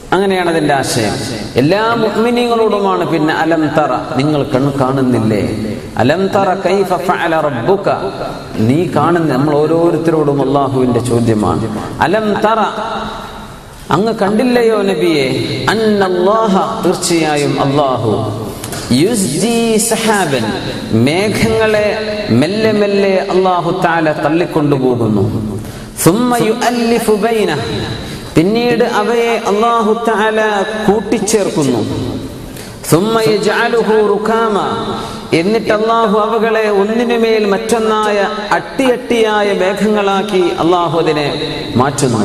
അങ്ങനെയാണ് അതിന്റെ ആശയം എല്ലാ മുഅ്മിനീങ്ങളോടുമാണ് പിന്നെ അലം തറ നിങ്ങൾ കണ്ണ് കാണുന്നില്ലേ അലം തറ കൈഫ ഫഅല റബ്ബുക നീ കാണുന്ന നമ്മൾ ഓരോരുത്തരോടും അള്ളാഹുവിന്റെ ചോദ്യമാണ് അലം തറ അങ്ങ് കണ്ടില്ലയോ നബിയെ അന്നല്ലാഹ തീർച്ചയായും അള്ളാഹു യുസ്ജി സഹാബൻ മേഘങ്ങളെ മെല്ലെ മെല്ലെ അള്ളാഹു താല തള്ളിക്കൊണ്ടുപോകുന്നു ثم يؤلف بينه പിന്നീട് അവയെ അള്ളാഹു താല കൂട്ടിച്ചേർക്കുന്നു ثم يجعله ركاما എന്നിട്ട് അള്ളാഹു അവകളെ ഒന്നിനുമേൽ മറ്റൊന്നായ അട്ടിയട്ടിയായ മേഘങ്ങളാക്കി അള്ളാഹു അതിനെ മാറ്റുന്നു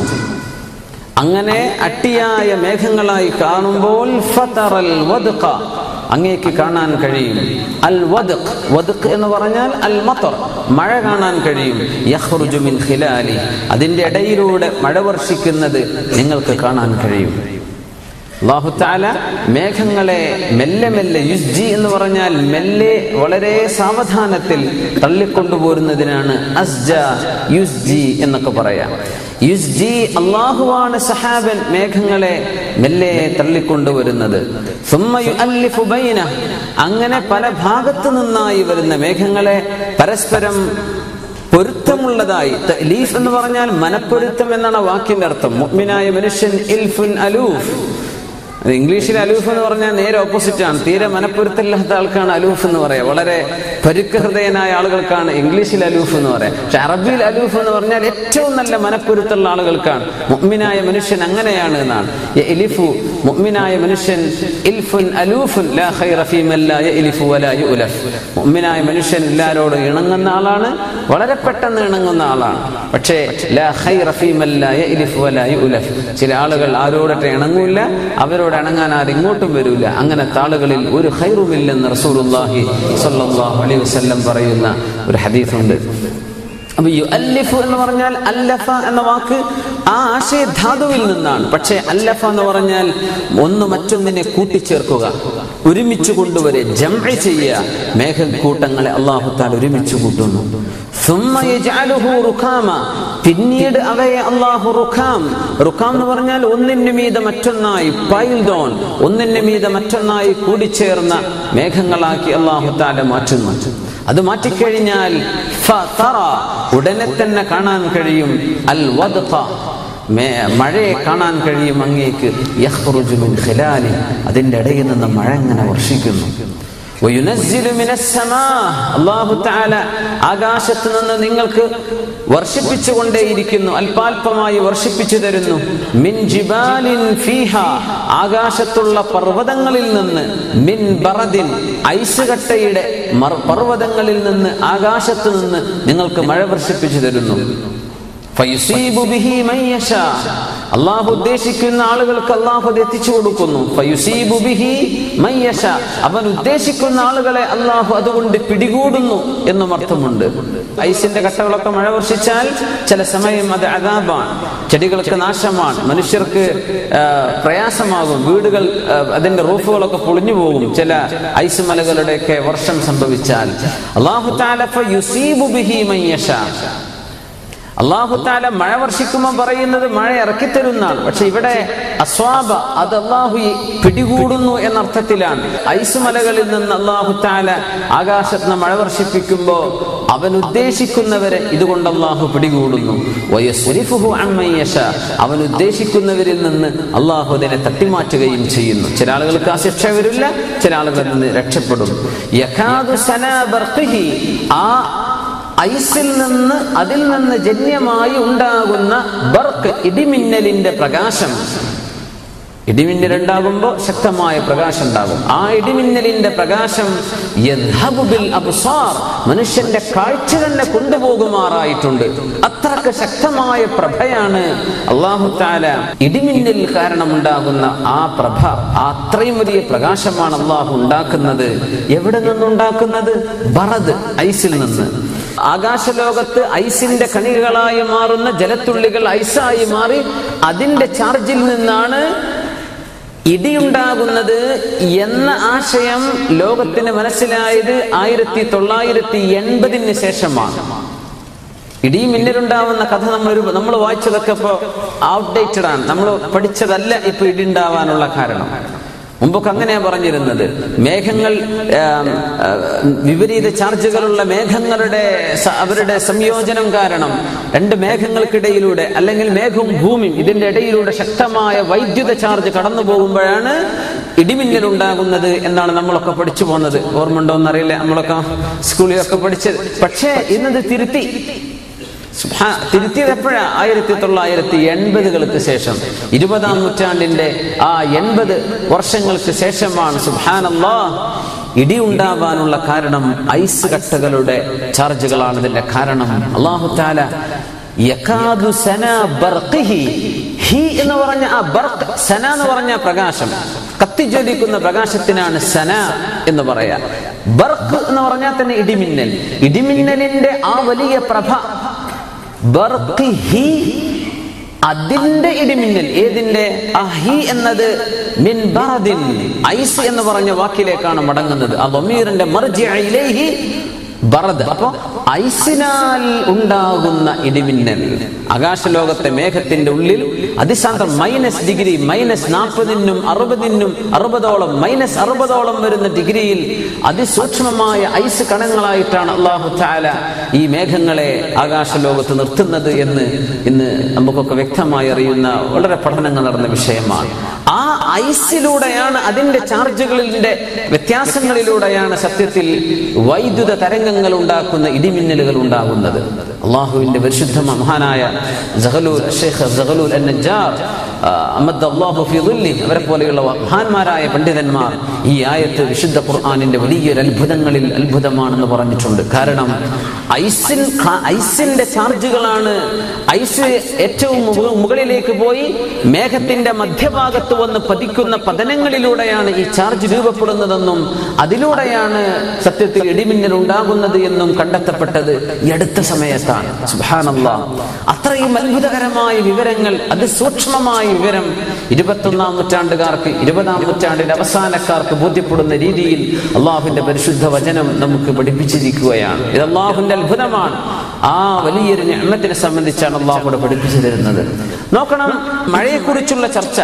അങ്ങനെ അട്ടിയായ മേഘങ്ങളായി കാണുമ്പോൾ ഫതറൽ വദ്ഖ അങ്ങേക്ക് കാണാൻ കഴിയും അൽ വദ്ഖ് വദ്ഖ് എന്ന് പറഞ്ഞാൽ അൽ മത്തർ മഴ കാണാൻ കഴിയും യഖ്റുജു മിൻ ഖിലാലി അതിന്റെ ഇടയിലൂടെ മഴ വർഷിക്കുന്നത് നിങ്ങൾക്ക് കാണാൻ കഴിയും അള്ളാഹു താല മേഘങ്ങളെ മെല്ലെ മെല്ലെ യുസ്ജി എന്ന് പറഞ്ഞാൽ മെല്ലെ വളരെ സാവധാനത്തിൽ തള്ളിക്കൊണ്ടുപോരുന്നതിനാണ് അസ്ജ യുസ്ജി എന്നൊക്കെ പറയാം യുസ്ജി അള്ളാഹുവാണ് സഹാബൻ മേഘങ്ങളെ മെല്ലെ തള്ളിക്കൊണ്ടുവരുന്നത് സുമ്മ യുഅല്ലിഫു ബൈന അങ്ങനെ പല ഭാഗത്തു നിന്നായി വരുന്ന മേഘങ്ങളെ പരസ്പരം പൊരുത്തമുള്ളതായി ലീഫ് എന്ന് പറഞ്ഞാൽ മനപ്പൊരുത്തം എന്നാണ് ആ വാക്കിന്റെ അർത്ഥം മുഅ്മിനായ മനുഷ്യൻ ഇൽഫുൻ അലൂഫ് ഇംഗ്ലീഷിൽ അലൂഫ് എന്ന് പറഞ്ഞാൽ നേരെ ഓപ്പോസിറ്റ് ആണ് തീരെ മനപ്പൊരുത്തമില്ലാത്ത ആൾക്കാണ് അലൂഫ് എന്ന് പറയാം വളരെ പരുക്ക ഹൃദയനായ ആളുകൾക്കാണ് ഇംഗ്ലീഷിൽ അലൂഫ് എന്ന് പറയാം പക്ഷെ അറബിയിൽ അലൂഫ് എന്ന് പറഞ്ഞാൽ ഏറ്റവും നല്ല മനപ്പൊരുത്തുള്ള ആളുകൾക്കാണ് മുഅ്മിനായ മനുഷ്യൻ അങ്ങനെയാണ് എന്നാണ് എലിഫു മുഅ്മിനായ മനുഷ്യൻ ഇൽഫുൻ അലൂഫുൻ ലാ ഖൈറ ഫീ മൻ ലാ യലിഫു വലാ യുലഫ് മുഅ്മിനായ മനുഷ്യൻ എല്ലാവരോടും ഇണങ്ങുന്ന ആളാണ് വളരെ പെട്ടെന്ന് ഇണങ്ങുന്ന ആളാണ് പക്ഷേ ലാ ഖൈറ ഫീ മൻ ലാ യലിഫു വലാ യുലഫ് ചില ആളുകൾ ആരോടൊട്ട് ഇണങ്ങൂല അവരോട് ഇണങ്ങാൻ ആരും ഇങ്ങോട്ടും വരൂല അങ്ങനത്തെ ആളുകളിൽ ഒരു ഖൈറുമില്ലെന്ന് റസൂലുള്ളാഹി സ്വല്ലല്ലാഹു അലൈഹി വസല്ലം പറയുന്ന ഒരു ഹദീസുണ്ട് അപ്പൊ യുഅല്ലിഫു എന്ന് പറഞ്ഞാൽ അല്ലഫ എന്ന വാക്ക് ആ ആശയധാതുവിൽ നിന്നാണ് പക്ഷേ അല്ലഫ എന്ന് പറഞ്ഞാൽ ഒന്ന് മറ്റൊന്നിനെ കൂട്ടിച്ചേർക്കുക ഒരുമിച്ച് കൊണ്ടുവരെ ജംഅ ചെയ്യുക മേഘക്കൂട്ടങ്ങളെ അള്ളാഹു താൽ ഒരുമിച്ച് കൂട്ടുന്നു ثم يجعله ركاما പിന്നീട് അവയെ അള്ളാഹു റുഖാം റുഖാം എന്ന് പറഞ്ഞാൽ ഒന്നിന് മീതെ മറ്റൊന്നായി പൈൽഡോൺ ഒന്നിന് മീതെ മറ്റൊന്നായി കൂടിച്ചേർന്ന മേഘങ്ങളാക്കി അള്ളാഹു താല മാറ്റുന്നു അത് മാറ്റിക്കഴിഞ്ഞാൽ ഫതറ, ഉടനെ തന്നെ കാണാൻ കഴിയും അൽ വദ്ഖ മേ- മഴയെ കാണാൻ കഴിയും അങ്ങേക്ക് യഖ്റുജു മിൻ ഖിലാലി അതിന്റെ ഇടയിൽ നിന്ന് മഴ ഇങ്ങനെ വർഷിക്കുന്നു വയുനസ്സിലു മിനസ്സമാ. അല്ലാഹു തആല ആകാശത്ത് നിന്ന് നിങ്ങൾക്ക് വർഷിപ്പിച്ചുകൊണ്ടേയിരിക്കുന്നു അല്പാൽപമായി വർഷിപ്പിച്ചു തരുന്നു മിൻ ജിബാലിൻ ഫീഹ ആകാശത്തുള്ള പർവ്വതങ്ങളിൽ നിന്ന് മിൻ ബറദിൻ ഐസ് കട്ടയുടെ മർ- പർവ്വതങ്ങളിൽ നിന്ന് ആകാശത്ത് നിന്ന് നിങ്ങൾക്ക് മഴ വർഷിപ്പിച്ചു തരുന്നു ഫയുസീബു ബിഹി മൻ യശാ. അള്ളാഹു ഉദ്ദേശിക്കുന്ന ആളുകൾക്ക് അള്ളാഹു അത് എത്തിച്ചു കൊടുക്കുന്നു ഫയുസീബു ബിഹി മൻ യശാ. അവൻ ഉദ്ദേശിക്കുന്ന ആളുകളെ അള്ളാഹു അതുകൊണ്ട് പിടികൂടുന്നു എന്നും അർത്ഥമുണ്ട് ഐസിന്റെ കട്ടകളൊക്കെ മഴ വർഷിച്ചാൽ ചില സമയം അത് അതാബാണ് ചെടികൾക്ക് നാശമാണ് മനുഷ്യർക്ക് ആ, പ്രയാസമാകും വീടുകൾ ആ, അതിന്റെ റൂഫുകളൊക്കെ പൊളിഞ്ഞു പോകും ചില ഐസ് മലകളുടെയൊക്കെ വർഷം സംഭവിച്ചാൽ അള്ളാഹു താല ഫയുസീബു ബിഹി മൻ യശാ. അള്ളാഹു താല മഴ വർഷിക്കുമ്പോൾ പറയുന്നത് മഴ ഇറക്കിത്തരുന്നാണ് പക്ഷെ ഇവിടെ അസ്വാബ അത് അള്ളാഹു ഈ പിടികൂടുന്നു എന്ന അർത്ഥത്തിലാണ് ഐസ് മലകളിൽ നിന്ന് അള്ളാഹു താല ആകാശത്ത് നിന്ന് മഴ വർഷിപ്പിക്കുമ്പോ അവൻ ഉദ്ദേശിക്കുന്നവരെ ഇതുകൊണ്ട് അള്ളാഹു പിടികൂടുന്നു വയസ്വരിഫുഹു അമ്മൻ യശാ. അവൻ ഉദ്ദേശിക്കുന്നവരിൽ നിന്ന് അള്ളാഹു അതിനെ തട്ടിമാറ്റുകയും ചെയ്യുന്നു ചില ആളുകൾക്ക് ആ ശിക്ഷ വരില്ല ചില ആളുകളിൽ നിന്ന് രക്ഷപ്പെടും യഖാദു സനാ ബർഖിഹി. ആ ഐസിൽ നിന്ന് അതിൽ നിന്ന് ജന്യമായി ഉണ്ടാകുന്ന ബർക്ക് ഇടിമിന്നലിന്റെ പ്രകാശം ഇടിമിന്നൽ ഉണ്ടാകുമ്പോൾ ശക്തമായ പ്രകാശം ഉണ്ടാകും ആ ഇടിമിന്നലിന്റെ പ്രകാശം യദ്ഹബു ബിൽ അബ്സാർ മനുഷ്യന്റെ കാഴ്ച തന്നെ കൊണ്ടുപോകുമാറായിട്ടുണ്ട് അത്രക്ക് ശക്തമായ പ്രഭയാണ് അള്ളാഹു താല ഇടിമിന്നൽ കാരണം ഉണ്ടാകുന്ന ആ പ്രഭ ആ അത്രയും വലിയ പ്രകാശമാണ് അള്ളാഹു ഉണ്ടാക്കുന്നത് എവിടെ നിന്നുണ്ടാക്കുന്നത് ബറദ് ഐസിൽ നിന്ന് ആകാശലോകത്ത് ഐസിന്റെ കണികകളായി മാറുന്ന ജലത്തുള്ളികൾ ഐസായി മാറി അതിന്റെ ചാർജിൽ നിന്നാണ് ഇടിയുണ്ടാകുന്നത് എന്ന ആശയം ലോകത്തിന് മനസ്സിലായത് ആയിരത്തി തൊള്ളായിരത്തി എൺപതിന് ശേഷമാണ് ഇടിയും മിന്നലുണ്ടാവുന്ന കഥ നമ്മൾ നമ്മൾ വായിച്ചതൊക്കെ ഇപ്പോൾ ഔട്ട്ഡേറ്റഡ് ആണ് നമ്മൾ പഠിച്ചതല്ല ഇപ്പൊ ഇടി ഉണ്ടാവാനുള്ള കാരണം മുമ്പൊക്കെ അങ്ങനെയാ പറഞ്ഞിരുന്നത് മേഘങ്ങൾ ആം, ആ, വിപരീത ചാർജുകളുള്ള മേഘങ്ങളുടെ സ- അവരുടെ സംയോജനം കാരണം രണ്ട് മേഘങ്ങൾക്കിടയിലൂടെ അല്ലെങ്കിൽ മേഘവും ഭൂമിയും ഇതിന്റെ ഇടയിലൂടെ ശക്തമായ വൈദ്യുത ചാർജ് കടന്നു പോകുമ്പോഴാണ് ഇടിമിന്നൽ ഉണ്ടാകുന്നത് എന്നാണ് നമ്മളൊക്കെ പഠിച്ചു പോകുന്നത് ഓർമ്മ ഉണ്ടോ എന്നറിയില്ല നമ്മളൊക്കെ സ്കൂളിലൊക്കെ പഠിച്ചത് പക്ഷേ ഇന്നത് തിരുത്തി സുബ്ഹാ- തിരുത്തിയത് എപ്പോഴാ ആയിരത്തി തൊള്ളായിരത്തി എൺപതുകൾക്ക് ശേഷം ഇരുപതാം നൂറ്റാണ്ടിന്റെ ആ എൺപത് വർഷങ്ങൾക്ക് ശേഷമാണ് സുബാനല്ലാ ഇടി ഉണ്ടാവാനുള്ള കാരണം ഐസ് കട്ടകളുടെ ചാർജുകളാണ് ഇതിന്റെ കാരണം അള്ളാഹു താല യകാദു സന ബർഖിഹി. ഹി എന്ന് പറഞ്ഞ ആ ബർക്ക് സന എന്ന് പറഞ്ഞ പ്രകാശം കത്തിജ്വലിക്കുന്ന പ്രകാശത്തിനാണ് സന എന്ന് പറയാ ബർക്ക് എന്ന് പറഞ്ഞാൽ തന്നെ ഇടിമിന്നൽ ഇടിമിന്നലിന്റെ ആ വലിയ പ്രഭ ബർഖിഹി അതിന്റെ ഇടിമിന്നൽ ഏതിന്റെ അഹി എന്നത് മിൻ ബറദിൻ ഐസ് എന്ന് പറഞ്ഞ വാക്കിലേക്കാണ് മടങ്ങുന്നത് ആ വമീറിന്റെ ഇലൈഹി ബറദ് അപ്പൊ ഐസിനാൽ ഉണ്ടാകുന്ന ഇടിമിന്നൽ ആകാശലോകത്തെ മേഘത്തിന്റെ ഉള്ളിൽ അതിശാന്തം മൈനസ് ഡിഗ്രി മൈനസ് നാൽപ്പതിനും അറുപതിനും അറുപതോളം മൈനസ് അറുപതോളം വരുന്ന ഡിഗ്രിയിൽ അതിസൂക്ഷ്മമായ ഐസ് കണങ്ങളായിട്ടാണ് അള്ളാഹു താല ഈ മേഘങ്ങളെ ആകാശലോകത്ത് നിർത്തുന്നത് എന്ന് ഇന്ന് നമുക്കൊക്കെ വ്യക്തമായി അറിയുന്ന വളരെ പഠനങ്ങൾ നടന്ന വിഷയമാണ് ആ ഐസിലൂടെയാണ് അതിന്റെ ചാർജുകളിന്റെ വ്യത്യാസങ്ങളിലൂടെയാണ് സത്യത്തിൽ വൈദ്യുത തരംഗങ്ങൾ ഉണ്ടാക്കുന്ന ഇടിമിന്നലുകൾ ഉണ്ടാകുന്നത് അള്ളാഹുവിന്റെ പരിശുദ്ധ മഹാനായ ജഹലൂൽ ഷെയ്ഖ് ജഹലൂൽ അൻ നജ്ജാർ ആ, അമദ് അല്ലാഹു ഫി ളില്ലി, അവരെ പോലെയുള്ള മഹാന്മാരായ പണ്ഡിതന്മാർ ഈ ആയത്ത് വിശുദ്ധ ഖുർആാനിന്റെ വലിയൊരു അത്ഭുതങ്ങളിൽ അത്ഭുതമാണെന്ന് പറഞ്ഞിട്ടുണ്ട് കാരണം ഐസിൻ ഐസിന്റെ ചാർജുകളാണ് ഐസ് ഏറ്റവും മുക- മുകളിലേക്ക് പോയി മേഘത്തിന്റെ മധ്യഭാഗത്ത് വന്ന് പതിക്കുന്ന പതനങ്ങളിലൂടെയാണ് ഈ ചാർജ് രൂപപ്പെടുന്നതെന്നും അതിലൂടെയാണ് സത്യത്തിൽ ഇടിമിന്നൽ ഉണ്ടാകുന്നത് എന്നും കണ്ടെത്തപ്പെട്ടത് ഈ അടുത്ത സമയത്താണ് സുബ്ഹാനല്ലാ അത്രയും അത്ഭുതകരമായ വിവരങ്ങൾ അതിസൂക്ഷ്മമായ വിവരം ഇരുപത്തൊന്നാം നൂറ്റാണ്ടുകാർക്ക് ഇരുപതാം നൂറ്റാണ്ടിന്റെ അവസാനക്കാർക്ക് ബോധ്യപ്പെടുന്ന രീതിയിൽ അള്ളാഹുവിന്റെ പരിശുദ്ധ വചനം നമുക്ക് പഠിപ്പിച്ചിരിക്കുകയാണ് ഇത് അള്ളാഹുവിന്റെ അത്ഭുതമാണ് ആ വലിയൊരു ഞമ്മത്തിനെ സംബന്ധിച്ചാണ് അള്ളാഹുടെ പഠിപ്പിച്ചു തരുന്നത് നോക്കണം മഴയെക്കുറിച്ചുള്ള ചർച്ച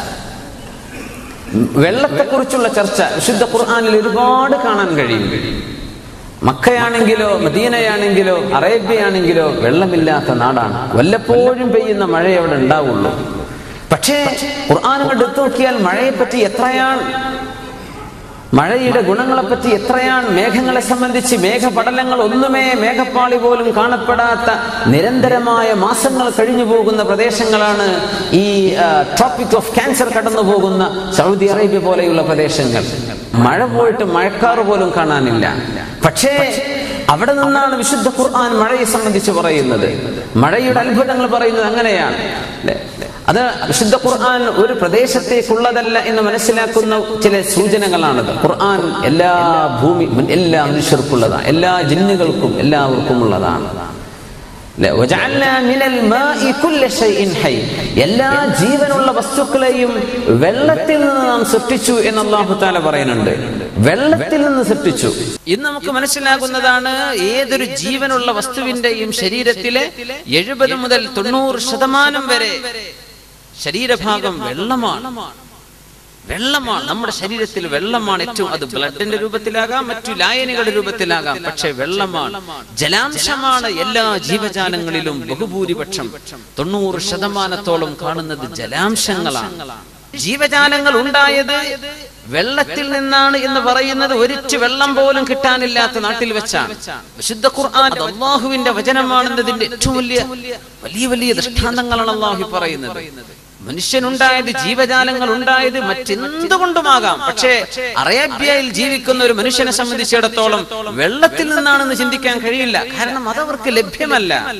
വെള്ളത്തെക്കുറിച്ചുള്ള ചർച്ച വിശുദ്ധ ഖുർആാനിൽ ഒരുപാട് കാണാൻ കഴിയും മക്കയാണെങ്കിലോ മദീനയാണെങ്കിലോ അറേബ്യയാണെങ്കിലോ വെള്ളമില്ലാത്ത നാടാണ് വല്ലപ്പോഴും പെയ്യുന്ന മഴ അവിടെ ഉണ്ടാവുള്ളൂ പക്ഷേ ഖുർആാനുകൾ എടുത്തു നോക്കിയാൽ മഴയെപ്പറ്റി എത്രയാണ് മഴയുടെ ഗുണങ്ങളെപ്പറ്റി എത്രയാണ് മേഘങ്ങളെ സംബന്ധിച്ച് മേഘപടലങ്ങൾ ഒന്നുമേ മേഘപ്പാളി പോലും കാണപ്പെടാത്ത നിരന്തരമായ മാസങ്ങൾ കഴിഞ്ഞു പോകുന്ന പ്രദേശങ്ങളാണ് ഈ ട്രോപ്പിക് ഓഫ് ക്യാൻസർ കടന്നു പോകുന്ന സൗദി അറേബ്യ പോലെയുള്ള പ്രദേശങ്ങൾ മഴ പോയിട്ട് മഴക്കാറ് പോലും കാണാനില്ല പക്ഷേ അവിടെ നിന്നാണ് വിശുദ്ധ ഖുർആൻ മഴയെ സംബന്ധിച്ച് പറയുന്നത് മഴയുടെ അത്ഭുതങ്ങൾ പറയുന്നത് അങ്ങനെയാണ് അല്ലേ? അത് വിശുദ്ധ ഖുർആൻ ഒരു പ്രദേശത്തേക്കുള്ളതല്ല എന്ന് മനസ്സിലാക്കുന്ന ചില സൂചനകളാണത് ഖുർആൻ എല്ലാ ഭൂമി എല്ലാ മനുഷ്യർക്കുള്ളതാണ് എല്ലാ ജിന്നുകൾക്കും എല്ലാവർക്കും ഉള്ളതാണ് അല്ലേ? വജഅൽനാ മിനൽ മാഇ കുല്ല ശൈഇൻ ഹൈ. എല്ലാ ജീവനുള്ള വസ്തുക്കളെയും വെള്ളത്തിൽ നിന്ന് നാം സൃഷ്ടിച്ചു എന്ന് അള്ളാഹു താല പറയുന്നുണ്ട് വെള്ളത്തിൽ നിന്ന് സൃഷ്ടിച്ചു ഇന്ന് നമുക്ക് മനസ്സിലാകുന്നതാണ് ഏതൊരു ജീവനുള്ള വസ്തുവിന്റെയും ശരീരത്തിലെ എഴുപത് മുതൽ തൊണ്ണൂറ് ശതമാനം വരെ ശരീരഭാഗം വെള്ളമാണ് വെള്ളമാണ് നമ്മുടെ ശരീരത്തിൽ വെള്ളമാണ് ഏറ്റവും അത് ബ്ലഡിന്റെ രൂപത്തിലാകാം മറ്റു ലായനികളുടെ രൂപത്തിലാകാം പക്ഷെ വെള്ളമാണ് ജലാംശമാണ് എല്ലാ ജീവജാലങ്ങളിലും ബഹുഭൂരിപക്ഷം തൊണ്ണൂറ് ശതമാനത്തോളം കാണുന്നത് ജലാംശങ്ങളാണ് ജീവജാലങ്ങൾ ഉണ്ടായത് വെള്ളത്തിൽ നിന്നാണ് എന്ന് പറയുന്നത് ഒരിച്ചു വെള്ളം പോലും കിട്ടാനില്ലാത്ത നാട്ടിൽ വെച്ചാണ് വിശുദ്ധ ഖുർആൻ അത് അള്ളാഹുവിന്റെ വചനമാണെന്നതിന്റെ ഏറ്റവും വലിയ വലിയ വലിയ ദൃഷ്ടാന്തങ്ങളാണ് അള്ളാഹു പറയുന്നത് മനുഷ്യനുണ്ടായത് ജീവജാലങ്ങൾ ഉണ്ടായത് മറ്റെന്തുകൊണ്ടുമാകാം പക്ഷേ അറേബ്യയിൽ ജീവിക്കുന്ന ഒരു മനുഷ്യനെ സംബന്ധിച്ചിടത്തോളം വെള്ളത്തിൽ നിന്നാണെന്ന് ചിന്തിക്കാൻ കഴിയില്ല കാരണം അതവർക്ക് ലഭ്യമല്ല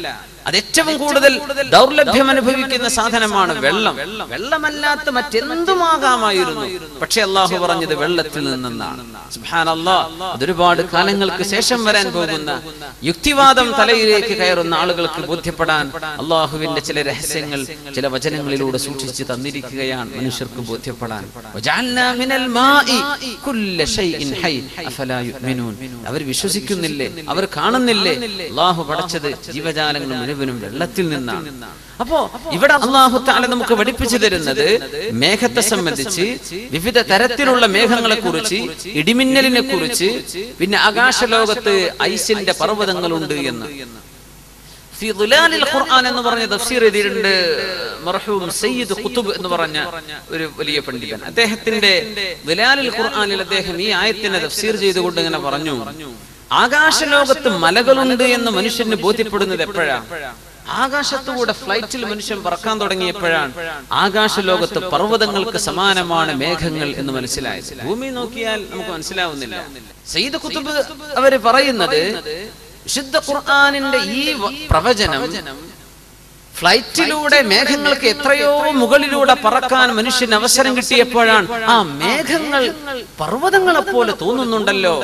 അത് ഏറ്റവും കൂടുതൽ ദൗർലഭ്യം അനുഭവിക്കുന്ന സാധനമാണ് വെള്ളം വെള്ളമല്ലാത്ത മറ്റെന്തുമാകാമായിരുന്നു പക്ഷെ അള്ളാഹു പറഞ്ഞത് വെള്ളത്തിൽ നിന്നെന്നാണ് സുബ്ഹാനല്ലാ അതൊരുപാട് കാലങ്ങൾക്ക് ശേഷം വരാൻ പോകുന്ന യുക്തിവാദം തലയിലേക്ക് കയറുന്ന ആളുകൾക്ക് ബോധ്യപ്പെടാൻ അള്ളാഹുവിന്റെ ചില രഹസ്യങ്ങൾ ചില വചനങ്ങളിലൂടെ സൂക്ഷിച്ച് തന്നിരിക്കുകയാണ് മനുഷ്യർക്ക് ബോധ്യപ്പെടാൻ വജഅൽനാ മിനൽ മാഇ കുല്ല ശൈഇൻ ഹൈ അഫലാ യുഅ്മിനൂൻ അവർ വിശ്വസിക്കുന്നില്ലേ അവർ കാണുന്നില്ലേ അള്ളാഹു പടച്ചത് ജീവജാലങ്ങൾ മുഴുവനും വെള്ളത്തിൽ നിന്നാണ് അപ്പോ ഇവിടെ അള്ളാഹു താല നമുക്ക് പഠിപ്പിച്ചു തരുന്നത് മേഘത്തെ സംബന്ധിച്ച് വിവിധ തരത്തിലുള്ള മേഘങ്ങളെ കുറിച്ച് ഇടിമിന്നലിനെ കുറിച്ച് പിന്നെ ആകാശലോകത്ത് ഐസിന്റെ പർവ്വതങ്ങളുണ്ട് എന്ന് ഫി ദുലാലിൽ ഖുർആൻ എന്ന് പറഞ്ഞ തഫ്സീർ എഴുതിയിട്ടുണ്ട് മർഹൂം സയ്യിദ് ഖുതുബ് എന്ന് പറഞ്ഞ ഒരു വലിയ പണ്ഡിതൻ അദ്ദേഹത്തിന്റെ ദുലാലിൽ ഖുർആനിൽ അദ്ദേഹം ഈ ആയത്തിനെ തഫ്സീർ ചെയ്തുകൊണ്ട് ഇങ്ങനെ പറഞ്ഞു ആകാശലോകത്ത് മലകളുണ്ട് എന്ന് മനുഷ്യന് ബോധ്യപ്പെടുന്നത് എപ്പോഴാണ് ആകാശത്തുകൂടെ ഫ്ലൈറ്റിൽ മനുഷ്യൻ പറക്കാൻ തുടങ്ങിയപ്പോഴാണ് ആകാശലോകത്ത് പർവ്വതങ്ങൾക്ക് സമാനമാണ് മേഘങ്ങൾ എന്ന് മനസ്സിലായത് ഭൂമി നോക്കിയാൽ നമുക്ക് മനസ്സിലാവുന്നില്ല സയ്യിദ് കുത്തുബ് അവര് പറയുന്നത് വിശുദ്ധ ഖുർആാനിന്റെ ഈ വ- പ്രവചനം ഫ്ലൈറ്റിലൂടെ മേഘങ്ങൾക്ക് എത്രയോ മുകളിലൂടെ പറക്കാൻ മനുഷ്യന് അവസരം കിട്ടിയപ്പോഴാണ് ആ മേഘങ്ങൾ പർവ്വതങ്ങളെ പോലെ തോന്നുന്നുണ്ടല്ലോ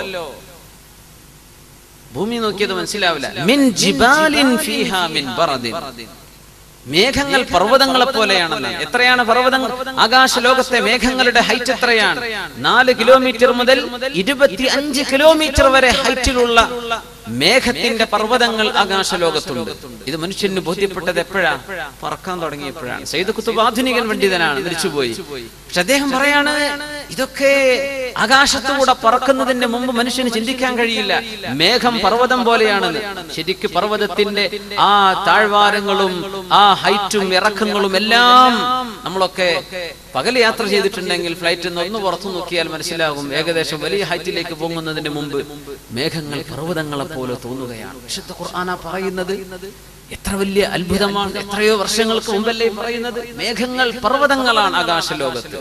ഭൂമി നോക്കിയത് മനസ്സിലാവില്ല മിൻ ജിബാലിൻ ഫീഹാ മിൻ ബറദിൻ മേഘങ്ങൾ പർവ്വതങ്ങളെ പോലെയാണെന്ന് എത്രയാണ് പർവ്വതങ്ങൾ ആകാശ ലോകത്തെ മേഘങ്ങളുടെ ഹൈറ്റ് എത്രയാണ് നാല് കിലോമീറ്റർ മുതൽ ഇരുപത്തി അഞ്ച് കിലോമീറ്റർ വരെ ഹൈറ്റിലുള്ള മേഘത്തിന്റെ പർവ്വതങ്ങൾ ആകാശ ലോകത്തുണ്ട് ഇത് മനുഷ്യന് ബോധ്യപ്പെട്ടത് എപ്പോഴാ പറക്കാൻ തുടങ്ങിയപ്പോഴാണ് സൈദ് കുത്തുബ് ആധുനികൻ പണ്ഡിതനാണ് മരിച്ചുപോയി പക്ഷെ അദ്ദേഹം പറയാണ് ഇതൊക്കെ ആകാശത്തുകൂടെ പറക്കുന്നതിന് മുമ്പ് മനുഷ്യന് ചിന്തിക്കാൻ കഴിയില്ല മേഘം പർവ്വതം പോലെയാണെന്ന് ശരിക്ക് പർവ്വതത്തിന്റെ ആ താഴ്വാരങ്ങളും ആ ഹൈറ്റും ഇറക്കങ്ങളും എല്ലാം നമ്മളൊക്കെ പകൽ യാത്ര ചെയ്തിട്ടുണ്ടെങ്കിൽ ഫ്ലൈറ്റിൽ നിന്ന് ഒന്ന് പുറത്തു നോക്കിയാൽ മനസ്സിലാകും ഏകദേശം വലിയ ഹൈറ്റിലേക്ക് പോകുന്നതിന് മുമ്പ് മേഘങ്ങൾ പർവ്വതങ്ങളെ പോലെ തോന്നുകയാണ് വിശുദ്ധ ഖുർആന പറയുന്നത് എത്ര വലിയ അത്ഭുതമാണ് എത്രയോ വർഷങ്ങൾക്ക് മുമ്പല്ലേ പറയുന്നത് മേഘങ്ങൾ പർവ്വതങ്ങളാണ് ആകാശലോകത്ത്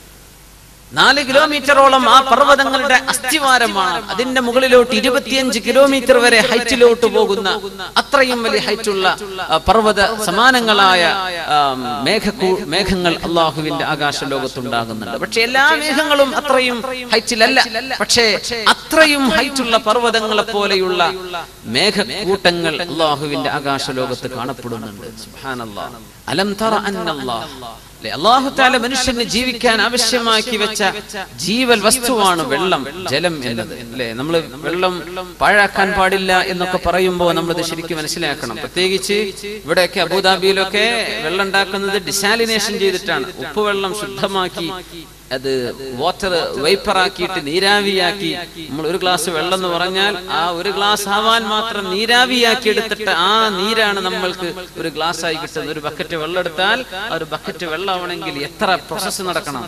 നാല് കിലോമീറ്ററോളം ആ പർവ്വതങ്ങളുടെ അസ്ഥിവാരമാണ് അതിന്റെ മുകളിലോട്ട് ഇരുപത്തിയഞ്ച് കിലോമീറ്റർ വരെ ഹൈറ്റിലോട്ട് പോകുന്ന അത്രയും വലിയ ഹൈറ്റുള്ള ആ, പർവ്വത സമാനങ്ങളായ ആ, മേഘ മേഘങ്ങൾ അള്ളാഹുവിന്റെ ആകാശ ലോകത്തുണ്ടാകുന്നുണ്ട് പക്ഷെ എല്ലാ മേഘങ്ങളും അത്രയും ഹൈറ്റിലല്ല പക്ഷേ അത്രയും ഹൈറ്റുള്ള പർവ്വതങ്ങളെ പോലെയുള്ള മേഘക്കൂട്ടങ്ങൾ അള്ളാഹുവിന്റെ ആകാശ ലോകത്ത് കാണപ്പെടുന്നുണ്ട് സുബ്ഹാനല്ലാഹ്. അലം തറ അന്നല്ലാഹ് അല്ലെ അള്ളാഹു താല മനുഷ്യന് ജീവിക്കാൻ ആവശ്യമാക്കി വെച്ച ജീവൽ വസ്തുവാണ് വെള്ളം ജലം എന്നത് അല്ലെ നമ്മൾ വെള്ളം പാഴാക്കാൻ പാടില്ല എന്നൊക്കെ പറയുമ്പോൾ നമ്മളിത് ശരിക്കും മനസ്സിലാക്കണം പ്രത്യേകിച്ച് ഇവിടെയൊക്കെ അബുദാബിയിലൊക്കെ വെള്ളം ഉണ്ടാക്കുന്നത് ഡിസാലിനേഷൻ ചെയ്തിട്ടാണ് ഉപ്പുവെള്ളം ശുദ്ധമാക്കി അത് വാട്ടർ വൈപ്പറാക്കിയിട്ട് നീരാവിയാക്കി നമ്മൾ ഒരു ഗ്ലാസ് വെള്ളം എന്ന് പറഞ്ഞാൽ ആ ഒരു ഗ്ലാസ് ആവാൻ മാത്രം നീരാവിയാക്കി എടുത്തിട്ട് ആ നീരാണ് നമ്മൾക്ക് ഒരു ഗ്ലാസ് ആയി കിട്ടുന്നത് ഒരു ബക്കറ്റ് വെള്ളം എടുത്താൽ ആ ഒരു ബക്കറ്റ് വെള്ളം ആവണമെങ്കിൽ എത്ര പ്രോസസ്സ് നടക്കണം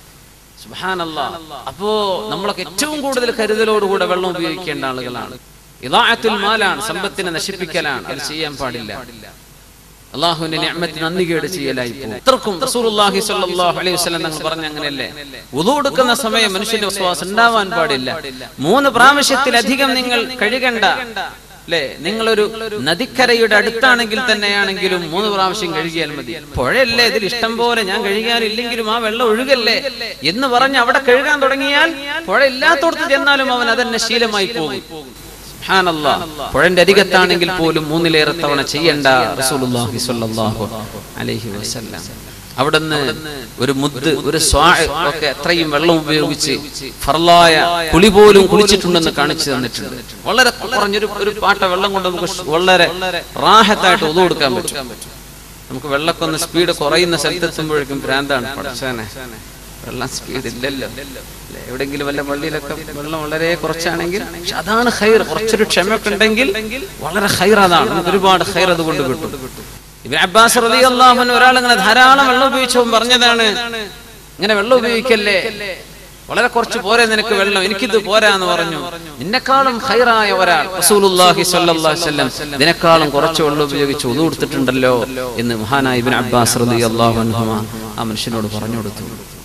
സുബ്ഹാനല്ലാ അപ്പോ നമ്മളൊക്കെ ഏറ്റവും കൂടുതൽ കരുതലോടുകൂടെ വെള്ളം ഉപയോഗിക്കേണ്ട ആളുകളാണ് ഇതാഅത്തുൽ മാലാണ് സമ്പത്തിനെ നശിപ്പിക്കലാണ് അത് ചെയ്യാൻ പാടില്ല അള്ളാഹുവിന്റെ നിഅമത്തിന് നന്ദികേട് ചെയ്യലായി പോകും ഇത്രക്കും റസൂലുള്ളാഹി സ്വല്ലല്ലാഹു അലൈഹി വസല്ലം തങ്ങൾ പറഞ്ഞ അങ്ങനെയല്ലേ വുളു എടുക്കുന്ന സമയം മനുഷ്യന്റെ വിശ്വാസം ഉണ്ടാവാൻ പാടില്ല മൂന്ന് പ്രാവശ്യത്തിലധികം നിങ്ങൾ കഴുകണ്ട അല്ലേ നിങ്ങളൊരു നദിക്കരയുടെ അടുത്താണെങ്കിൽ തന്നെയാണെങ്കിലും മൂന്ന് പ്രാവശ്യം കഴുകിയാൽ മതി പുഴയല്ലേ ഇതിൽ ഇഷ്ടം പോലെ ഞാൻ കഴുകാനില്ലെങ്കിലും ആ വെള്ളം ഒഴുകല്ലേ എന്ന് പറഞ്ഞ് അവിടെ കഴുകാൻ തുടങ്ങിയാൽ പുഴ ഇല്ലാത്തോടത്ത് ചെന്നാലും അവൻ അതന്നെ ശീലമായി പോകും സുബ്ഹാനല്ലാ. പുഴന്റെ അരികത്താണെങ്കിൽ പോലും മൂന്നിലേറെ തവണ ചെയ്യണ്ട റസൂലുള്ളാഹി സ്വല്ലല്ലാഹു അലൈഹി വസല്ലം അവിടുന്ന് ഒരു മുദ്ദ് ഒരു സ്വാഴ് ഒക്കെ അത്രയും വെള്ളം ഉപയോഗിച്ച് ഫർലായ കുളി പോലും കുളിച്ചിട്ടുണ്ടെന്ന് കാണിച്ചു തന്നിട്ടുണ്ട് വളരെ കുറഞ്ഞൊരു ഒരു പാട്ട വെള്ളം കൊണ്ട് നമുക്ക് ഷ് വളരെ റാഹത്തായിട്ട് ഒതു കൊടുക്കാൻ പറ്റും നമുക്ക് വെള്ളമൊക്കെ ഒന്ന് സ്പീഡ് കുറയുന്ന സ്ഥലത്തെത്തുമ്പോഴേക്കും ഭ്രാന്താണ് പഠിച്ചനെ വെള്ളം സ്പീഡ് ഇല്ലല്ലോ അല്ലേ? എവിടെങ്കിലും വല്ല പള്ളിയിലൊക്കെ വെള്ളം വളരെ കുറച്ചാണെങ്കിൽ പക്ഷെ അതാണ് ഹൈർ കുറച്ചൊരു ക്ഷമയൊക്കെ ഉണ്ടെങ്കിൽ വളരെ ഹൈർ അതാണ് നമുക്ക് ഒരുപാട് ഹൈർ അതുകൊണ്ട് കിട്ടും ഇവൻ അബ്ബാസ് റളിയല്ലാഹു അൻഹു ഒരാൾ ഇങ്ങനെ ധാരാളം വെള്ളം ഉപയോഗിച്ചവൻ പറഞ്ഞതാണ് ഇങ്ങനെ വെള്ളം ഉപയോഗിക്കല്ലേ വളരെ കുറച്ച് പോരെ നിനക്ക് വെള്ളം എനിക്കിത് പോരാന്ന് പറഞ്ഞു നിന്നെക്കാളും ഹൈറായ ഒരാൾ റസൂലുള്ളാഹി സ്വല്ലല്ലാഹു അലൈഹി വസല്ലം നിന്നെക്കാളും കുറച്ച് വെള്ളം ഉപയോഗിച്ച് ഉദു കൊടുത്തിട്ടുണ്ടല്ലോ എന്ന് മഹാനായ ഇബ്നു അബ്ബാസ് റളിയല്ലാഹു അൻഹുമ ആ മനുഷ്യനോട് പറഞ്ഞു കൊടുത്തു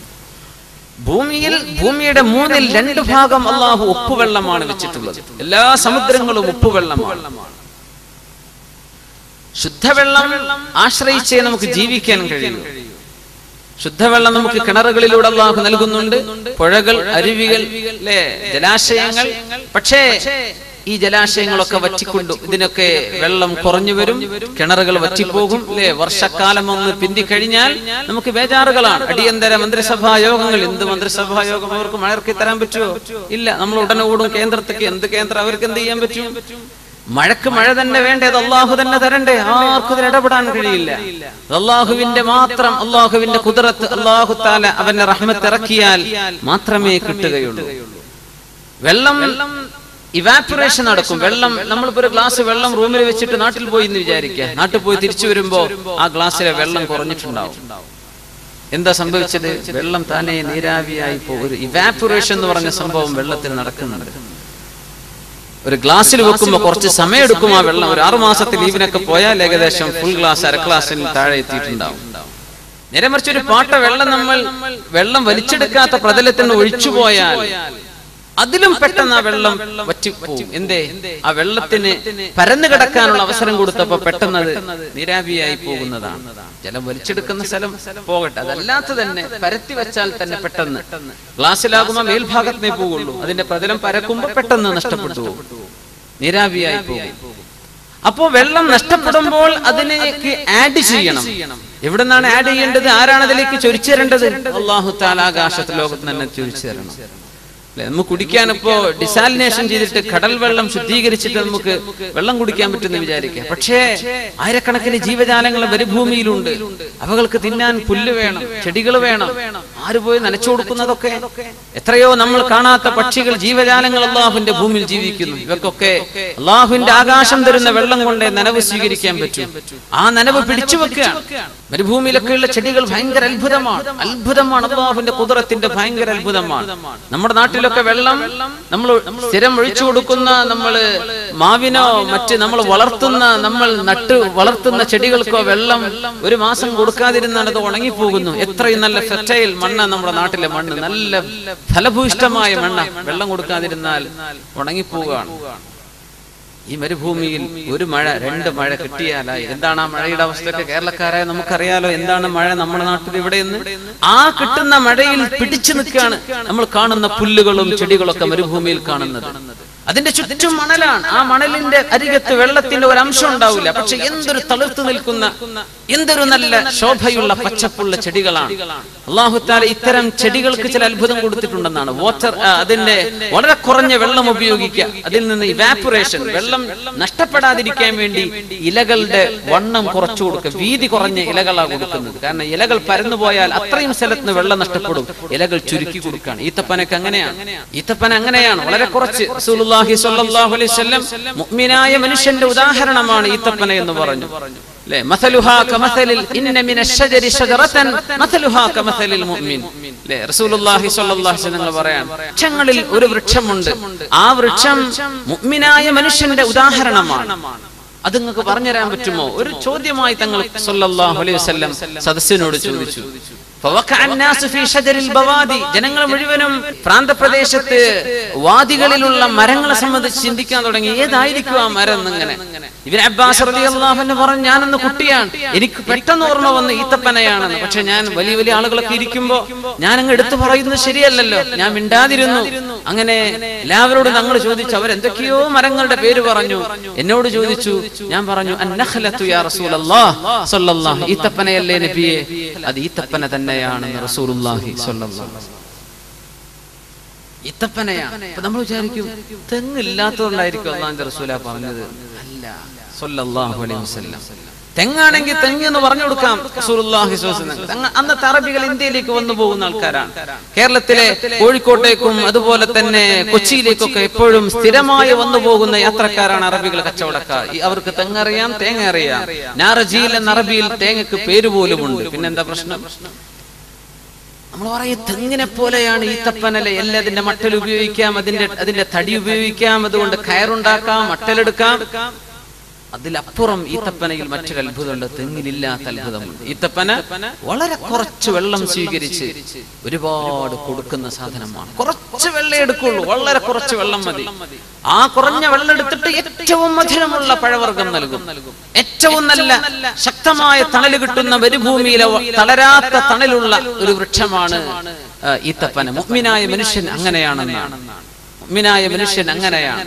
ഭൂമിയിൽ ഭൂമിയുടെ മൂന്നിൽ രണ്ട് ഭാഗം അള്ളാഹു ഉപ്പുവെള്ളമാണ് വെച്ചിട്ടുള്ളത് എല്ലാ സമുദ്രങ്ങളും ഉപ്പുവെള്ളമാണ് ശുദ്ധവെള്ളം ആശ്രയിച്ചേ നമുക്ക് ജീവിക്കാൻ കഴിയൂ ശുദ്ധവെള്ളം നമുക്ക് കിണറുകളിലൂടെ അള്ളാഹു നൽകുന്നുണ്ട് പുഴകൾ അരുവികൾ അല്ലേ ജലാശയങ്ങൾ പക്ഷേ ഈ ജലാശയങ്ങളൊക്കെ വറ്റിക്കൊണ്ടു ഇതിനൊക്കെ വെള്ളം കുറഞ്ഞു വരും കിണറുകൾ വറ്റിപ്പോകും അല്ലേ വർഷക്കാലം ഒന്ന് പിന്തിക്കഴിഞ്ഞാൽ നമുക്ക് ബേജാറുകളാണ് അടിയന്തര മന്ത്രിസഭാ യോഗങ്ങൾ എന്ത് മന്ത്രിസഭാ യോഗം അവർക്ക് മഴർക്ക് തരാൻ പറ്റുമോ ഇല്ല നമ്മൾ ഉടനെ ഓടും കേന്ദ്രത്തേക്ക് എന്ത് കേന്ദ്രം അവർക്ക് എന്ത് ചെയ്യാൻ പറ്റും മഴക്ക് മഴ തന്നെ വേണ്ടേ അത് അള്ളാഹു തന്നെ തരണ്ടേ ആർക്കും ഇതിൽ ഇടപെടാൻ കഴിയില്ല അത് അള്ളാഹുവിന്റെ മാത്രം അള്ളാഹുവിന്റെ കുതിരത്ത് അള്ളാഹു താല അവന്റെ റഹ്മത്ത് ഇറക്കിയാൽ മാത്രമേ കിട്ടുകയുള്ളൂ വെള്ളം ഇവാപറേഷൻ നടക്കും വെള്ളം നമ്മളിപ്പോ ഒരു ഗ്ലാസ് വെള്ളം റൂമിൽ വെച്ചിട്ട് നാട്ടിൽ പോയി എന്ന് വിചാരിക്കുക നാട്ടിൽ പോയി തിരിച്ചു വരുമ്പോ ആ ഗ്ലാസ്സിലെ വെള്ളം കുറഞ്ഞിട്ടുണ്ടാവും എന്താ സംഭവിച്ചത് വെള്ളം താനെ നീരാവിയായി പോകും ഒരു ഇവാപറേഷൻ എന്ന് പറഞ്ഞ സംഭവം വെള്ളത്തിൽ നടക്കുന്നുണ്ട് ഒരു ഗ്ലാസ്സിൽ വെക്കുമ്പോൾ കുറച്ച് സമയം എടുക്കും ആ വെള്ളം ഒരു ആറു മാസത്തെ ലീവിനൊക്കെ പോയാൽ ഏകദേശം ഫുൾ ഗ്ലാസ് അര ഗ്ലാസ്സിൽ താഴെ എത്തിയിട്ടുണ്ടാവും നേരെ മറിച്ച് ഒരു പാട്ട വെള്ളം നമ്മൾ വെള്ളം വലിച്ചെടുക്കാത്ത പ്രതലത്തിന് ഒഴിച്ചു പോയാൽ അതിലും പെട്ടെന്ന് ആ വെള്ളം വറ്റിപ്പോവും എന്തേ ആ വെള്ളത്തിന് പരന്നു കിടക്കാനുള്ള അവസരം കൊടുത്തപ്പോ പെട്ടെന്ന് അത് നീരാവിയായി പോകുന്നതാണ് ജലം വലിച്ചെടുക്കുന്ന സ്ഥലം പോകട്ടെ അതല്ലാത്ത തന്നെ പരത്തി വെച്ചാൽ തന്നെ പെട്ടെന്ന് ഗ്ലാസ്സിലാകുമ്പോ മേൽഭാഗത്തേ പോകുള്ളൂ അതിന്റെ പ്രതലം പരക്കുമ്പോ പെട്ടെന്ന് നഷ്ടപ്പെട്ടു പോകും നീരാവിയായി പോകും അപ്പോ വെള്ളം നഷ്ടപ്പെടുമ്പോൾ അതിലേക്ക് ആഡ് ചെയ്യണം എവിടെ നിന്നാണ് ആഡ് ചെയ്യേണ്ടത് ആരാണ് അതിലേക്ക് ചൊരിച്ചു തരേണ്ടത് അള്ളാഹു താലാകാശത്ത് ലോകത്ത് തന്നെ ചൊരിച്ചു തരണം അല്ലെ നമുക്ക് കുടിക്കാൻ ഇപ്പോ ഡിസാലിനേഷൻ ചെയ്തിട്ട് കടൽ വെള്ളം ശുദ്ധീകരിച്ചിട്ട് നമുക്ക് വെള്ളം കുടിക്കാൻ പറ്റുമെന്ന് വിചാരിക്കാം പക്ഷേ ആയിരക്കണക്കിന് ജീവജാലങ്ങൾ മരുഭൂമിയിലുണ്ട് അവകൾക്ക് തിന്നാൻ പുല്ല് വേണം ചെടികൾ വേണം ആര് പോയി നനച്ചു കൊടുക്കുന്നതൊക്കെ എത്രയോ നമ്മൾ കാണാത്ത പക്ഷികൾ ജീവജാലങ്ങൾ അള്ളാഹുവിന്റെ ഭൂമിയിൽ ജീവിക്കുന്നു ഇവക്കൊക്കെ അള്ളാഹുവിന്റെ ആകാശം തരുന്ന വെള്ളം കൊണ്ടേ നനവ് സ്വീകരിക്കാൻ പറ്റും ആ നനവ് പിടിച്ചു വെക്കുകയാണ് മരുഭൂമിയിലൊക്കെയുള്ള ചെടികൾ ഭയങ്കര അത്ഭുതമാണ് അത്ഭുതമാണ് അള്ളാഹുവിന്റെ കുതിരത്തിന്റെ ഭയങ്കര അത്ഭുതമാണ് നമ്മുടെ നാട്ടിലൊക്കെ വെള്ളം നമ്മൾ സ്ഥിരം ഒഴിച്ചു കൊടുക്കുന്ന നമ്മള് മാവിനോ മറ്റ് നമ്മൾ വളർത്തുന്ന നമ്മൾ നട്ട് വളർത്തുന്ന ചെടികൾക്കോ വെള്ളം ഒരു മാസം കൊടുക്കാതിരുന്നാൽ അത് ഉണങ്ങിപ്പോകുന്നു എത്രയും നല്ല ഫെർട്ടൈൽ മണ്ണ നമ്മുടെ നാട്ടിലെ മണ്ണ് നല്ല ഫലഭൂയിഷ്ടമായ മണ്ണ വെള്ളം കൊടുക്കാതിരുന്നാൽ ഉണങ്ങിപ്പോവുകയാണ് ഈ മരുഭൂമിയിൽ ഒരു മഴ രണ്ട് മഴ കിട്ടിയാലായി എന്താണ് ആ മഴയുടെ അവസ്ഥയൊക്കെ കേരളക്കാരായ നമുക്കറിയാലോ എന്താണ് മഴ നമ്മുടെ നാട്ടിൽ ഇവിടെ നിന്ന് ആ കിട്ടുന്ന മഴയിൽ പിടിച്ചു നിൽക്കുകയാണ് നമ്മൾ കാണുന്ന പുല്ലുകളും ചെടികളൊക്കെ മരുഭൂമിയിൽ കാണുന്നത് അതിന്റെ ചുറ്റും മണലാണ് ആ മണലിന്റെ അരികത്ത് വെള്ളത്തിന്റെ ഒരു അംശം ഉണ്ടാവില്ല പക്ഷെ എന്തൊരു തളിർത്തു നിൽക്കുന്ന എന്തൊരു നല്ല ശോഭയുള്ള പച്ചപ്പുള്ള ചെടികളാണ് അള്ളാഹുത്താല ഇത്തരം ചെടികൾക്ക് ചില അത്ഭുതം കൊടുത്തിട്ടുണ്ടെന്നാണ് വാട്ടർ അതിന്റെ വളരെ കുറഞ്ഞ വെള്ളം ഉപയോഗിക്കുക അതിൽ നിന്ന് ഇവാപുറേഷൻ വെള്ളം നഷ്ടപ്പെടാതിരിക്കാൻ വേണ്ടി ഇലകളുടെ വണ്ണം കുറച്ചു കൊടുക്കുക വീതി കുറഞ്ഞ ഇലകളാണ് കൊടുക്കുന്നത് കാരണം ഇലകൾ പരന്നു പോയാൽ അത്രയും സ്ഥലത്ത് നിന്ന് വെള്ളം നഷ്ടപ്പെടും ഇലകൾ ചുരുക്കി കൊടുക്കുകയാണ് ഈത്തപ്പനൊക്കെ അങ്ങനെയാണ് ഈത്തപ്പന അങ്ങനെയാണ് വളരെ കുറച്ച് റസൂലുള്ളാഹി സ്വല്ലല്ലാഹു അലൈഹി വസല്ലം മുഅ്മിനായ മനുഷ്യന്റെ ഉദാഹരണമാണ് ഈത്തപ്പന എന്ന് പറഞ്ഞു അല്ലേ മസലുഹാ കമസലിൽ ഇന്ന മിന അശ്ശജരി ശജറതൻ മസലുഹാ കമസലിൽ മുഅ്മിൻ അല്ലേ റസൂലുള്ളാഹി സ്വല്ലല്ലാഹു അലൈഹി വസല്ലം പറയാൻ വൃക്ഷങ്ങളിൽ ഒരു വൃക്ഷമുണ്ട് ആ വൃക്ഷം മുഅ്മിനായ മനുഷ്യന്റെ ഉദാഹരണമാണ് അത് നിങ്ങൾക്ക് പറഞ്ഞുതരാൻ പറ്റുമോ ഒരു ചോദ്യമായി തങ്ങൾ സല്ലല്ലാഹു അലൈഹി വസല്ലം സദസ്സിനോട് ചോദിച്ചു فوقع الناس في شجر البوادي ജനങ്ങൾ മുഴുവനും പ്രാന്തപ്രദേശത്ത് വാദികളിലുള്ള മരങ്ങളെ സംബന്ധിച്ച് ചിന്തിക്കാൻ തുടങ്ങി ഏതായിരിക്കും ആ മരം എന്നിങ്ങനെ ഇവൻ അബ്ബാസ് റളിയല്ലാഹു അൻഹു പറഞ്ഞു ഞാനന്ന് കുട്ടിയാണ് എനിക്ക് പെട്ടെന്ന് ഓർമ്മ വന്ന് ഈത്തപ്പനയാണെന്ന് പക്ഷെ ഞാൻ വലിയ വലിയ ആളുകളൊക്കെ ഇരിക്കുമ്പോ ഞാൻ അങ്ങ് എടുത്തു പറയുന്നത് ശരിയല്ലല്ലോ ഞാൻ മിണ്ടാതിരുന്നു അങ്ങനെ എല്ലാവരോടും ഞങ്ങൾ ചോദിച്ചു അവരെന്തൊക്കെയോ മരങ്ങളുടെ പേര് പറഞ്ഞു എന്നോട് ചോദിച്ചു ഞാൻ പറഞ്ഞു അന്നഖലത്തു യാ റസൂലല്ലാഹ് സ്വല്ലല്ലാഹു ഈത്തപ്പനയല്ലേ നബിയെ അത് ഈത്തപ്പന തന്നെയാണെന്ന് റസൂലുള്ളാഹി സ്വല്ലല്ലാഹു അലൈഹി വസല്ലം. ഈത്തപ്പനയാണ് അപ്പൊ നമ്മൾ വിചാരിക്കും തെങ്ങില്ലാത്തതുകൊണ്ടായിരിക്കും അള്ളാന്റെ റസൂല പറഞ്ഞത് അല്ല സ്വല്ലല്ലാഹു അലൈഹി വസല്ലം തെങ്ങാണെങ്കിൽ തെങ്ങ് എന്ന് പറഞ്ഞു കൊടുക്കാം റസൂലുള്ളാഹി സ്വല്ലല്ലാഹു അലൈഹി വസല്ലം. തെങ്ങ് അന്നത്തെ അറബികൾ ഇന്ത്യയിലേക്ക് വന്നു പോകുന്ന ആൾക്കാരാണ് കേരളത്തിലെ കോഴിക്കോട്ടേക്കും അതുപോലെ തന്നെ കൊച്ചിയിലേക്കൊക്കെ എപ്പോഴും സ്ഥിരമായി വന്നു പോകുന്ന യാത്രക്കാരാണ് അറബികൾ കച്ചവടക്കാർ ഈ അവർക്ക് തെങ്ങറിയാം തേങ്ങ അറിയാം നാറജീൽ എന്ന അറബിയിൽ തേങ്ങക്ക് പേര് പോലുമുണ്ട് പിന്നെന്താ പ്രശ്നം നമ്മൾ പറയും തെങ്ങിനെ പോലെയാണ് ഈത്തപ്പനലെ എല്ലാം അതിന്റെ മട്ടൽ ഉപയോഗിക്കാം അതിന്റെ അതിന്റെ തടി ഉപയോഗിക്കാം അതുകൊണ്ട് കയറുണ്ടാക്കാം മട്ടലെടുക്കാം അതിലപ്പുറം ഈത്തപ്പനയിൽ മറ്റൊരു അത്ഭുതമുണ്ട് തെങ്ങിലില്ലാത്ത അത്ഭുതമുണ്ട് ഈത്തപ്പന വളരെ കുറച്ച് വെള്ളം സ്വീകരിച്ച് ഒരുപാട് കൊടുക്കുന്ന സാധനമാണ് കുറച്ച് വെള്ളം എടുക്കുള്ളൂ വളരെ കുറച്ച് വെള്ളം മതി ആ കുറഞ്ഞ വെള്ളം എടുത്തിട്ട് ഏറ്റവും മധുരമുള്ള പഴവർഗം നൽകും ഏറ്റവും നല്ല ശക്തമായ തണല് കിട്ടുന്ന മരുഭൂമിയിലെ തളരാത്ത തണലുള്ള ഒരു വൃക്ഷമാണ് ആ, ഈത്തപ്പന മുഗ്മിനായ മനുഷ്യൻ അങ്ങനെയാണെന്നാണ് മുഗ്മിനായ മനുഷ്യൻ അങ്ങനെയാണ്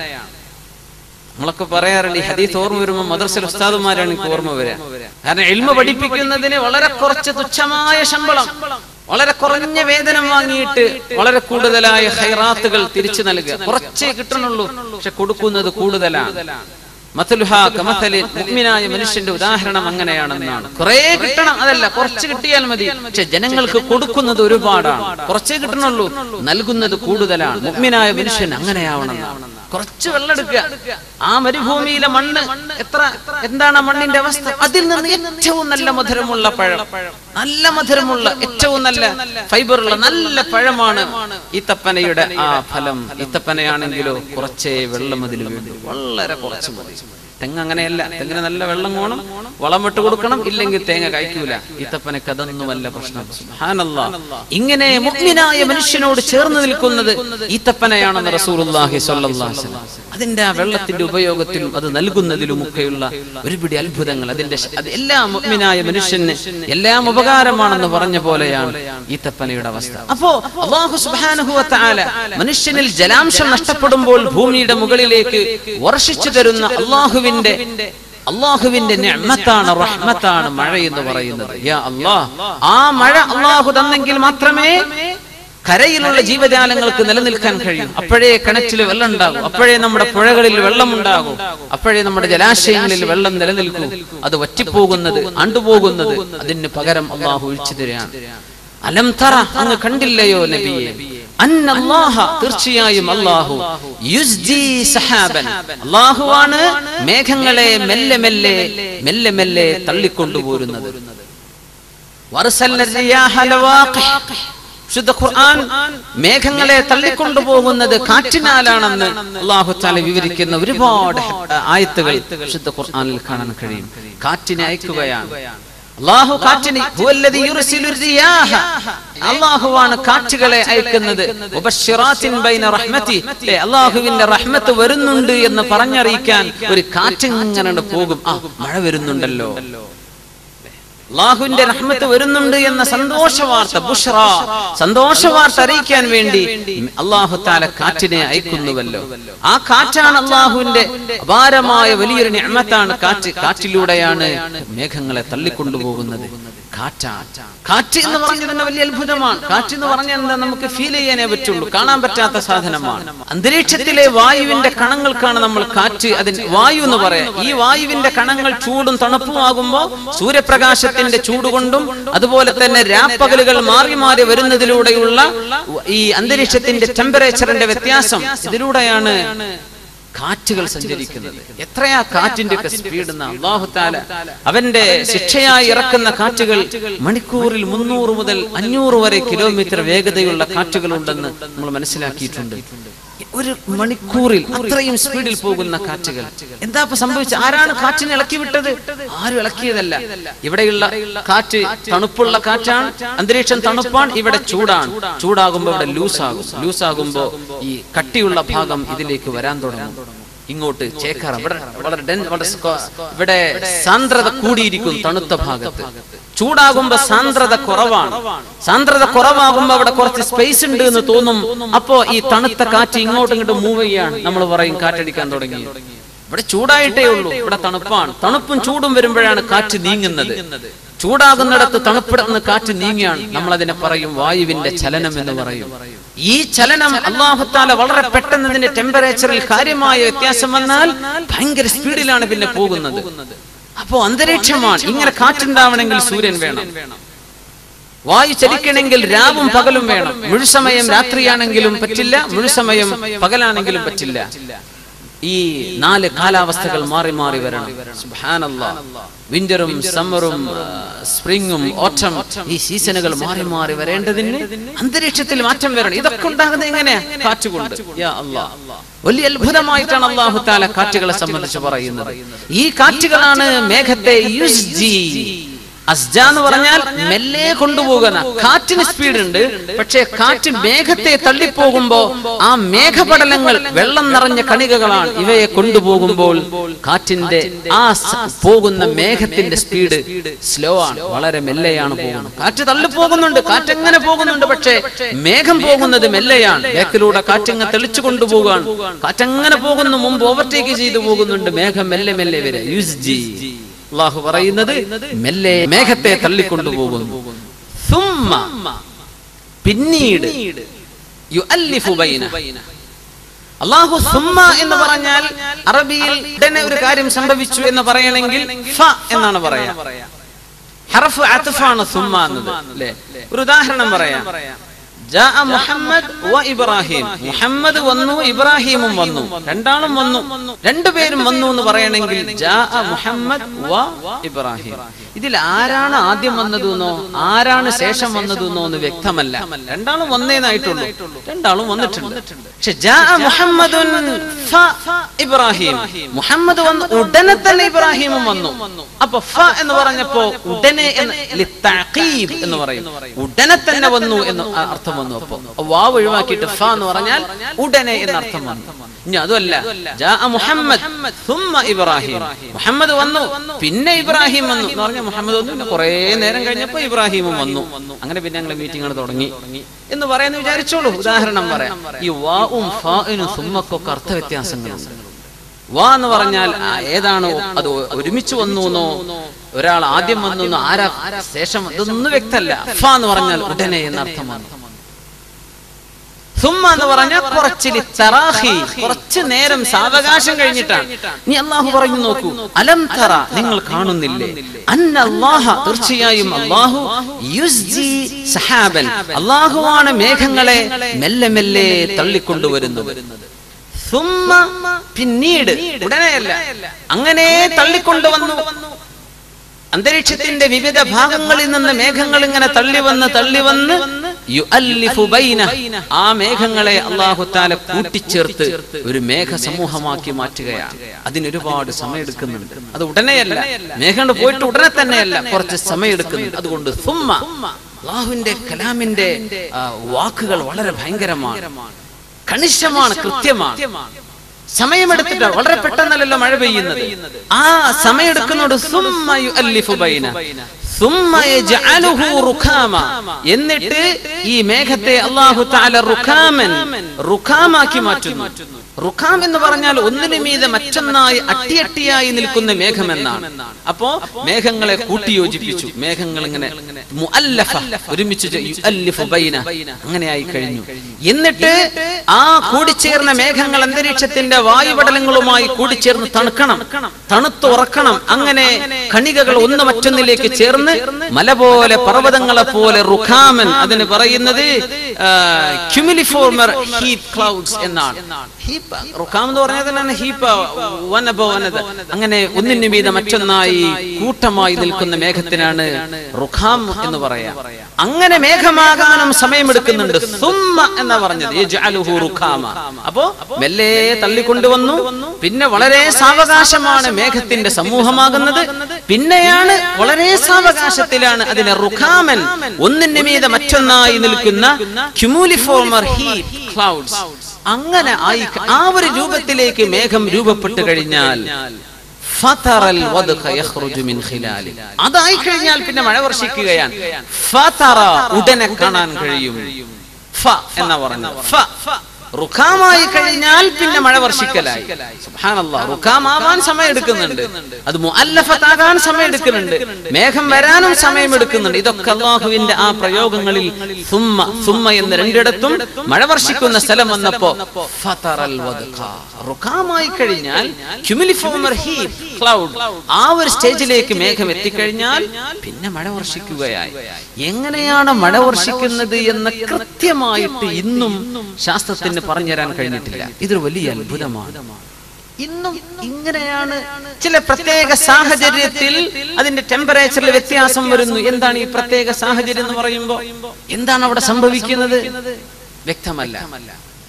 നമ്മളൊക്കെ പറയാറുണ്ട് ഈ ഹദീസ് ഓർമ്മ വരുമ്പോൾ മദ്രസയിൽ ഉസ്താദുമാരാണ് എനിക്ക് ഓർമ്മ വരിക കാരണം എൽമ പഠിപ്പിക്കുന്നതിന് വളരെ കുറച്ച് തുച്ഛമായ ശമ്പളം വളരെ കുറഞ്ഞ വേതനം വാങ്ങിയിട്ട് വളരെ കൂടുതലായ ഹൈറാത്തുകൾ തിരിച്ചു നൽകുക കുറച്ചേ കിട്ടണുള്ളൂ പക്ഷെ കൊടുക്കുന്നത് കൂടുതലാണ് മത്തലുഹാ കമത്തലിൽ മുഅ്മിനായ മനുഷ്യന്റെ ഉദാഹരണം അങ്ങനെയാണെന്നാണ് കുറേ കിട്ടണം അതല്ല കുറച്ച് കിട്ടിയാൽ മതി പക്ഷെ ജനങ്ങൾക്ക് കൊടുക്കുന്നത് ഒരുപാടാണ് കുറച്ചേ കിട്ടണുള്ളൂ നൽകുന്നത് കൂടുതലാണ് മുഅ്മിനായ മനുഷ്യൻ അങ്ങനെയാവണമെന്നാണ് കുറച്ച് വെള്ളം എടുക്കുക ആ മരുഭൂമിയിലെ മണ്ണ് എത്ര എന്താണ് ആ മണ്ണിന്റെ അവസ്ഥ അതിൽ നിന്ന് ഏറ്റവും നല്ല മധുരമുള്ള പഴം നല്ല മധുരമുള്ള ഏറ്റവും നല്ല ഫൈബറുള്ള നല്ല പഴമാണ് ഈത്തപ്പനയുടെ ആ ഫലം ഈത്തപ്പനയാണെങ്കിലോ കുറച്ചേ വെള്ളം അതിൽ വേണ്ടു വളരെ കുറച്ച് മതി തെങ്ങ് അങ്ങനെയല്ല തെങ്ങിന് നല്ല വെള്ളം വേണം വളം വിട്ട് കൊടുക്കണം ഇല്ലെങ്കിൽ തേങ്ങ കഴിക്കൂല ഈത്തപ്പനക്ക് അതൊന്നുമല്ല പ്രശ്നം സുബ്ഹാനല്ലാ. ഇങ്ങനെ മുഅ്മിനായ മനുഷ്യനോട് ചേർന്ന് നിൽക്കുന്നത് ഈത്തപ്പനയാണെന്ന് റസൂലുള്ളാഹി സ്വല്ലല്ലാഹു അലൈഹി വസല്ലം. അതിന്റെ ആ വെള്ളത്തിന്റെ ഉപയോഗത്തിലും അത് നൽകുന്നതിലുമൊക്കെയുള്ള ഒരുപിടി അത്ഭുതങ്ങൾ അതിന്റെ ശ- അത് എല്ലാ മുഅ്മിനായ മനുഷ്യന് എല്ലാം ഉപകാരമാണെന്ന് പറഞ്ഞ പോലെയാണ് ഈത്തപ്പനയുടെ അവസ്ഥ അപ്പോ അള്ളാഹു സുബ്ഹാനഹു വ തആല മനുഷ്യനിൽ ജലാംശം നഷ്ടപ്പെടുമ്പോൾ ഭൂമിയുടെ മുകളിലേക്ക് വർഷിച്ചു തരുന്ന അള്ളാഹുവിന്റെ അള്ളാഹുവിന്റെ നിഅ്മത്താണ് റഹ്മത്താണ് മഴ എന്ന് പറയുന്നത് യാ അല്ലാഹ് ആ മഴ അള്ളാഹു തന്നെങ്കിൽ മാത്രമേ കരയിലുള്ള ജീവജാലങ്ങൾക്ക് നിലനിൽക്കാൻ കഴിയും അപ്പോഴേ കിണറ്റിൽ വെള്ളം ഉണ്ടാകും അപ്പോഴേ നമ്മുടെ പുഴകളിൽ വെള്ളം ഉണ്ടാകും അപ്പോഴേ നമ്മുടെ ജലാശയങ്ങളിൽ വെള്ളം നിലനിൽക്കൂ അത് വറ്റിപ്പോകുന്നത് അണ്ടുപോകുന്നത് അതിന് പകരം അള്ളാഹു ഒഴിച്ചു തരികയാണ് അലം തറ അങ്ങ് കണ്ടില്ലയോ നബിയെ അന്നല്ലാഹ തീർച്ചയായും അല്ലാഹു യുസ്ജി സഹാബൻ അല്ലാഹുവാണ് മേഘങ്ങളെ മെല്ലെ മെല്ലെ മെല്ലെ മെല്ലെ തള്ളിക്കൊണ്ടുപോരുന്നത് വറസൽന റിയാഹ ലവാഖിഹ്. വിശുദ്ധ ഖുർആൻ മേഘങ്ങളെ തള്ളിക്കൊണ്ടുപോകുന്നത് കാറ്റിനാലാണെന്ന് അള്ളാഹു താല വിവരിക്കുന്ന ഒരുപാട് ആയത്തുകൾ വിശുദ്ധ ഖുർആനിൽ കാണാൻ കഴിയും കാറ്റിനെ അയക്കുകയാണ് അള്ളാഹു കാറ്റിന് ഹുവല്ലദീ യുർസിലു റിയാഹ. അള്ളാഹുവാണ് കാറ്റുകളെ അയക്കുന്നത് മുബശ്ശിറാത്തിൻ ബൈന റഹ്മതി. ല്ലേ, അള്ളാഹുവിന്റെ റഹ്മത്ത് വരുന്നുണ്ട് എന്ന് പറഞ്ഞറിയിക്കാൻ ഒരു കാറ്റ് ഇങ്ങനെ പോകും ആ മഴ വരുന്നുണ്ടല്ലോ അള്ളാഹുവിന്റെ റഹ്മത്ത് വരുന്നുണ്ട് എന്ന സന്തോഷ വാർത്ത ബുഷ്റ സന്തോഷ വാർത്ത അറിയിക്കാൻ വേണ്ടി അള്ളാഹു താല കാറ്റിനെ അയക്കുന്നുവല്ലോ ആ കാറ്റാണ് അള്ളാഹുവിന്റെ അപാരമായ വലിയൊരു നിഅമത്താണ് കാറ്റ് കാറ്റിലൂടെയാണ് മേഘങ്ങളെ തള്ളിക്കൊണ്ടുപോകുന്നത് കാറ്റാണ് കാറ്റ് എന്ന് പറഞ്ഞത് തന്നെ വലിയ അത്ഭുതമാണ് കാറ്റ് എന്ന് പറഞ്ഞാൽ എന്താ നമുക്ക് ഫീൽ ചെയ്യാനേ പറ്റുള്ളൂ കാണാൻ പറ്റാത്ത സാധനമാണ് അന്തരീക്ഷത്തിലെ വായുവിന്റെ കണങ്ങൾക്കാണ് നമ്മൾ കാറ്റ് അതിന് വായു എന്ന് പറയാം ഈ വായുവിന്റെ കണങ്ങൾ ചൂടും തണുപ്പുമാകുമ്പോൾ സൂര്യപ്രകാശത്തിന്റെ ചൂട് കൊണ്ടും അതുപോലെ തന്നെ രാപ്പകലുകൾ മാറി മാറി വരുന്നതിലൂടെയുള്ള ഈ അന്തരീക്ഷത്തിന്റെ ടെമ്പറേച്ചറിന്റെ വ്യത്യാസം ഇതിലൂടെയാണ് കാറ്റുകൾ സഞ്ചരിക്കുന്നത് എത്രയാ കാറ്റിന്റെ ഒക്കെ സ്പീഡ് അള്ളാഹു താല അവന്റെ ശിക്ഷയായി ഇറക്കുന്ന കാറ്റുകൾ മണിക്കൂറിൽ മുന്നൂറ് മുതൽ അഞ്ഞൂറ് വരെ കിലോമീറ്റർ വേഗതയുള്ള കാറ്റുകൾ ഉണ്ടെന്ന് നമ്മൾ മനസ്സിലാക്കിയിട്ടുണ്ട് ഒരു മണിക്കൂറിൽ അത്രയും സ്പീഡിൽ പോകുന്ന കാറ്റുകൾ എന്താ ഇപ്പൊ സംഭവിച്ചത് ആരാണ് കാറ്റിനെ ഇളക്കി വിട്ടത് ആരും ഇളക്കിയതല്ല ഇവിടെയുള്ള കാറ്റ് തണുപ്പുള്ള കാറ്റാണ് അന്തരീക്ഷം തണുപ്പാണ് ഇവിടെ ചൂടാണ് ചൂടാകുമ്പോൾ ഇവിടെ ലൂസാകും ലൂസാകുമ്പോ ഈ കട്ടിയുള്ള ഭാഗം ഇതിലേക്ക് വരാൻ തുടങ്ങും ഇങ്ങോട്ട് ചേക്കാറ ഇവിടെ വളരെ ഡെൻ വളരെ സ്ക്വ- ഇവിടെ സാന്ദ്രത കൂടിയിരിക്കും തണുത്ത ഭാഗത്ത് ചൂടാകുമ്പോ സാന്ദ്രത കുറവാണ് സാന്ദ്രത കുറവാകുമ്പോ അവിടെ കുറച്ച് സ്പേസ് ഉണ്ട് എന്ന് തോന്നും അപ്പോ ഈ തണുത്ത കാറ്റ് ഇങ്ങോട്ടും ഇങ്ങോട്ടും മൂവ് ചെയ്യാണ് നമ്മൾ പറയും കാറ്റടിക്കാൻ തുടങ്ങി ഇവിടെ ചൂടായിട്ടേ ഉള്ളൂ ഇവിടെ തണുപ്പാണ് തണുപ്പും ചൂടും വരുമ്പോഴാണ് കാറ്റ് നീങ്ങുന്നത് ചൂടാകുന്നിടത്ത് തണുപ്പിടന്ന് കാറ്റ് നീങ്ങിയാണ് നമ്മൾ അതിനെ പറയും വായുവിന്റെ ചലനം എന്ന് പറയും ഈ ചലനം അള്ളാഹുത്താല വളരെ പെട്ടെന്ന് ഇതിന്റെ ടെമ്പറേച്ചറിൽ കാര്യമായ വ്യത്യാസം വന്നാൽ ഭയങ്കര സ്പീഡിലാണ് പിന്നെ പോകുന്നത് അപ്പോ അന്തരീക്ഷമാണ് ഇങ്ങനെ കാറ്റുണ്ടാവണമെങ്കിൽ സൂര്യൻ വേണം വായു ചലിക്കണമെങ്കിൽ രാവും പകലും വേണം മുഴുസമയം രാത്രിയാണെങ്കിലും പറ്റില്ല മുഴുസമയം പകലാണെങ്കിലും പറ്റില്ല ഈ നാല് കാലാവസ്ഥകൾ മാറി മാറി വരണം സുബ്ഹാനല്ലാ വിന്ററും സമ്മറും സ്പ്രിങ്ങും ഓട്ടം ഈ സീസണുകൾ മാറി മാറി വരേണ്ടതിന് അന്തരീക്ഷത്തിൽ മാറ്റം വരണം ഇതൊക്കെ ഉണ്ടാകുന്നത് എങ്ങനെയാ കാറ്റുകൊണ്ട് യാ അല്ലാ വലിയ അത്ഭുതമായിട്ടാണ് അള്ളാഹു താല കാറ്റുകളെ സംബന്ധിച്ച് പറയുന്നത് ഈ കാറ്റുകളാണ് മേഘത്തെ യുസ്ജി അസ്ജ എന്ന് പറഞ്ഞാൽ മെല്ലെ കൊണ്ടുപോകുന്ന കാറ്റിന് സ്പീഡ് ഉണ്ട് പക്ഷേ കാറ്റ് മേഘത്തെ തള്ളിപ്പോകുമ്പോ ആ മേഘപടലങ്ങൾ വെള്ളം നിറഞ്ഞ കണികകളാണ് ഇവയെ കൊണ്ടുപോകുമ്പോൾ കാറ്റിന്റെ ആ സ- പോകുന്ന മേഘത്തിന്റെ സ്പീഡ് സ്ലോ ആണ് വളരെ മെല്ലെയാണ് പോകുന്നത് കാറ്റ് തള്ളിപ്പോകുന്നുണ്ട് കാറ്റ് എങ്ങനെ പോകുന്നുണ്ട് പക്ഷേ മേഘം പോകുന്നത് മെല്ലെയാണ് ബേക്കിലൂടെ കാറ്റങ്ങ് തെളിച്ചു കൊണ്ടുപോകാണ് കാറ്റങ്ങനെ പോകുന്നു മുമ്പ് ഓവർടേക്ക് ചെയ്തു പോകുന്നുണ്ട് മേഘം മെല്ലെ മെല്ലെ വരെ യൂസ് ജി അള്ളാഹു പറയുന്നത് മെല്ലെ മേഘത്തെ തള്ളിക്കൊണ്ടുപോകുന്നു സുമ്മ പിന്നീട് യുഅല്ലിഫു ബൈന അള്ളാഹു സുമ്മ എന്ന് പറഞ്ഞാൽ അറബിയിൽ ഉടനെ ഒരു കാര്യം സംഭവിച്ചു എന്ന് പറയണമെങ്കിൽ ഫ എന്നാണ് പറയാ ഹറഫ് അത്ഫാണ് സുമ്മ എന്നത് അല്ലേ ഒരു ഉദാഹരണം പറയാം ജാഅ മുഹമ്മദ് വ ഇബ്രാഹിം മുഹമ്മദ് വന്നു ഇബ്രാഹിമും വന്നു രണ്ടാളും വന്നു രണ്ടുപേരും വന്നു എന്ന് പറയണമെങ്കിൽ ജാഅ മുഹമ്മദ് വ ഇബ്രാഹിം ഇതിൽ ആരാണ് ആദ്യം വന്നതെന്നോ ആരാണ് ശേഷം വന്നതെന്നോ എന്ന് വ്യക്തമല്ല രണ്ടാളും വന്നേനായിട്ടുള്ളൂ രണ്ടാളും വന്നിട്ടുണ്ട് പക്ഷെ ജാഅ മുഹമ്മദുൻ ഫ ഇബ്രാഹിം മുഹമ്മദ് വന്നു ഉടനെ തന്നെ ഇബ്രാഹിമും വന്നു അപ്പൊ ഫ എന്ന് പറഞ്ഞപ്പോ ഉടനെ എന്ന് ലിത്തഅഖീബ് എന്ന് പറയും ഉടനെ തന്നെ വന്നു എന്ന് ആ അർത്ഥം വന്നു അപ്പോ വാവ് ഒഴിവാക്കിയിട്ട് ഫ എന്ന് പറഞ്ഞാൽ ഉടനെ എന്ന അർത്ഥം വന്നു ഇനി അതുമല്ല ജാഅ മുഹമ്മദ് സുമ്മ ഇബ്രാഹിം മുഹമ്മദ് വന്നു പിന്നെ ഇബ്രാഹിം വന്നു എന്ന് പറഞ്ഞാൽ മുഹമ്മദ് വന്നു പിന്നെ കുറേ നേരം കഴിഞ്ഞപ്പോ ഇബ്രാഹിമും വന്നു അങ്ങനെ പിന്നെ ഞങ്ങൾ മീറ്റിംഗ് തുടങ്ങി എന്ന് പറയാന്ന് വിചാരിച്ചോളൂ ഉദാഹരണം പറയാം ഈ വാവും ഫാഇനും സുമ്മക്കൊക്കെ അർത്ഥ വ്യത്യാസങ്ങളുണ്ട് വാ എന്ന് പറഞ്ഞാൽ ആ ഏതാണ് അത് ഒരുമിച്ച് വന്നു എന്നോ ഒരാൾ ആദ്യം വന്നു എന്നോ ആരാ ശേഷം ഇതൊന്നും വ്യക്തമല്ല ഫ എന്ന് പറഞ്ഞാൽ ഉടനെ എന്ന അർത്ഥം വന്നു സുമ്മ എന്ന് പറഞ്ഞാൽ കുറച്ച് ലിത്തറാഹി, കുറച്ച് നേരം സാവകാശം കഴിഞ്ഞിട്ടാണ് നീ അള്ളാഹു പറഞ്ഞു നോക്കൂ അലം തറ നിങ്ങൾ കാണുന്നില്ലേ അന്ന അല്ലാഹ തീർച്ചയായും അള്ളാഹു യുസ്ജി സഹാബൻ അള്ളാഹുവാണ് മേഘങ്ങളെ മെല്ലെ മെല്ലെ തള്ളിക്കൊണ്ടുവരുന്നത് സുമ്മ പിന്നീട് ഉടനെയല്ല അങ്ങനെ തള്ളിക്കൊണ്ടുവന്നു അന്തരീക്ഷത്തിന്റെ വിവിധ ഭാഗങ്ങളിൽ നിന്ന് മേഘങ്ങൾ ഇങ്ങനെ തള്ളി വന്ന് തള്ളി വന്ന് യുഅല്ലിഫു ബൈന ആ മേഘങ്ങളെ അള്ളാഹു താല കൂട്ടിച്ചേർത്ത് ഒരു മേഘ സമൂഹമാക്കി മാറ്റുകയാണ് അതിനൊരുപാട് സമയമെടുക്കുന്നുണ്ട് അത് ഉടനെയല്ല മേഘങ്ങൾ പോയിട്ട് ഉടനെ തന്നെയല്ല കുറച്ച് സമയമെടുക്കുന്നുണ്ട് അതുകൊണ്ട് സുമ്മ അള്ളാഹുവിന്റെ കലാമിന്റെ ആ, വാക്കുകൾ വളരെ ഭയങ്കരമാണ് കണിശമാണ് കൃത്യമാണ് സമയമെടുത്തിട്ട് വളരെ പെട്ടെന്നല്ലല്ലോ മഴ പെയ്യുന്നത് ആ സമയമെടുക്കുന്നോട് സുമ്മ യുഅല്ലിഫു ബൈന സുമ്മ യജ്അലുഹു റുഖാമ എന്നിട്ട് ഈ മേഘത്തെ അല്ലാഹു തആല റുഖാമൻ റുഖാമാക്കി മാറ്റുന്നു റുഖാം എന്ന് പറഞ്ഞാൽ ഒന്നിനു മീതെ മറ്റൊന്നായി അട്ടിയട്ടിയായി നിൽക്കുന്ന മേഘം എന്നാണ് അപ്പോ മേഘങ്ങളെ കൂട്ടിയോജിപ്പിച്ചു മേഘങ്ങൾ ഇങ്ങനെ മുഅല്ലഫ ഒരുമിച്ച് ചെ- യുഅല്ലിഫു ബൈന അങ്ങനെയായി കഴിഞ്ഞു എന്നിട്ട് ആ കൂടിച്ചേർന്ന മേഘങ്ങൾ അന്തരീക്ഷത്തിന്റെ വായുപടലങ്ങളുമായി കൂടിച്ചേർന്ന് തണുക്കണം തണുത്ത് ഉറക്കണം അങ്ങനെ കണികകൾ ഒന്ന് മറ്റൊന്നിലേക്ക് ചേർന്ന് മല പോലെ പർവ്വതങ്ങളെ പോലെ റുഖാമൻ അതിന് പറയുന്നത് ക്യുമിലിഫോർമർ ഹീപ് ക്ലൗഡ്സ് എന്നാണ് ഹീപ്പ് റുഖാം എന്ന് പറഞ്ഞാൽ തന്നെയാണ് ഹീപ്പ് വൻ above another. അങ്ങനെ ഒന്നിനു മീതെ മറ്റൊന്നായി കൂട്ടമായി നിൽക്കുന്ന മേഘത്തിനാണ് റുഖാം എന്ന് പറയാം അങ്ങനെ മേഘമാകാനും സമയമെടുക്കുന്നുണ്ട് സുമ്മ എന്നാ പറഞ്ഞത് യജ്അലുഹു റുഖാമ അപ്പോ മെല്ലെ തള്ളിക്കൊണ്ടുവന്നു പിന്നെ വളരെ സാവകാശമാണ് മേഘത്തിന്റെ സമൂഹമാകുന്നത് പിന്നെയാണ് വളരെ സാവകാശത്തിലാണ് അതിനെ റുഖാമൻ ഒന്നിന് മീതെ മറ്റൊന്നായി നിൽക്കുന്ന ക്യുമുലിഫോർമർ ഹീറ്റ് ക്ലൗഡ്സ് അങ്ങനെ ആയി ആ ഒരു രൂപത്തിലേക്ക് മേഘം രൂപപ്പെട്ടു കഴിഞ്ഞാൽ ഫതറൽ വദ്ഖ യഖ്റുജു മിൻ ഖിലാലി. അതായി കഴിഞ്ഞാൽ പിന്നെ മഴ വർഷിക്കുകയാണ് ഫതറ ഉടനെ കാണാൻ കഴിയും ഫ എന്നാ പറഞ്ഞത് ഫ റുഖാമായി കഴിഞ്ഞാൽ പിന്നെ മഴ വർഷിക്കലായി സുബ്ഹാനല്ലാഹ് റുഖാമാവാൻ സമയം എടുക്കുന്നുണ്ട് അത് മുഅല്ലഫത്താകാൻ സമയം എടുക്കുന്നുണ്ട് മേഘം വരാനും സമയം എടുക്കുന്നുണ്ട് ഇതൊക്കെ അള്ളാഹുവിന്റെ ആ പ്രയോഗങ്ങളിൽ സുമ്മ സുമ്മ എന്ന് രണ്ടിടത്തും മഴ വർഷിക്കുന്ന സ്ഥലം വന്നപ്പോ ഫതറൽ വദ്ഖ. റുഖാമായി കഴിഞ്ഞാൽ ക്യുമിലിഫോമർ ഹീറ്റ് ക്ലൗഡ് ആ ഒരു സ്റ്റേജിലേക്ക് മേഘം എത്തിക്കഴിഞ്ഞാൽ പിന്നെ മഴ വർഷിക്കുകയായി എങ്ങനെയാണ് മഴ വർഷിക്കുന്നത് എന്ന് കൃത്യമായിട്ട് ഇന്നും ശാസ്ത്രത്തിന് പറഞ്ഞു തരാൻ കഴിഞ്ഞിട്ടില്ല ഇതൊരു വലിയ അത്ഭുതമാണ് ഇന്നും ഇങ്ങനെയാണ് ചില പ്രത്യേക സാഹചര്യത്തിൽ അതിന്റെ ടെമ്പറേച്ചറിൽ വ്യത്യാസം വരുന്നു എന്താണ് ഈ പ്രത്യേക സാഹചര്യം എന്ന് പറയുമ്പോൾ എന്താണ് അവിടെ സംഭവിക്കുന്നത് വ്യക്തമല്ല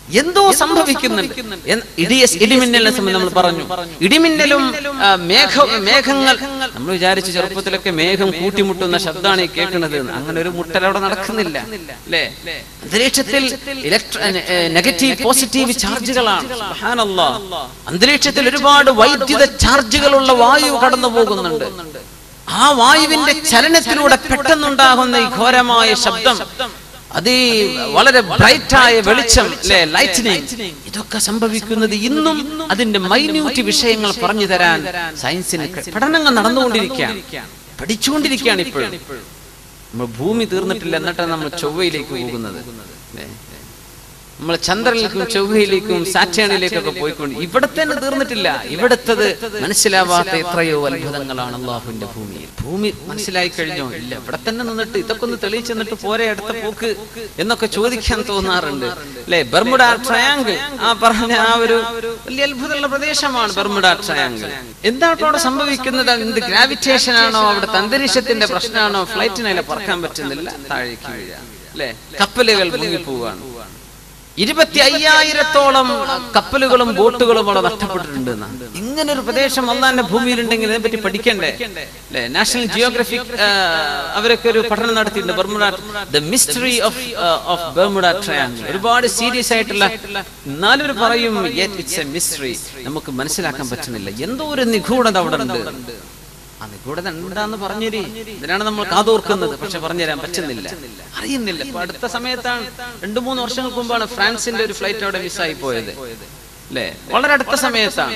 എന്തോ സംഭവിക്കുന്നുണ്ട് എന്ന് ഇടിയ ഇടിമിന്നലിനെ സംബന്ധിച്ച് നമ്മൾ പറഞ്ഞു ഇടിമിന്നലും ആ, മേഘ മേഘങ്ങൾ നമ്മൾ വിചാരിച്ചു ചെറുപ്പത്തിലൊക്കെ മേഘം കൂട്ടിമുട്ടുന്ന ശബ്ദമാണ് ഈ കേൾക്കുന്നത് എന്ന്. അങ്ങനെ ഒരു മുട്ടൽ അവിടെ നടക്കുന്നില്ല അല്ലേ അന്തരീക്ഷത്തിൽ നെഗറ്റീവ് പോസിറ്റീവ് ചാർജുകളാണ് സുബ്ഹാനല്ലാഹ്. അന്തരീക്ഷത്തിൽ ഒരുപാട് വൈദ്യുത ചാർജുകളുള്ള വായു കടന്നു പോകുന്നുണ്ട് ആ വായുവിന്റെ ചലനത്തിലൂടെ പെട്ടെന്നുണ്ടാകുന്ന ഈ ഘോരമായ ശബ്ദം അത് ഈ വളരെ ബ്രൈറ്റായ വെളിച്ചം അല്ലെ ലൈറ്റ്നിങ് ഇതൊക്കെ സംഭവിക്കുന്നത് ഇന്നും അതിന്റെ മൈന്യൂട്ട് വിഷയങ്ങൾ പറഞ്ഞു തരാൻ സയൻസിന് ക- പഠനങ്ങൾ നടന്നുകൊണ്ടിരിക്കുകയാണ് പഠിച്ചുകൊണ്ടിരിക്കുകയാണ് ഇപ്പോഴും നമ്മൾ ഭൂമി തീർന്നിട്ടില്ല എന്നിട്ടാണ് നമ്മൾ ചൊവ്വയിലേക്ക് പോകുന്നത് അല്ലേ? നമ്മൾ ചന്ദ്രനിലേക്കും ചൊവ്വയിലേക്കും സാറ്റേണിലേക്കൊക്കെ പോയിക്കൊണ്ട് ഇവിടെ തന്നെ തീർന്നിട്ടില്ല ഇവിടുത്തത് മനസ്സിലാവാത്ത എത്രയോ അത്ഭുതങ്ങളാണ് അള്ളാഹുവിന്റെ ഭൂമിയിൽ ഭൂമി മനസ്സിലായി കഴിഞ്ഞോ ഇല്ല ഇവിടെ തന്നെ നിന്നിട്ട് ഇതൊക്കെ ഒന്ന് തെളിയിച്ചു നിന്നിട്ട് പോരെ അടുത്ത പോക്ക് എന്നൊക്കെ ചോദിക്കാൻ തോന്നാറുണ്ട് അല്ലെ ബർമുഡ ട്രയാങ്കിൾ ആ പറഞ്ഞ ആ ഒരു വലിയ അത്ഭുതമുള്ള പ്രദേശമാണ് ബർമുഡ ട്രയാങ്കിൾ എന്താണ് അവിടെ സംഭവിക്കുന്നത് എന്ത് ഗ്രാവിറ്റേഷൻ ആണോ അവിടുത്തെ അന്തരീക്ഷത്തിന്റെ പ്രശ്നമാണോ ഫ്ലൈറ്റിനെ പറക്കാൻ പറ്റുന്നില്ല താഴേക്ക് വീഴുക അല്ലെ കപ്പലുകൾ മുങ്ങിപ്പോവാണ് ഇരുപത്തി അയ്യായിരത്തോളം കപ്പലുകളും ബോട്ടുകളും അവിടെ നഷ്ടപ്പെട്ടിട്ടുണ്ട് എന്നാണ്. ഇങ്ങനെ ഒരു പ്രദേശം അള്ളാന്റെ ഭൂമിയിലുണ്ടെങ്കിൽ ഇതിനെപ്പറ്റി പഠിക്കണ്ടേ അല്ലെ നാഷണൽ ജിയോഗ്രഫിക് അവരൊക്കെ ഒരു പഠനം നടത്തിയിട്ടുണ്ട് Bermuda the mystery of of Bermuda triangle ഒരുപാട് സീരിയസ് ആയിട്ടുള്ള എന്നാലും ഒരു പറയും ഇറ്റ്സ് എ മിസ്റ്ററി നമുക്ക് മനസ്സിലാക്കാൻ പറ്റുന്നില്ല എന്തോ ഒരു നിഗൂഢത അവിടെ ഉണ്ട് ആ നിഗൂഢത ഉണ്ടാന്ന് പറഞ്ഞേരി ഇതിനാണ് നമ്മൾ കാതോർക്കുന്നത് പക്ഷെ പറഞ്ഞുതരാൻ പറ്റുന്നില്ല അറിയുന്നില്ല ഇപ്പൊ അടുത്ത സമയത്താണ് രണ്ടു മൂന്ന് വർഷങ്ങൾക്ക് മുമ്പാണ് ഫ്രാൻസിന്റെ ഒരു ഫ്ലൈറ്റ് അവിടെ മിസ്സായി പോയത് അല്ലേ വളരെ അടുത്ത സമയത്താണ്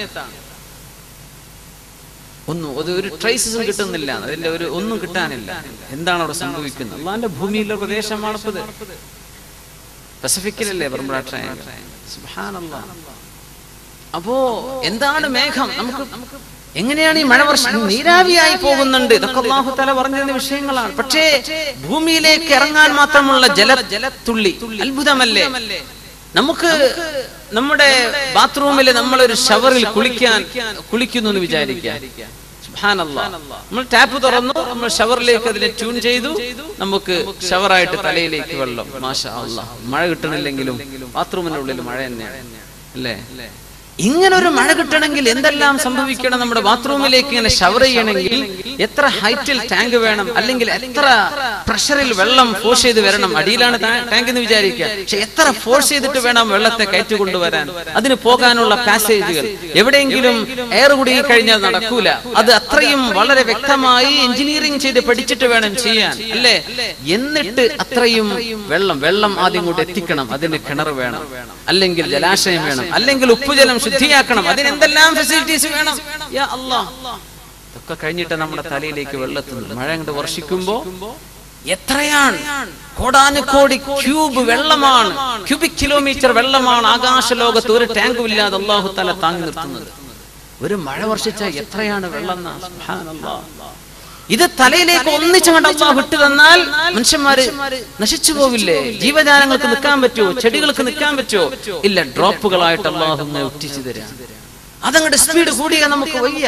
ഒന്നും അത് ഒരു ട്രേസസും കിട്ടുന്നില്ല അതിന്റെ ഒരു ഒന്നും കിട്ടാനില്ല എന്താണ് അവിടെ സംഭവിക്കുന്നത് അള്ളാന്റെ ഭൂമിയിലെ പ്രദേശമാണ് ഇപ്പത് പസഫിക്കിലല്ലേ ബർമുഡ ട്രയാങ്കിൾ സുബ്ഹാനല്ലാഹ് അപ്പോ എന്താണ് മേഘം നമുക്ക് എങ്ങനെയാണ് ഈ മഴ വർഷം നീരാവിയായി പോകുന്നുണ്ട് ഇതൊക്കെ അള്ളാഹു തല പറഞ്ഞിരുന്ന വിഷയങ്ങളാണ് പക്ഷേ ഭൂമിയിലേക്ക് ഇറങ്ങാൻ മാത്രമുള്ള ജല ജലത്തുള്ളി അത്ഭുതമല്ലേ നമുക്ക് നമ്മുടെ ബാത്റൂമിൽ നമ്മളൊരു ഷവറിൽ കുളിക്കാൻ കുളിക്കുന്നു എന്ന് വിചാരിക്കാം സുബ്ഹാനല്ലാഹ്. നമ്മൾ ടാപ്പ് തുറന്നു നമ്മൾ ഷവറിലേക്ക് അതിനെ ട്യൂൺ ചെയ്തു നമുക്ക് ഷവറായിട്ട് തലയിലേക്ക് വെള്ളം മാഷാ അല്ലാഹ് മഴ കിട്ടണില്ലെങ്കിലും ബാത്റൂമിനുള്ളിൽ മഴ തന്നെയാണ് അല്ലേ ഇങ്ങനെ ഒരു മഴ കിട്ടണമെങ്കിൽ എന്തെല്ലാം സംഭവിക്കണം നമ്മുടെ ബാത്റൂമിലേക്ക് ഇങ്ങനെ ഷവർ ചെയ്യണമെങ്കിൽ എത്ര ഹൈറ്റിൽ ടാങ്ക് വേണം അല്ലെങ്കിൽ എത്ര പ്രഷറിൽ വെള്ളം ഫോഴ്സ് ചെയ്ത് വരണം അടിയിലാണ് ടാങ്ക് എന്ന് വിചാരിക്കുക പക്ഷെ എത്ര ഫോഴ്സ് ചെയ്തിട്ട് വേണം വെള്ളത്തെ കയറ്റി കൊണ്ടുവരാൻ അതിന് പോകാനുള്ള പാസേജുകൾ എവിടെയെങ്കിലും എയർ കുടുങ്ങി കഴിഞ്ഞാൽ നടക്കൂല അത് അത്രയും വളരെ വ്യക്തമായി എഞ്ചിനീയറിംഗ് ചെയ്ത് പഠിച്ചിട്ട് വേണം ചെയ്യാൻ അല്ലേ എന്നിട്ട് അത്രയും വെള്ളം വെള്ളം ആദ്യം കൊണ്ട് എത്തിക്കണം അതിന് കിണർ വേണം അല്ലെങ്കിൽ ജലാശയം വേണം അല്ലെങ്കിൽ ഉപ്പുജലം ശുദ്ധിയാക്കണം അതിന് എന്തെല്ലാം ഫെസിലിറ്റീസ് വേണം യാ അല്ലാഹ് ഇതൊക്കെ കഴിഞ്ഞിട്ട് നമ്മുടെ തലയിലേക്ക് വെള്ളത്തുന്നത് മഴ അങ്ങോട്ട് വർഷിക്കുമ്പോ എത്രയാണ് കോടാനുകോടി ക്യൂബ് വെള്ളമാണ് ക്യൂബിക് കിലോമീറ്റർ വെള്ളമാണ് ആകാശ ലോകത്ത് ഒരു ടാങ്കും ഇല്ലാതെ അള്ളാഹു തല താങ്ങി നിർത്തുന്നത് ഒരു മഴ വർഷിച്ചാൽ എത്രയാണ് വെള്ളം എന്നാ? സുബ്ഹാനല്ലാഹ്. ഇത് തലയിലേക്ക് ഒന്നിച്ചങ്ങോട്ട് അള്ളാഹു വിട്ടു തന്നാൽ മനുഷ്യന്മാര് നശിച്ചു പോവില്ലേ ജീവജാലങ്ങൾക്ക് നിൽക്കാൻ പറ്റുമോ ചെടികൾക്ക് നിൽക്കാൻ പറ്റുമോ ഇല്ല ഡ്രോപ്പുകളായിട്ട് അള്ളാഹു ഇങ്ങനെ ഒറ്റിച്ചു തരാം അതങ്ങോട്ട് സ്പീഡ് കൂടിയാൽ നമുക്ക് വയ്യ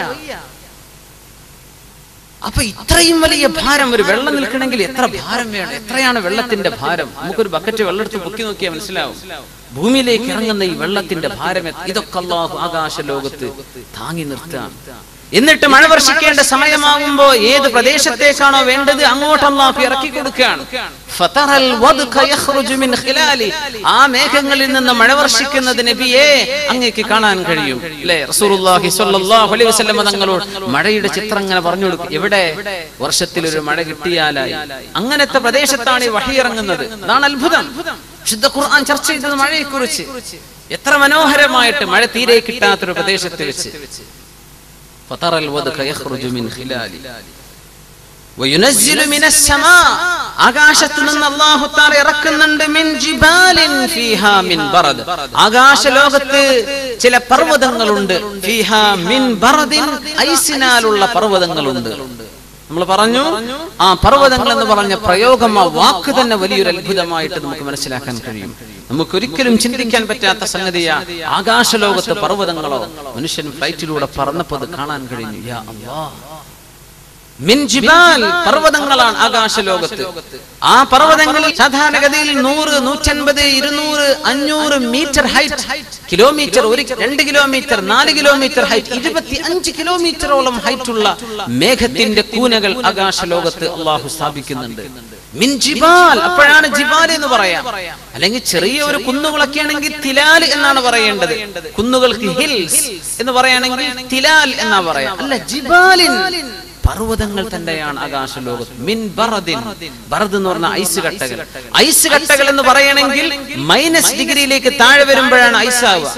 അപ്പൊ ഇത്രയും വലിയ ഭാരം ഒരു വെള്ളം നിൽക്കണമെങ്കിൽ എത്ര ഭാരം വേണം എത്രയാണ് വെള്ളത്തിന്റെ ഭാരം നമുക്കൊരു ബക്കറ്റ് വെള്ളം എടുത്ത് പൊക്കി നോക്കിയാൽ മനസ്സിലാവും ഭൂമിയിലേക്ക് ഇറങ്ങുന്ന ഈ വെള്ളത്തിന്റെ ഭാരം എത്ര- ഇതൊക്കെ അള്ളാഹു ആകാശ ലോകത്ത് താങ്ങി നിർത്താം എന്നിട്ട് മഴ വർഷിക്കേണ്ട സമയമാകുമ്പോ ഏത് പ്രദേശത്തേക്കാണോ വേണ്ടത് അങ്ങോട്ട് അള്ളാഹു ഇറക്കി കൊടുക്കുകയാണ് ഫതറൽ വദ്ക യഖ്റുജു മിൻ ഖിലാലി. ആ മേഘങ്ങളിൽ നിന്ന് മഴ വർഷിക്കുന്നത് നബിയെ അങ്ങേക്ക് കാണാൻ കഴിയും അല്ലേ റസൂലുള്ളാഹി സ്വല്ലല്ലാഹു അലൈഹി വസല്ലം തങ്ങളോട് മഴയുടെ ചിത്രം ഇങ്ങനെ പറഞ്ഞു കൊടുക്കും എവിടെ വർഷത്തിൽ ഒരു മഴ കിട്ടിയാലായി അങ്ങനത്തെ പ്രദേശത്താണ് ഈ വഹി ഇറങ്ങുന്നത് അതാണ് അത്ഭുതം വിശുദ്ധ ഖുർആൻ ചർച്ച ചെയ്തത് മഴയെക്കുറിച്ച് എത്ര മനോഹരമായിട്ട് മഴ തീരെ കിട്ടാത്തൊരു പ്രദേശത്ത് വെച്ച് فترى الودق يخرج من خلاله وينزل من السماء ആകാശത്ത് നിന്ന് അല്ലാഹു തആല ഇറക്കുന്നുണ്ട് മിൻ ജിബാലിൻ ഫീഹാ മിൻ ബറദ് ആകാശ ലോകത്ത് ചില പർവ്വതങ്ങളുണ്ട് ഫീഹാ മിൻ ബറദിൻ ഐസിനാലുള്ള പർവ്വതങ്ങളുണ്ട് നമ്മൾ പറഞ്ഞു ആ പർവ്വതങ്ങൾ എന്ന് പറഞ്ഞ പ്രയോഗം ആ വാക്ക് തന്നെ വലിയൊരു അത്ഭുതമായിട്ട് നമുക്ക് മനസ്സിലാക്കാൻ കഴിയും നമുക്ക് ഒരിക്കലും ചിന്തിക്കാൻ പറ്റാത്ത സംഗതിയാ ആകാശലോകത്ത് പർവ്വതങ്ങളോ മനുഷ്യൻ ഫ്ലൈറ്റിലൂടെ പറന്നപ്പോ അത് കാണാൻ കഴിഞ്ഞു യാ അല്ലാഹ് മിൻ ജിബാൽ പർവ്വതങ്ങളാണ് ആകാശലോകത്ത് ആ പർവ്വതങ്ങളിൽ സാധാരണഗതിയിൽ നൂറ് നൂറ്റൻപത് ഇരുന്നൂറ് അഞ്ഞൂറ് മീറ്റർ ഹൈറ്റ് കിലോമീറ്റർ ഒരു രണ്ട് കിലോമീറ്റർ നാല് കിലോമീറ്റർ ഹൈറ്റ് ഇരുപത്തി അഞ്ച് കിലോമീറ്ററോളം ഹൈറ്റ് ഉള്ള മേഘത്തിന്റെ കൂനകൾ ആകാശലോകത്ത് അള്ളാഹു സ്ഥാപിക്കുന്നുണ്ട് മിൻ ജിബാൽ അപ്പോഴാണ് ജിബാൽ എന്ന് പറയാം അല്ലെങ്കിൽ ചെറിയ ഒരു കുന്നുകളൊക്കെ ആണെങ്കിൽ തിലാൽ എന്നാണ് പറയേണ്ടത് കുന്നുകൾക്ക് ഹിൽസ് എന്ന് പറയുകയാണെങ്കിൽ തിലാൽ എന്നാ പറയാം അല്ല ജിബാലിൻ പർവ്വതങ്ങൾ തന്നെയാണ് ആകാശലോകത്ത് മിൻ ബറദിൻ ബറദ് എന്ന് പറഞ്ഞ ഐസ് കട്ടകൾ ഐസ് കട്ടകൾ എന്ന് പറയണമെങ്കിൽ മൈനസ് ഡിഗ്രിയിലേക്ക് താഴെ വരുമ്പോഴാണ് ഐസ് ആവുക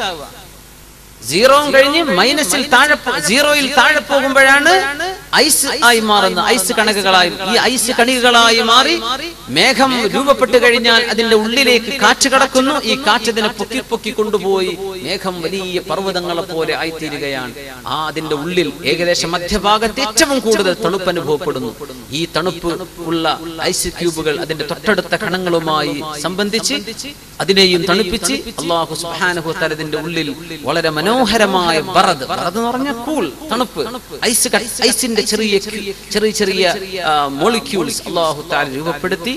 സീറോയും കഴിഞ്ഞ് മൈനസിൽ താഴെ പോ- സീറോയിൽ താഴെ പോകുമ്പോഴാണ് ഐസ് ആയി മാറുന്നത് ഐസ് കണക്കുകളായി ഈ ഐസ് കണികകളായി മാറി മേഘം രൂപപ്പെട്ട് കഴിഞ്ഞാൽ അതിന്റെ ഉള്ളിലേക്ക് കാറ്റ് കടക്കുന്നു ഈ കാറ്റ് അതിനെ പൊക്കി പൊക്കി കൊണ്ടുപോയി മേഘം വലിയ പർവ്വതങ്ങളെ പോലെ ആയിത്തീരുകയാണ് ആ അതിന്റെ ഉള്ളിൽ ഏകദേശം മധ്യഭാഗത്ത് ഏറ്റവും കൂടുതൽ തണുപ്പ് അനുഭവപ്പെടുന്നു ഈ തണുപ്പ് ഉള്ള ഐസ് ക്യൂബുകൾ അതിന്റെ തൊട്ടടുത്ത കണങ്ങളുമായി സംബന്ധിച്ച് അതിനെയും തണുപ്പിച്ച് അള്ളാഹു സുബ്ഹാനഹു തആല ഇതിന്റെ ഉള്ളിൽ വളരെ മനോഹരമായ ബറദ് ബറദ് എന്ന് പറഞ്ഞാൽ കൂൾ തണുപ്പ് ഐസ് ക- ഐസിന്റെ ചെറിയ ക്യൂ- ചെറിയ ചെറിയ മോളിക്യൂൾസ് അള്ളാഹു താല രൂപപ്പെടുത്തി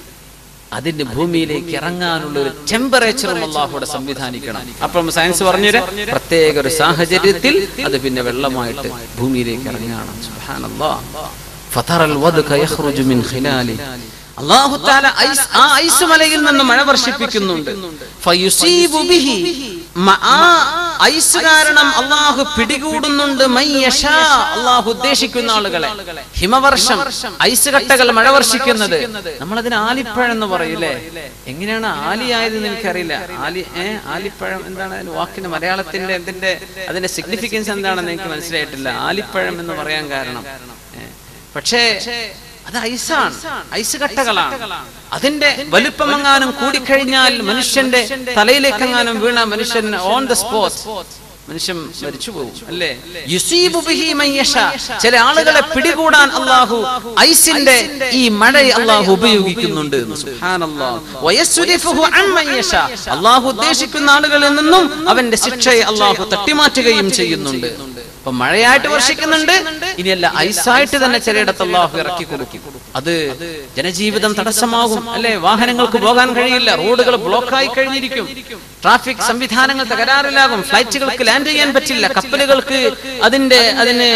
അതിന്റെ ഭൂമിയിലേക്ക് ഇറങ്ങാനുള്ള ഒരു ടെമ്പറേച്ചറും അള്ളാഹുടെ സംവിധാനിക്കണം അപ്പം സയൻസ് പറഞ്ഞുതരാം പ്രത്യേക ഒരു സാഹചര്യത്തിൽ അത് പിന്നെ വെള്ളമായിട്ട് ഭൂമിയിലേക്ക് ഇറങ്ങുകയാണ് സുബ്ഹാനല്ലാഹ്. ഫതറൽ വദ്ക യഖ്റുജു മിൻ ഖിലാലി അല്ലാഹു തആല ഐസ് ആ ഐസ് മലയിൽ നിന്ന് മഴ വർഷിപ്പിക്കുന്നുണ്ട് ഫയുസീബു ബിഹി മ- ആ ഐസ് കാരണം അള്ളാഹു പിടികൂടുന്നുണ്ട് മൈ യശാ അള്ളാഹു ഉദ്ദേശിക്കുന്ന ആളുകളെ ഹിമവർഷം ഐസ് കട്ടകൾ മഴ വർഷിക്കുന്നത് നമ്മളതിന് ആലിപ്പഴം എന്ന് പറയൂലേ എങ്ങനെയാണ് ആലിയായത് എന്ന് എനിക്കറിയില്ല ആലി ഏ ആലിപ്പഴം എന്താണ് അതിന് വാക്കിന് മലയാളത്തിന്റെ എന്തിന്റെ അതിന്റെ സിഗ്നിഫിക്കൻസ് എന്താണെന്ന് എനിക്ക് മനസ്സിലായിട്ടില്ല ആലിപ്പഴം എന്ന് പറയാൻ കാരണം ഏ, പക്ഷേ അത് ഐസാണ് ഐസ് കട്ടകളാണ് അതിന്റെ വലുപ്പമെങ്ങാനും കൂടിക്കഴിഞ്ഞാൽ മനുഷ്യന്റെ തലയിലേക്കെങ്ങാനും വീണ മനുഷ്യൻ ഓൺ ദ സ്പോട്ട് മനുഷ്യൻ മരിച്ചു പോകും അല്ലേ യുസീബു ബിഹി മൻ യശാ. ചില ആളുകളെ പിടികൂടാൻ അള്ളാഹു ഐസിന്റെ ഈ മഴ അള്ളാഹു ഉപയോഗിക്കുന്നുണ്ട് സുബ്ഹാനല്ലാഹ്. വയസ്സുരിഫുഹു അൻ മൻ യശാ. അള്ളാഹു ഉദ്ദേശിക്കുന്ന ആളുകളിൽ നിന്നും അവന്റെ ശിക്ഷയെ അള്ളാഹു തട്ടിമാറ്റുകയും ചെയ്യുന്നുണ്ട് അപ്പൊ മഴയായിട്ട് വർഷിക്കുന്നുണ്ട് ഇനിയല്ല ഐസായിട്ട് തന്നെ ചിലയിടത്ത് അള്ളാഹു ഇറക്കി കൊടുക്കും അത് ജനജീവിതം തടസ്സമാകും അല്ലെ വാഹനങ്ങൾക്ക് പോകാൻ കഴിയില്ല റോഡുകൾ ബ്ലോക്കായി കഴിഞ്ഞിരിക്കും ട്രാഫിക് സംവിധാനങ്ങൾ തകരാറിലാകും ഫ്ലൈറ്റുകൾക്ക് ലാൻഡ് ചെയ്യാൻ പറ്റില്ല കപ്പലുകൾക്ക് അതിന്റെ അതിന്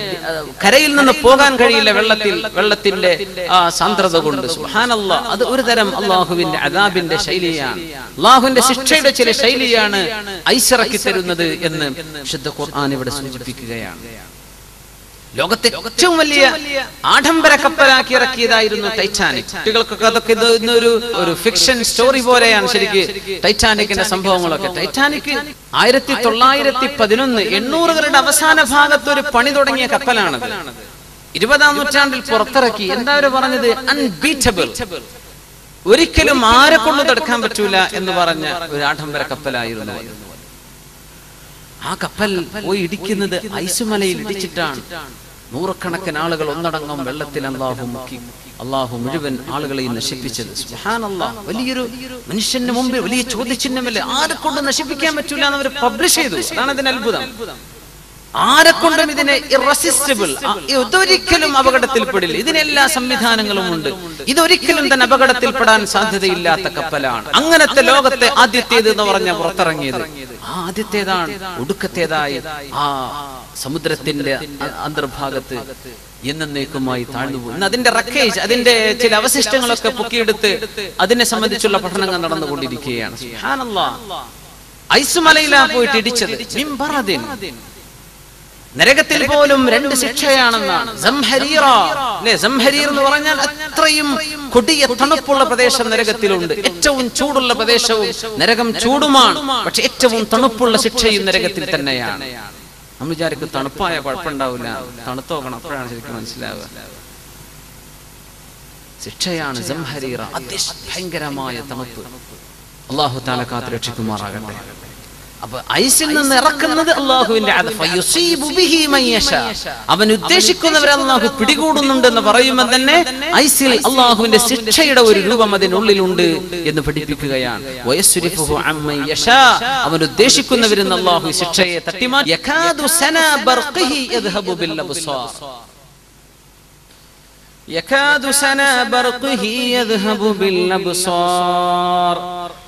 കരയിൽ നിന്ന് പോകാൻ കഴിയില്ല വെള്ളത്തിൽ വെള്ളത്തിന്റെ ആ സാന്ദ്രത കൊണ്ട് സുബ്ഹാനല്ലാ അത് ഒരു തരം അള്ളാഹുവിന്റെ അദാബിന്റെ ശൈലിയാണ് അള്ളാഹുവിന്റെ ശിക്ഷയുടെ ചില ശൈലിയാണ് ഐസിറക്കി തരുന്നത് എന്ന് ശുദ്ധ ഖുർആൻ ഇവിടെ സൂചിപ്പിക്കുകയാണ് ലോകത്തെ ഏറ്റവും വലിയ ആഡംബര കപ്പലാക്കി ഇറക്കിയതായിരുന്നു ടൈറ്റാനിക് കുട്ടികൾക്കൊക്കെ അതൊക്കെ ഇത് ഇന്നൊരു ഒരു ഫിക്ഷൻ സ്റ്റോറി പോലെയാണ് ശരിക്ക് ടൈറ്റാനിക്കിന്റെ സംഭവങ്ങളൊക്കെ ടൈറ്റാനിക് ആയിരത്തി തൊള്ളായിരത്തി പതിനൊന്ന് എണ്ണൂറുകളുടെ അവസാന ഭാഗത്ത് ഒരു പണി തുടങ്ങിയ കപ്പലാണത് ഇരുപതാം നൂറ്റാണ്ടിൽ പുറത്തിറക്കി എന്താ അവര് പറഞ്ഞത് അൺബീറ്റബിൾ ഒരിക്കലും ആരെ കൊണ്ടു തടുക്കാൻ പറ്റൂല എന്ന് പറഞ്ഞ ഒരു ആഡംബര കപ്പലായിരുന്നു അത്. ആ കപ്പൽ പോയി ഇടിക്കുന്നത് ഐസുമലയിൽ ഇടിച്ചിട്ടാണ് നൂറുകണക്കിന് ആളുകൾ ഒന്നടങ്കം വെള്ളത്തിൽ അള്ളാഹു മുക്കി അള്ളാഹു മുഴുവൻ ആളുകളെയും നശിപ്പിച്ചത് സുബ്ഹാനല്ലാഹ്. വലിയൊരു മനുഷ്യന് മുമ്പിൽ വലിയ ചോദ്യചിഹ്നമല്ലേ ആരെ കൊണ്ട് നശിപ്പിക്കാൻ പറ്റൂല എന്ന് അവർ പബ്ലിഷ് ചെയ്തു അതാണ് ഇതിന് അത്ഭുതം ആരെ കൊണ്ടും ഇതിനെ ഇറസിസ്റ്റബിൾ ഇതൊരിക്കലും അപകടത്തിൽപ്പെടില്ല ഇതിനെല്ലാ സംവിധാനങ്ങളും ഉണ്ട് ഇതൊരിക്കലും തന്നെ അപകടത്തിൽപ്പെടാൻ സാധ്യതയില്ലാത്ത കപ്പലാണ് അങ്ങനത്തെ ലോകത്തെ ആദ്യത്തേത് എന്ന് പറഞ്ഞ പുറത്തിറങ്ങിയത് ആ ആദ്യത്തേതാണ് ഒടുക്കത്തേതായി ആ സമുദ്രത്തിന്റെ അ- അന്തർഭാഗത്ത് എന്നേക്കുമായി താഴ്ന്നു പോകും ഇന്ന് അതിന്റെ റക്കേജ് അതിന്റെ ചില അവശിഷ്ടങ്ങളൊക്കെ പൊക്കിയെടുത്ത് അതിനെ സംബന്ധിച്ചുള്ള പഠനങ്ങൾ നടന്നുകൊണ്ടിരിക്കുകയാണ് സുബ്ഹാനല്ലാഹ്. ഐസുമലയിലാ പോയിട്ട് ഇടിച്ചത് മിൻ ബറദിൻ. നരകത്തിൽ പോലും രണ്ട് ശിക്ഷയാണെന്നാണ് സംഹരീറ അല്ലെ സംഹരീർ എന്ന് പറഞ്ഞാൽ അത്രയും കൊടിയ തണുപ്പുള്ള പ്രദേശം നരകത്തിലുണ്ട് ഏറ്റവും ചൂടുള്ള പ്രദേശവും നരകം ചൂടുമാണ് പക്ഷെ ഏറ്റവും തണുപ്പുള്ള ശിക്ഷയും നരകത്തിൽ തന്നെയാണ് നമ്മൾ വിചാരിക്കും തണുപ്പായ കുഴപ്പമുണ്ടാവില്ല തണുത്ത് നോക്കണം അപ്പോഴാണ് ശരിക്കും മനസ്സിലാവുക ശിക്ഷയാണ് സംഹരീറ അതിഭയങ്കരമായ തണുപ്പ് അള്ളാഹു താല കാത്ത് രക്ഷിക്കുമാറാകട്ടെ അപ്പൊ ഐസിൽ നിന്ന് ഇറക്കുന്നത് അള്ളാഹുവിന്റെ അദ് ഫയുസീബു ബിഹി മൻ യശാ. അവൻ ഉദ്ദേശിക്കുന്നവരെ അള്ളാഹു പിടികൂടുന്നുണ്ടെന്ന് പറയുമ്പോൾ തന്നെ ഐസിൽ അള്ളാഹുവിന്റെ ശിക്ഷയുടെ ഒരു രൂപം അതിനുള്ളിലുണ്ട് എന്ന് പഠിപ്പിക്കുകയാണ് വയസ്സുരിഫുഹു അമ്മൻ യശാ. അവൻ ഉദ്ദേശിക്കുന്നവരിൽ നിന്ന് അള്ളാഹു ഈ ശിക്ഷയെ തട്ടിമാറ്റി യകാദു സനാ ബർഖിഹി യദ്ഹബു ബിൽ അബ്സാർ. يكاد سنا برقه يذهب بالأبصار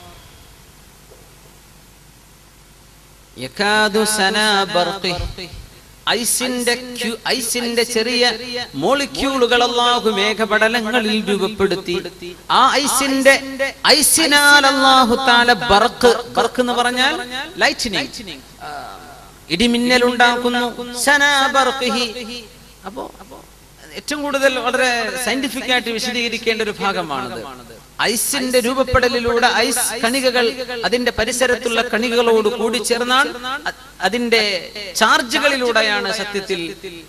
يكاد سنا برقه ഐസിന്റെ ക്യു- ഐസിന്റെ ചെറിയ മോളിക്യൂളുകൾ അള്ളാഹു മേഘപടലങ്ങളിൽ രൂപപ്പെടുത്തി ആ ഐസിന്റെ ഐസിനാൽ അള്ളാഹു താല ബർക്ക് ബർക്ക് എന്ന് പറഞ്ഞാൽ ലൈറ്റിനിങ് ഇടിമിന്നൽ ഉണ്ടാക്കുന്നു സനാ ബർഖിഹി. അപ്പോ ഏറ്റവും കൂടുതൽ വളരെ സയന്റിഫിക് ആയിട്ട് വിശദീകരിക്കേണ്ട ഒരു ഭാഗമാണത് ഐസിന്റെ രൂപപ്പെടലിലൂടെ ഐസ് കണികകൾ അതിന്റെ പരിസരത്തുള്ള കണികകളോട് കൂടി ചേർന്നാൽ അ- അതിന്റെ ചാർജുകളിലൂടെയാണ് സത്യത്തിൽ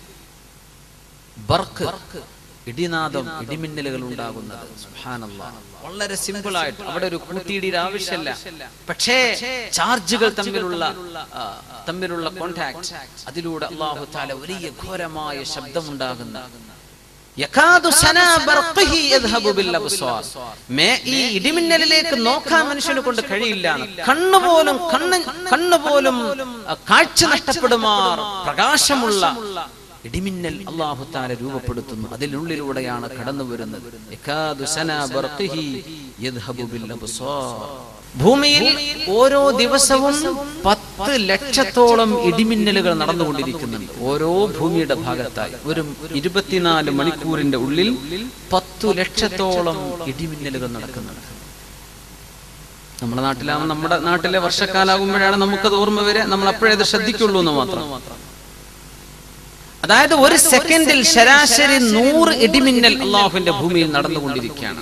ബർക്ക് ഇടിനാദം ഇടിമിന്നലുകൾ ഉണ്ടാകുന്നത് സുബ്ഹാനല്ലാഹ്. വളരെ സിമ്പിൾ ആയിട്ട് അവിടെ ഒരു കൂട്ടിയിടിയുടെ ആവശ്യമല്ല പക്ഷേ ചാർജുകൾ തമ്മിലുള്ള ആ, തമ്മിലുള്ള കോണ്ടാക്ട് അതിലൂടെ അള്ളാഹു താല വലിയ ഘോരമായ ശബ്ദമുണ്ടാകുന്ന യകാദു സനാ ബർഖിഹി യദ്ഹബു ബിൽ അബ്സാർ. മേ ഈ ഇടിമിന്നലിലേക്ക് നോക്കാൻ മനുഷ്യനെ കൊണ്ട് കഴിയില്ല കണ്ണുപോലും കണ്ണ് കണ്ണുപോലും ആ, കാഴ്ച നഷ്ടപ്പെടുമാർ പ്രകാശമുള്ള ഇടിമിന്നൽ അള്ളാഹു താല രൂപപ്പെടുത്തുന്നു അതിനുള്ളിലൂടെയാണ് കടന്നു വരുന്നത് യകാദു സനാ ബർഖിഹി യദ്ഹബു ബിൽ അബ്സാർ. ഭൂമിയിൽ ഓരോ ദിവസവും പത്ത് ലക്ഷത്തോളം ഇടിമിന്നലുകൾ നടന്നുകൊണ്ടിരിക്കുന്നുണ്ട് ഓരോ ഭൂമിയുടെ ഭാഗത്തായി ഒരു ഇരുപത്തിനാല് മണിക്കൂറിന്റെ ഉള്ളിൽ പത്തു ലക്ഷത്തോളം ഇടിമിന്നലുകൾ നടക്കുന്നുണ്ട് നമ്മുടെ നാട്ടിലാവും നമ്മുടെ നാട്ടിലെ വർഷക്കാലാകുമ്പോഴാണ് നമുക്കത് ഓർമ്മ വരെ നമ്മൾ അപ്പോഴേ അത് ശ്രദ്ധിക്കുള്ളൂ എന്ന് മാത്രം അതായത് ഒരു സെക്കൻഡിൽ ശരാശരി നൂറ് ഇടിമിന്നൽ അള്ളാഹുവിന്റെ ഭൂമിയിൽ നടന്നുകൊണ്ടിരിക്കുകയാണ്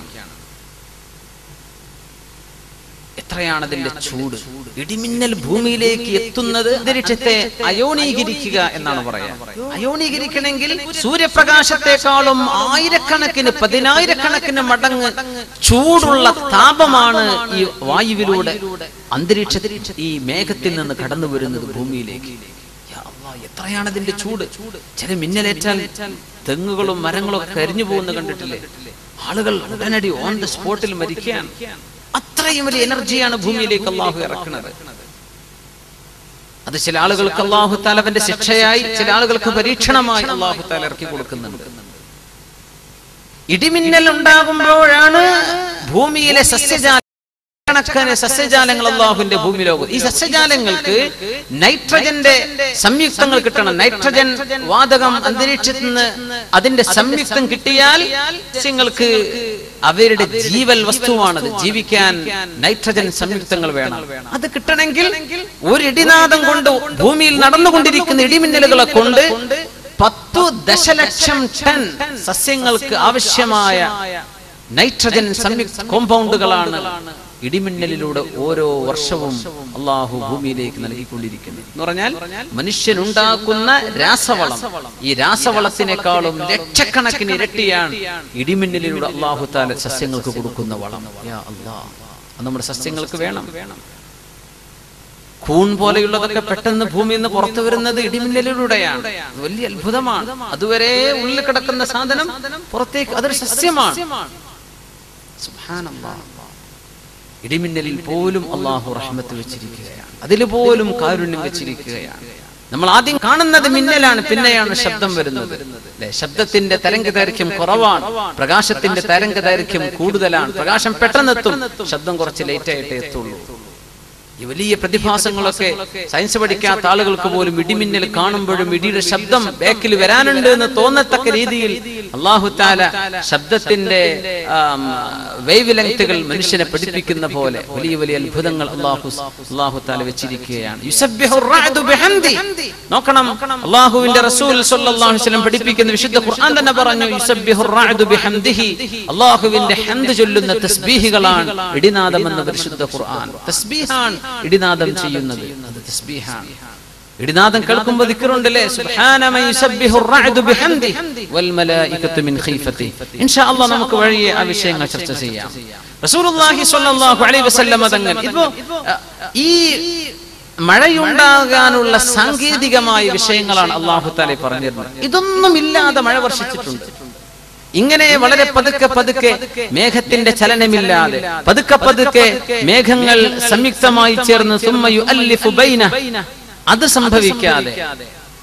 എത്രയാണ് അതിന്റെ ചൂട് ഇടിമിന്നൽ ഭൂമിയിലേക്ക് എത്തുന്നത് അന്തരീക്ഷത്തെ അയോണീകരിക്കുക എന്നാണ് പറയാ അയോണീകരിക്കണമെങ്കിൽ സൂര്യപ്രകാശത്തെക്കാളും ആയിരക്കണക്കിന് പതിനായിരക്കണക്കിന് മടങ്ങ് ചൂടുള്ള താപമാണ് ഈ വായുവിലൂടെ അന്തരീക്ഷത്തിൽ ഈ മേഘത്തിൽ നിന്ന് കടന്നു വരുന്നത് ഭൂമിയിലേക്ക് യാ അല്ലാ, എത്രയാണ് അതിന്റെ ചൂട് ചില മിന്നലേറ്റാൽ തെങ്ങുകളും മരങ്ങളും ഒക്കെ കരിഞ്ഞു പോകുന്ന കണ്ടിട്ടില്ലേ ആളുകൾ ഉടനടി ഓൺ ദ സ്പോട്ടിൽ മരിക്കാൻ അത്രയും വലിയ എനർജിയാണ് ഭൂമിയിലേക്ക് അള്ളാഹു ഇറക്കുന്നത് അത് ചില ആളുകൾക്ക് അള്ളാഹു താലവന്റെ ശിക്ഷയായി ചില ആളുകൾക്ക് പരീക്ഷണമായി അള്ളാഹു താല ഇറക്കി കൊടുക്കുന്നുണ്ട് ഇടിമിന്നൽ ഉണ്ടാകുമ്പോഴാണ് ഭൂമിയിലെ സസ്യജാല കണക്കിന് സസ്യജാലങ്ങൾ അള്ളാഹുവിന്റെ ഭൂമി ലോകം ഈ സസ്യജാലങ്ങൾക്ക് നൈട്രജന്റെ സംയുക്തങ്ങൾ കിട്ടണം നൈട്രജൻ വാതകം അന്തരീക്ഷത്തിൽ നിന്ന് അതിന്റെ സംയുക്തം കിട്ടിയാൽ സസ്യങ്ങൾക്ക് അവരുടെ ജീവൽ വസ്തുവാണത് ജീവിക്കാൻ നൈട്രജൻ സംയുക്തങ്ങൾ വേണം അത് കിട്ടണമെങ്കിൽ ഒരു ഇടിനാദം കൊണ്ട് ഭൂമിയിൽ നടന്നുകൊണ്ടിരിക്കുന്ന ഇടിമിന്നലുകളെ കൊണ്ട് പത്തു ദശലക്ഷം ടൺ സസ്യങ്ങൾക്ക് ആവശ്യമായ നൈട്രജൻ സംയുക്ത കോമ്പൗണ്ടുകളാണ് ഇടിമിന്നലിലൂടെ ഓരോ വർഷവും അള്ളാഹു ഭൂമിയിലേക്ക് നൽകിക്കൊണ്ടിരിക്കുന്നത് എന്ന് പറഞ്ഞാൽ മനുഷ്യനുണ്ടാക്കുന്ന രാസവളം ഈ രാസവളത്തിനേക്കാളും ലക്ഷക്കണക്കിന് ഇരട്ടിയാണ് ഇടിമിന്നലിലൂടെ അള്ളാഹു താല സസ്യങ്ങൾക്ക് കൊടുക്കുന്ന വളം യാ അല്ലാ അത് നമ്മുടെ സസ്യങ്ങൾക്ക് വേണം കൂൺ പോലെയുള്ളതൊക്കെ പെട്ടെന്ന് ഭൂമിയിൽ നിന്ന് പുറത്തു വരുന്നത് ഇടിമിന്നലിലൂടെയാണ് അത് വലിയ അത്ഭുതമാണ് അതുവരെ ഉള്ളിൽ കിടക്കുന്ന സാധനം പുറത്തേക്ക് അതൊരു സസ്യമാണ് സുബ്ഹാനല്ലാഹ്. ഇടിമിന്നലിൽ പോലും അള്ളാഹു റഹ്മത്ത് വെച്ചിരിക്കുകയാണ് അതിൽ പോലും കാരുണ്യം വെച്ചിരിക്കുകയാണ് നമ്മൾ ആദ്യം കാണുന്നത് മിന്നലാണ് പിന്നെയാണ് ശബ്ദം വരുന്നത് അല്ലെ ശബ്ദത്തിന്റെ തരംഗ ദൈർഘ്യം കുറവാണ് പ്രകാശത്തിന്റെ തരംഗ ദൈർഘ്യം കൂടുതലാണ് പ്രകാശം പെട്ടെന്നെത്തും ശബ്ദം കുറച്ച് ലേറ്റ് ആയിട്ടേ എത്തുള്ളൂ ഈ വലിയ പ്രതിഭാസങ്ങളൊക്കെ സയൻസ് പഠിക്കാത്ത ആളുകൾക്ക് പോലും ഇടിമിന്നൽ കാണുമ്പോഴും ഇടിയുടെ ശബ്ദം ബാക്കിൽ വരാനുണ്ട് എന്ന് തോന്നത്തക്ക രീതിയിൽ അള്ളാഹു താല ശബ്ദത്തിന്റെ വേവ് ലെങ്തുകൾ മനുഷ്യനെ പഠിപ്പിക്കുന്ന പോലെ വലിയ വലിയ അത്ഭുതങ്ങൾ അള്ളാഹു അള്ളാഹു താല വെച്ചിരിക്കുകയാണ് യുസബ്ബിഹു റഅദു ബിഹംദി. നോക്കണം അള്ളാഹുവിന്റെ റസൂൽ സ്വല്ലല്ലാഹു അലൈഹി വസല്ലം പഠിപ്പിക്കുന്ന വിശുദ്ധ ഖുർആൻ തന്നെ പറഞ്ഞു യുസബ്ബിഹു റഅദു ബിഹംദിഹി. അള്ളാഹുവിന്റെ ഹംദ് ചൊല്ലുന്ന തസ്ബീഹുകളാണ് ഇടിനാദം എന്ന പരിശുദ്ധ ഖുർആൻ തസ്ബീഹാണ് ഇടിനാദം ചെയ്യുന്നത് അത് തസ്ബീഹാണ് ഇടിനാദം കേൾക്കുമ്പോൾ ദിക്റുണ്ടല്ലേ സുബ്ഹാന മൻ യുസബ്ബിഹു റഅദു ബിഹംദി വൽ മലായികത്തു മിൻ ഖീഫതി ഇൻഷാ അല്ലാഹ് നമുക്ക് വഴിയെ ആ വിഷയങ്ങൾ ചർച്ച ചെയ്യാം റസൂലുള്ളാഹി സ്വല്ലല്ലാഹു അലൈഹി വസല്ലം തങ്ങൾ ഇപ്പോ അഹ്, ഈ മഴയുണ്ടാകാനുള്ള സാങ്കേതികമായ വിഷയങ്ങളാണ് അള്ളാഹു താല പറഞ്ഞിരുന്നത് ഇതൊന്നും ഇല്ലാതെ മഴ വർഷിച്ചിട്ടുണ്ട് ഇങ്ങനെ വളരെ പതുക്കെ പതുക്കെ മേഘത്തിന്റെ ചലനമില്ലാതെ പതുക്കെ പതുക്കെ മേഘങ്ങൾ സംയുക്തമായി ചേർന്ന് സുമ്മ യുഅല്ലിഫു ബൈന അത് സംഭവിക്കാതെ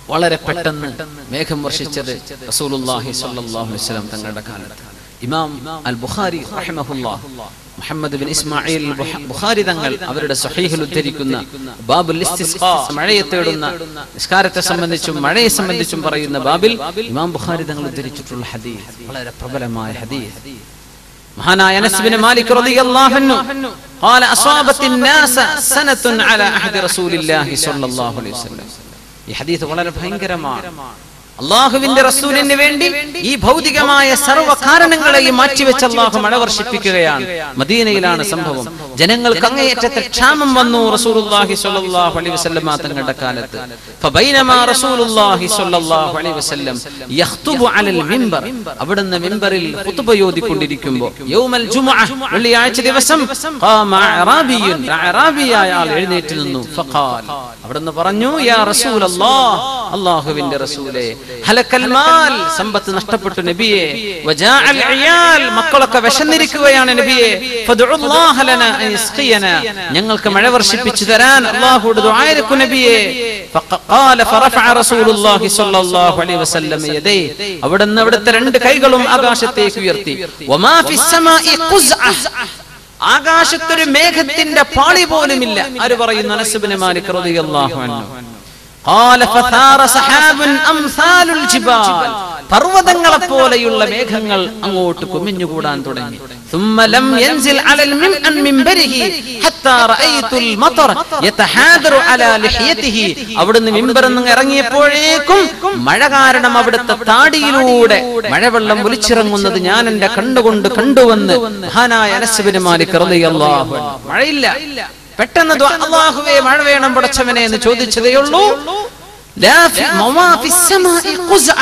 വളരെ പെട്ടെന്ന് മേഘം വർഷിച്ചത് റസൂലുള്ളാഹി സ്വല്ലല്ലാഹു അലൈഹി വസല്ലം തങ്ങളുടെ കാലത്ത് ഇമാം അൽ ബുഖാരി റഹിമഹുല്ലാഹ് മുഹമ്മദ് ബിൻ ഇസ്മായിൽ ബുഹ- ബുഖാരി തങ്ങൾ അവരുടെ സ്വഹീഹിൽ ഉദ്ധരിക്കുന്ന ബാബുൽ ഇസ്തിസ്ഖാ മഴയെ തേടുന്ന നിസ്കാരത്തെ സംബന്ധിച്ചും മഴയെ സംബന്ധിച്ചും പറയുന്ന ബാബിൽ ഇമാം ബുഖാരി തങ്ങൾ ഉദ്ധരിച്ചിട്ടുള്ള ഹദീസ് വളരെ പ്രബലമായ ഹദീസ് മഹാനായ അനസ് ബിൻ മാലിക് റളിയല്ലാഹു അൻഹു قال أصابت الناس سنة على عهد رسول الله صلى الله عليه وسلم ഈ ഹദീസ് വളരെ ഭയങ്കരമാണ് അള്ളാഹുവിന്റെ റസൂലിന് വേണ്ടി ഈ ഭൗതികമായ സർവ്വ കാരണങ്ങളെയും മാറ്റിവെച്ച് അള്ളാഹു മഴ വർഷിപ്പിക്കുകയാണ് മദീനയിലാണ് സംഭവം ജനങ്ങൾക്ക് അങ്ങേയറ്റത്തെ ക്ഷാമം വന്നു റസൂലുള്ളാഹി സ്വല്ലല്ലാഹു അലൈഹി വസല്ലം തങ്ങളുടെ കാലത്ത് ഫബൈനമാ റസൂലുള്ളാഹി സ്വല്ലല്ലാഹു അലൈഹി വസല്ലം യഖ്തുബു അലൽ മിമ്പർ അവിടുന്ന് മിമ്പറിൽ ഖുതുബ ഓതിക്കൊണ്ടിരിക്കുമ്പോൾ യൗമൽ ജുമുഅ വെള്ളിയാഴ്ച ദിവസം ഖാമ അറാബിയുൻ അറാബിയായ ആൾ എഴുന്നേറ്റ് നിന്നു ഫഖാൽ അവിടുന്ന് പറഞ്ഞു യാ റസൂലല്ലാഹ് അല്ലാഹുവിന്റെ റസൂലേ ഹലക്കൽ മാൽ സമ്പത്ത് നഷ്ടപ്പെട്ടു നബിയെ വജാഅൽ ഇയാൽ മക്കളൊക്കെ വിശന്നിരിക്കുകയാണ് നബിയെ ഫദ്ഉല്ലാഹ ലനാ അൻ യസ്ഖിയന ഞങ്ങൾക്ക് മഴ വർഷിപ്പിച്ചു തരാൻ അല്ലാഹുവോട് ദുആയിരക്കു നബിയെ فقال فرفع رسول الله صلى الله عليه وسلم يديه അവിടുന്ന് അവിടുത്തെ രണ്ട് കൈകളും ആകാശത്തേക്ക് ഉയർത്തി വമാ ഫിസ് സമാഇ ഖുസ്അ ആകാശത്തൊരു മേഘത്തിന്റെ പാളി പോലുമില്ല ആര് പറയുന്നു അനസുബിന് മാലിക് റളിയല്ലാഹു അൻഹു قال فثار سحاب أمثال الجبال പർവ്വതങ്ങളെ പോലെയുള്ള മേഘങ്ങൾ അങ്ങോട്ട് കുമിഞ്ഞുകൂടാൻ തുടങ്ങി ثم لم ينزل على المم- عن منبره حتى رأيت المطر يتحاذر على لحيته അവിടുന്ന് മിമ്പറിൽ നിന്ന് ഇറങ്ങിയപ്പോഴേക്കും മഴ കാരണം അവിടുത്തെ താടിയിലൂടെ മഴവെള്ളം ഒലിച്ചിറങ്ങുന്നത് ഞാൻ എന്റെ കണ്ണുകൊണ്ട് കണ്ടുവന്ന് മഹാനായ അനസ്ബിന് മാലിക് റളിയല്ലാഹു അൻഹു. മഴയില്ല പെട്ടെന്ന് ദ്വാ- അല്ലാഹുവേ മഴ വേണം പടച്ചവനെ എന്ന് ചോദിച്ചതേ ഉള്ളൂ ലാ ഫി- മമാ ഫിസ് സമാഇ ഖുസ്അ.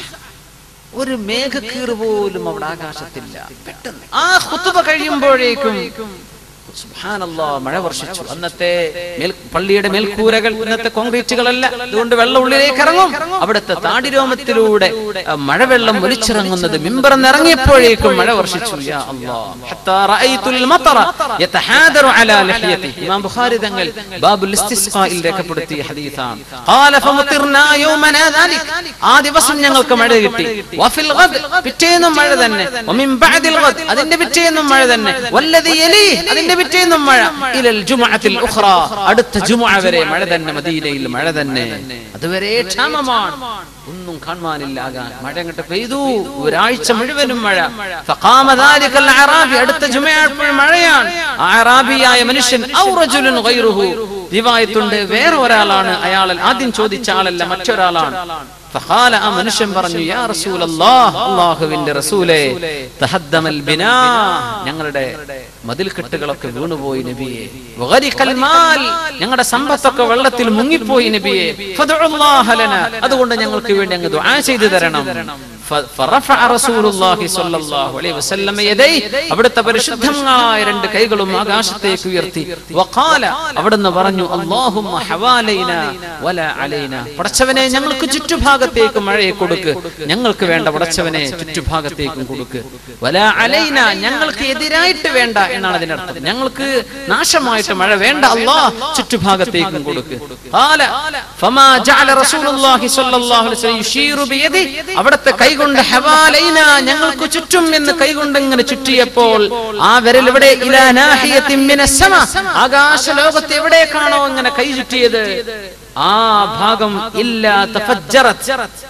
ഒരു മേഘക്കീറ് പോലും അവിടെ ആകാശത്തില്ല പെട്ടെന്ന് ആ ഖുതുബ കഴിയുമ്പോഴേക്കും സുബ്ഹാനല്ലാ മഴ വർഷിച്ചു അന്നത്തെ മേൽ- പള്ളിയുടെ മേൽക്കൂരകൾ ഇന്നത്തെ കോൺക്രീറ്റുകളല്ല അതുകൊണ്ട് വെള്ളം ഉള്ളിലേക്ക് ഇറങ്ങും അവിടുത്തെ താടിരോമത്തിലൂടെ ആ, മഴവെള്ളം ഒലിച്ചിറങ്ങുന്നത് മിമ്പറന്ന് ഇറങ്ങിയപ്പോഴേക്കും മഴ വർഷിച്ചു യാ അല്ലാ ഹത്താ റഅയ്തുൽ മതറ യതഹാദറു അലാ ലഹിയതി ഇമാം ബുഖാരി തങ്ങൾ ബാബുൽ ഇസ്തിസ്ഖായിൽ രേഖപ്പെടുത്തിയ ഹദീസാണ് ഖാല ഫമുതിർനാ യൗമനാ ദാലിക് ആ ദിവസം ഞങ്ങൾക്ക് മഴ കിട്ടി വഫിൽ ഗദ് പിറ്റേന്നും മഴ തന്നെ വമിൻ ബഅദിൽ ഗദ് അതിന്റെ പിറ്റേന്നും മഴ തന്നെ വല്ലദി യലി അതിന്റെ പിറ്റേന്നും മഴ ഇലൽ ജുമുഅത്തിൽ ഉഖ്റ അടുത്ത ജുമുഅ വരെ മഴ തന്നെ മദീനയിൽ മഴ തന്നെ അതുവരെ ക്ഷാമമാണ് ഒന്നും കാണുവാനില്ല ആകാൻ മഴ അങ്ങോട്ട് പെയ്തു ഒരാഴ്ച മുഴുവനും മഴ ഫഖാമ ദാലികൽ അറാബി അടുത്ത ജുമയാഴ്ച മഴയാണ് ആ അറാബിയായ മനുഷ്യൻ ഔ റജുലുൻ ഗൈറുഹു റിവായത്തുണ്ട് വേറെ ഒരാളാണ് അയാൾ ആദ്യം ചോദിച്ച ആളല്ല മറ്റൊരാളാണ് ഫഖാല ആ മനുഷ്യൻ പറഞ്ഞു യാ റസൂലല്ലാഹ് അല്ലാഹുവിന്റെ റസൂലേ തഹദ്ദമൽ ബിനാ ഞങ്ങളുടെ മതിൽക്കെട്ടുകളൊക്കെ വീണുപോയി നബിയെ വഗരിഖൽ മാൽ ഞങ്ങളുടെ സമ്പത്തൊക്കെ വെള്ളത്തിൽ മുങ്ങിപ്പോയി നബിയെ ഫദ്ഉല്ലാഹ ലനാ അതുകൊണ്ട് ഞങ്ങൾക്ക് വേണ്ടി അങ്ങ് ദുആ ചെയ്തു തരണം ഫ- ഫറഫഅ റസൂലുള്ളാഹി സ്വല്ലല്ലാഹു അലൈഹി വസല്ലം യദൈ അവിടുത്തെ പരിശുദ്ധമായ രണ്ട് കൈകളും ആകാശത്തേക്ക് ഉയർത്തി വഖാല അവിടുന്ന് പറഞ്ഞു അല്ലാഹുമ്മ ഹവാലൈന വല അലൈന പടച്ചവനെ ഞങ്ങൾക്ക് ചുറ്റുഭാഗത്തേക്ക് മഴയെ കൊടുക്ക് ഞങ്ങൾക്ക് വേണ്ട പടച്ചവനെ ചുറ്റുഭാഗത്തേക്കും കൊടുക്ക് വല അലൈന ഞങ്ങൾക്ക് എതിരായിട്ട് വേണ്ട എന്നാണ് അതിനർത്ഥം ഞങ്ങൾക്ക് നാശമായിട്ട് മഴ വേണ്ട അല്ലാഹ് ചുറ്റുഭാഗത്തേക്കും കൊടുക്ക് ഖാല ഫമാ ജഅല റസൂലുള്ളാഹി സ്വല്ലല്ലാഹു അലൈഹി വസല്ലം യുശീറു ബിയദി അവിടുത്തെ കൈകൊണ്ട് ഹവാലൈന ഞങ്ങൾക്ക് ചുറ്റും എന്ന് കൈകൊണ്ട് ഇങ്ങനെ ചുറ്റിയപ്പോൾ ആ വിരൽ ഇവിടെ ഇലാ നാഹിയത്തിൻ മിനസ് സമ ആകാശ ലോകത്ത് എവിടേക്കാണോ ഇങ്ങനെ കൈ ചുറ്റിയത് ആ ഭാഗം ഇല്ലാ തഫജ്ജറത്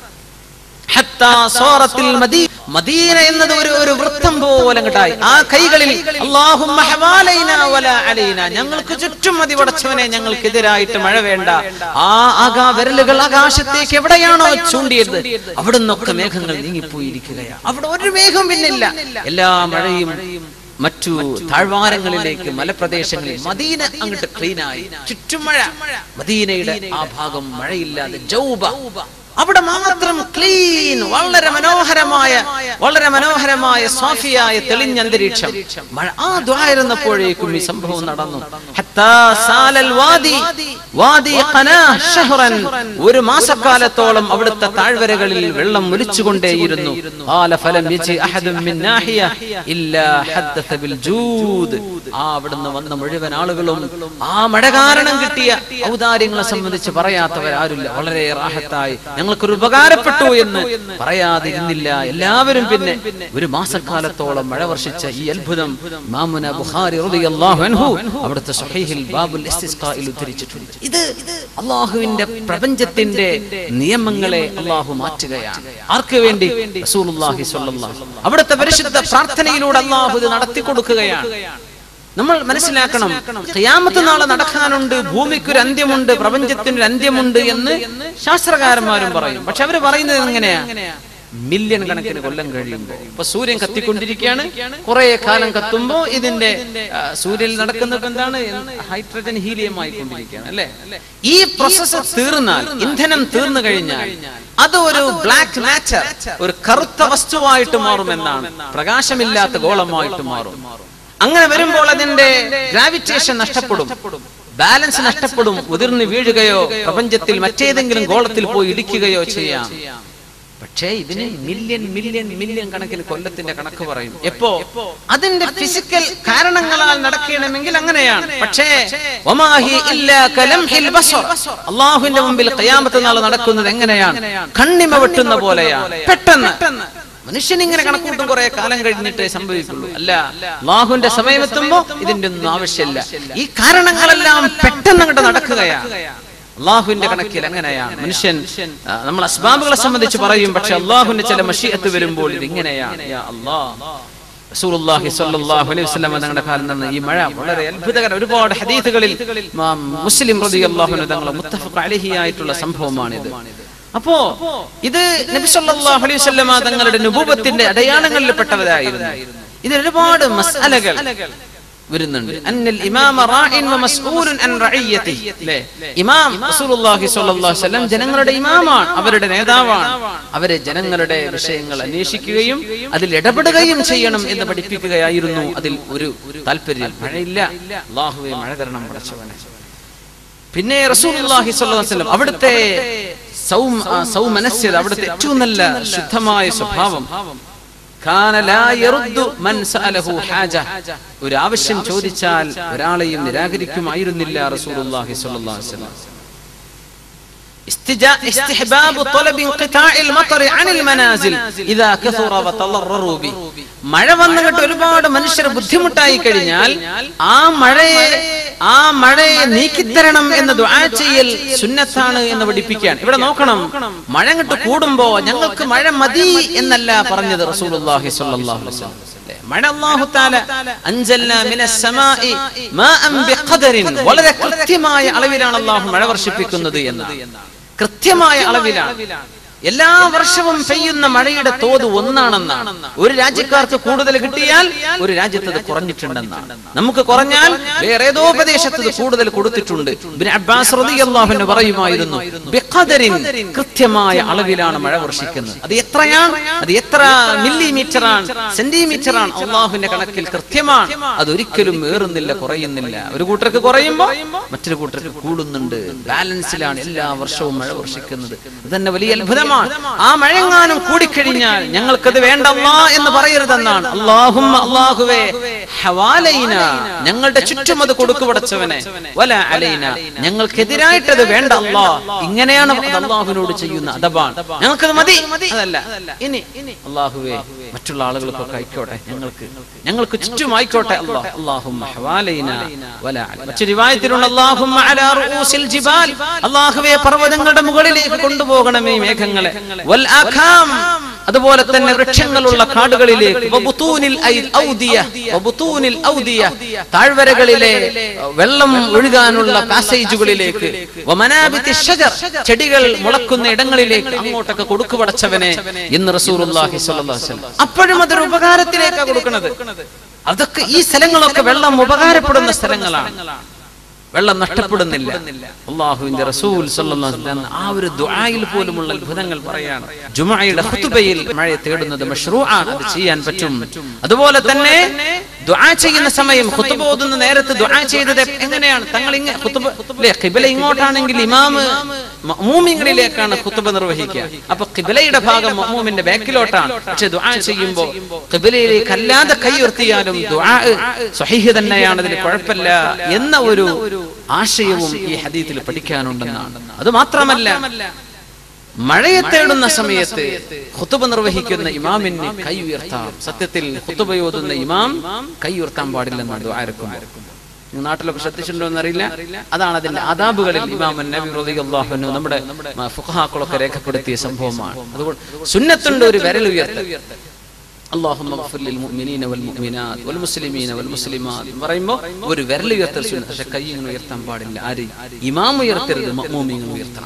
ഹത്താ സോറത്തിൽ മദീ- മദീന എന്നത് ഒരു ഒരു വൃത്തം പോലെ അങ്ങട്ടായി ആ കൈകളിൽ അല്ലാഹുമ്മ ഹവാലൈന വലാ അലൈന ഞങ്ങൾക്ക് ചുറ്റും മതി പടച്ചവനെ ഞങ്ങൾക്കെതിരായിട്ട് മഴ വേണ്ട ആ ആകാ വിരലുകൾ ആകാശത്തേക്ക് എവിടെയാണോ ചൂണ്ടിയത് അവിടെ നിന്നൊക്കെ മേഘങ്ങൾ നീങ്ങിപ്പോയിരിക്കുകയാണ് അവിടെ ഒരു മേഘം പിന്നില്ല എല്ലാ മഴയും മറ്റു താഴ്വാരങ്ങളിലേക്ക് മലപ്രദേശങ്ങളിൽ മദീന അങ്ങോട്ട് ക്ലീനായി ചുറ്റും മഴ മദീനയുടെ ആ ഭാഗം മഴയില്ലാതെ ജൗബ അവിടെ മാത്രം ക്ലീൻ വളരെ മനോഹരമായ വളരെ മനോഹരമായ സോഫിയായ തെളിഞ്ഞ അന്തരീക്ഷം മഴ ആ ദ്വായിരുന്നപ്പോഴേക്കും ഈ സംഭവം നടന്നു ഹത്താ സാലൽ വാദി വാദി ഖനാ ഷഹ്റൻ ഒരു മാസക്കാലത്തോളം അവിടുത്തെ താഴ്വരകളിൽ വെള്ളം ഒലിച്ചുകൊണ്ടേയിരുന്നു ഖാല ഫലം യജി അഹദും മിൻ നാഹിയ ഇല്ലാ ഹദ്ദസ ബിൽ ജൂദ് ആ അവിടുന്ന് വന്ന മുഴുവൻ ആളുകളും ആ മഴ കാരണം കിട്ടിയ ഔദാര്യങ്ങളെ സംബന്ധിച്ച് പറയാത്തവരാരുമില്ല വളരെ റാഹത്തായി ഞങ്ങൾക്കൊരു ഉപകാരപ്പെട്ടു എന്ന് പറയാതിരുന്നില്ല എല്ലാവരും പിന്നെ ഒരു മാസക്കാലത്തോളം മഴ വർഷിച്ച ഈ അത്ഭുതം മാമുന ബുഖാരി റളിയല്ലാഹു അൻഹു അവിടുത്തെ സ്വഹീഹിൽ ബാബുൽ ഇസ്തിസ്ഖായിൽ ഉദ്ധരിച്ചിട്ടുണ്ട് ഇത് അള്ളാഹുവിന്റെ പ്രപഞ്ചത്തിന്റെ നിയമങ്ങളെ അള്ളാഹു മാറ്റുകയാണ് ആർക്ക് വേണ്ടി റസൂലുള്ളാഹി സ്വല്ലല്ലാഹു അവിടുത്തെ പരിശുദ്ധ പ്രാർത്ഥനയിലൂടെ അള്ളാഹു ഇത് നടത്തി കൊടുക്കുകയാണ് നമ്മൾ മനസ്സിലാക്കണം ഖിയാമത്ത് നാളെ നടക്കാനുണ്ട് ഭൂമിക്ക് ഒരു അന്ത്യമുണ്ട് പ്രപഞ്ചത്തിന് ഒരു അന്ത്യമുണ്ട് എന്ന് ശാസ്ത്രകാരന്മാരും പറയും പക്ഷെ അവര് പറയുന്നത് എങ്ങനെയാ മില്യൺ കണക്കിന് കൊല്ലം കഴിയുമ്പോൾ ഇപ്പൊ സൂര്യൻ കത്തിക്കൊണ്ടിരിക്കുകയാണ് കുറെ കാലം കത്തുമ്പോ ഇതിന്റെ ആ, സൂര്യനിൽ നടക്കുന്നത് എന്താണ് ഹൈഡ്രജൻ ഹീലിയം ആയിക്കൊണ്ടിരിക്കുകയാണ് അല്ലെ ഈ പ്രോസസ്സ് തീർന്നാൽ ഇന്ധനം തീർന്നു കഴിഞ്ഞാൽ അത് ഒരു ബ്ലാക്ക് മാറ്റർ ഒരു കറുത്ത വസ്തുവായിട്ട് മാറുമെന്നാണ് പ്രകാശമില്ലാത്ത ഗോളമായിട്ട് മാറും അങ്ങനെ വരുമ്പോൾ അതിന്റെ ഗ്രാവിറ്റേഷൻ നഷ്ടപ്പെടും ബാലൻസ് നഷ്ടപ്പെടും ഉതിർന്ന് വീഴുകയോ പ്രപഞ്ചത്തിൽ മറ്റേതെങ്കിലും ഗോളത്തിൽ പോയി ഇടിക്കുകയോ ചെയ്യാം പക്ഷേ ഇതിന് മില്യൺ മില്യൺ മില്യൺ കണക്കിന് കൊല്ലത്തിന്റെ കണക്ക് പറയും എപ്പോ അതിന്റെ ഫിസിക്കൽ കാരണങ്ങളാൽ നടക്കണമെങ്കിൽ അങ്ങനെയാണ് പക്ഷേ വമാഹി ഇല്ലാ കലംഹിൽ ബസർ. അള്ളാഹുവിന്റെ മുമ്പിൽ ഖിയാമത്ത് നാൾ നടക്കുന്നത് എങ്ങനെയാണ് കണ്ണിമ വെട്ടുന്ന പോലെയാണ് പെട്ടെന്ന് മനുഷ്യൻ ഇങ്ങനെ കണക്കൂട്ടും കുറെ കാലം കഴിഞ്ഞിട്ടേ സംഭവിക്കുള്ളൂ അല്ല അള്ളാഹുവിന്റെ സമയമെത്തുമ്പോ ഇതിന്റെ ഒന്നും ആവശ്യമില്ല ഈ കാരണങ്ങളെല്ലാം പെട്ടെന്ന് അങ്ങോട്ട് നടക്കുകയാണ് അള്ളാഹുവിന്റെ കണക്കിൽ അങ്ങനെയാണ് മനുഷ്യൻ ആ, നമ്മൾ അസ്ബാബുകളെ സംബന്ധിച്ച് പറയും പക്ഷെ അള്ളാഹുവിന്റെ ചില മഷീയത്ത് വരുമ്പോൾ ഇത് ഇങ്ങനെയാണ് യാ അല്ലാഹ് റസൂലുള്ളാഹി സ്വല്ലല്ലാഹു അലൈഹി വസല്ലം തങ്ങളുടെ കാലം നടന്ന ഈ മഴ വളരെ അത്ഭുതകരം ഒരുപാട് ഹദീസുകളിൽ ഇമാം മുസ്ലിം റളിയല്ലാഹു അൻഹു തങ്ങൾ മുത്തഫഖ് അലൈഹി ആയിട്ടുള്ള സംഭവമാണിത് അപ്പോ ഇത് നബി സല്ലല്ലാഹു അലൈഹി വസല്ലമ തങ്ങളുടെ നുബുവത്തിന്റെ അടയാളങ്ങളിൽ പെട്ടവരായിരുന്നു ഇതിൽ ഒരുപാട് മസ്അലകൾ വരുന്നുണ്ട് അന്നൽ ഇമാമ റാഇൻ വ മസ്ഊലുൻ അൻ റഇയ്യതിഹി അല്ലേ ഇമാം റസൂലുള്ളാഹി സ്വല്ലല്ലാഹു അലൈഹി വസല്ലം ജനങ്ങളുടെ ഇമാമാണ് അവരുടെ നേതാവാണ് അവരെ ജനങ്ങളുടെ വിഷയങ്ങൾ അന്വേഷിക്കുകയും അതിൽ ഇടപെടുകയും ചെയ്യണം എന്ന് പഠിപ്പിക്കുകയായിരുന്നു അതിൽ ഒരു താല്പര്യം മഴയില്ല അല്ലാഹുവേ മഴ തരണം പടച്ചവനെ പിന്നെ റസൂലുള്ളാഹി സ്വല്ലല്ലാഹു അലൈഹി വസല്ലം അവിടുത്തെ സൗം ആ, സൗമനസ്യത അവിടുത്തെ ഏറ്റവും നല്ല ശുദ്ധമായ സ്വഭാവം കാന ലാ യറുദ്ദു മൻ സഅലഹു ഹാജ ഒരു ആവശ്യം ചോദിച്ചാൽ ഒരാളെയും നിരാകരിക്കുമായിരുന്നില്ല റസൂലുള്ളാഹി സ്വല്ലല്ലാഹു അലൈഹി വസല്ലം استجا- استحباب طلب انقطاع المطر عن المنازل اذا كثر وتضرروا به മഴ വന്നിട്ട് ഒരുപാട് മനുഷ്യർ ബുദ്ധിമുട്ടായി കഴിഞ്ഞാൽ ആ മഴയെ ആ മഴയെ നീക്കിത്തരണം എന്ന് ദുആ ചെയ്യൽ സുന്നത്താണ് എന്ന് പഠിപ്പിക്കാൻ ഇവിടെ നോക്കണം മഴ അങ്ങോട്ട് കൂടുമ്പോ ഞങ്ങൾക്ക് മഴ മതി എന്നല്ല പറഞ്ഞത് റസൂലുള്ളാഹി സ്വല്ലല്ലാഹു അലൈഹി വസല്ലം അല്ലേ? മഴ അല്ലാഹു തആല അൻസൽനാ മിനസ് സമാഇ മാഅൻ ബിഖദരിൻ വളരെ കൃത്യമായ അളവിലാണ് അല്ലാഹു മഴ വർഷിപ്പിക്കുന്നത് എന്ന് കൃത്യമായ അളവിലാണ് എല്ലാ വർഷവും പെയ്യുന്ന മഴയുടെ തോത് ഒന്നാണെന്നാണ് ഒരു രാജ്യക്കാർക്ക് കൂടുതൽ കിട്ടിയാൽ ഒരു രാജ്യത്ത് അത് കുറഞ്ഞിട്ടുണ്ടെന്നാണ് നമുക്ക് കുറഞ്ഞാൽ വേറെ ഏതോ പ്രദേശത്ത് ഇത് കൂടുതൽ കൊടുത്തിട്ടുണ്ട് ഇബ്നു അബ്ബാസ് റളിയല്ലാഹു അൻഹു പറയുമായിരുന്നു ബിഖദരിൻ കൃത്യമായ അളവിലാണ് മഴ വർഷിക്കുന്നത് അത് എത്രയാണ് അത് എത്ര മില്ലിമീറ്റർ ആണ് സെന്റിമീറ്റർ ആണ് അള്ളാഹുവിന്റെ കണക്കിൽ കൃത്യമാണ് അത് ഒരിക്കലും ഏറുന്നില്ല കുറയുന്നില്ല ഒരു കൂട്ടർക്ക് കുറയുമ്പോ മറ്റൊരു കൂട്ടർക്ക് കൂടുന്നുണ്ട് ബാലൻസിലാണ് എല്ലാ വർഷവും മഴ വർഷിക്കുന്നത് ഇത് തന്നെ വലിയ അത്ഭുതമാണ് ആ മഴങ്ങാനും കൂടിക്കഴിഞ്ഞാൽ ഞങ്ങൾക്കത് വേണ്ടല്ലാ എന്ന് പറയരുതെന്നാണ് അള്ളാഹും അള്ളാഹുവേ ഹവാലൈന ഞങ്ങളുടെ ചുറ്റും അത് കൊടുക്കു പടച്ചവനെ വല അലൈന ഞങ്ങൾക്കെതിരായിട്ടത് വേണ്ട അല്ലാ ഇങ്ങനെയാണ് അത് അള്ളാഹുവിനോട് ചെയ്യുന്ന അദബാണ് ഞങ്ങൾക്കത് മതി അതല്ല ഇനി അള്ളാഹുവേ മറ്റുള്ള ആളുകൾക്കൊക്കെ ആയിക്കോട്ടെ ഞങ്ങൾക്ക് ഞങ്ങൾക്ക് ചുറ്റും ആയിക്കോട്ടെ അല്ലാഹ് അല്ലാഹുമ്മ ഹവാലൈന വല അലൈന. മറ്റു റിവായത്തിലുള്ള അല്ലാഹുമ്മ അലാ റൂസിൽ ജിബാൽ അല്ലാഹുവേ പർവ്വതങ്ങളുടെ മുകളിലേക്ക് കൊണ്ടുപോകണമേ മേഘങ്ങളെ വൽ ആഖാം അതുപോലെ തന്നെ വൃക്ഷങ്ങളുള്ള കാടുകളിലേക്ക് വബുതൂനിൽ ഐ- ഔദിയ വബുതൂനിൽ ഔദിയ താഴ്വരകളിലെ വെള്ളം ഒഴുകാനുള്ള പാസേജുകളിലേക്ക് വമനാബിത്തി ഷജർ ചെടികൾ മുളക്കുന്ന ഇടങ്ങളിലേക്ക് അങ്ങോട്ടൊക്കെ കൊടുക്കു പടച്ചവനെ എന്ന് റസൂലുള്ളാഹി സ്വല്ലല്ലാഹു അലൈഹി വസല്ലം അപ്പോഴും അതൊരു ഉപകാരത്തിലേക്കാണ് കൊടുക്കുന്നത് അതൊക്കെ ഈ സ്ഥലങ്ങളൊക്കെ വെള്ളം ഉപകാരപ്പെടുന്ന സ്ഥലങ്ങളാണ് വെള്ളം നഷ്ടപ്പെടുന്നില്ല അള്ളാഹുവിന്റെ റസൂൽ സല്ലല്ലാഹു അലൈഹി വസല്ലം ആ ഒരു ദുആയിൽ പോലുമുള്ള അത്ഭുതങ്ങൾ പറയാണ് ജുമഅയുടെ ഖുതുബയിൽ മഴ തേടുന്നത് മഷ്റൂആണ് അത് ചെയ്യാൻ പറ്റും അതുപോലെ തന്നെ ദുആ ചെയ്യുന്ന സമയം ഖുതുബ ഓതുന്ന നേരത്ത് ദുആ ചെയ്തത് എങ്ങനെയാണ് തങ്ങൾ ഇങ്ങനെ ഖുതുബ അല്ലേ ഖിബല ഇങ്ങോട്ടാണെങ്കിൽ ഇമാമ് മഅ്മൂമിങ്ങളിലേക്കാണ് ഖുതുബ നിർവഹിക്കുക അപ്പൊ ഖിബലയുടെ ഭാഗം മഅ്മൂമിന്റെ ബാക്കിലോട്ടാണ് പക്ഷെ ദുആ ചെയ്യുമ്പോൾ ഖിബലയിലേക്ക് അല്ലാതെ കൈ ഉയർത്തിയാലും ദുആ സ്വഹീഹ് തന്നെയാണ് അതിന് കുഴപ്പമില്ല എന്ന ഒരു ആശയവും ഈ ഹദീത്തിൽ പഠിക്കാനുണ്ടെന്നാണ് അത് മാത്രമല്ല മഴയെ തേടുന്ന സമയത്ത് ഖുത്തുബ നിർവഹിക്കുന്ന ഇമാമിന് കൈ ഉയർത്താം സത്യത്തിൽ ഖുത്തുബയോതുന്ന ഇമാം കൈ ഉയർത്താൻ പാടില്ലെന്നാണ് ആർക്കും നാട്ടിലൊക്കെ ശ്രദ്ധിച്ചിട്ടുണ്ടോ എന്നറിയില്ല അതാണ് അതിന്റെ ആദാബുകളിൽ ഇമാമൻ നബി റളിയല്ലാഹു അൻഹു നമ്മുടെ ഫുഖഹാക്കളൊക്കെ രേഖപ്പെടുത്തിയ സംഭവമാണ് അതുകൊണ്ട് സുന്നത്തുണ്ട് ഒരു വിരൽ ഉയർത്തൽ اللهم اغفر للمؤمنين والمؤمنات والمسلمين والمسلمات പറയുമ്പോൾ ഒരു വിരൽ ഉയർത്തൽ സുന്നത്ത് പക്ഷെ കൈ ഇങ്ങനെ ഉയർത്താൻ പാടില്ല ആര് ഇമാം ഉയർത്തരുത് മഅ്മൂമിങ്ങൾ ഉയർത്തണം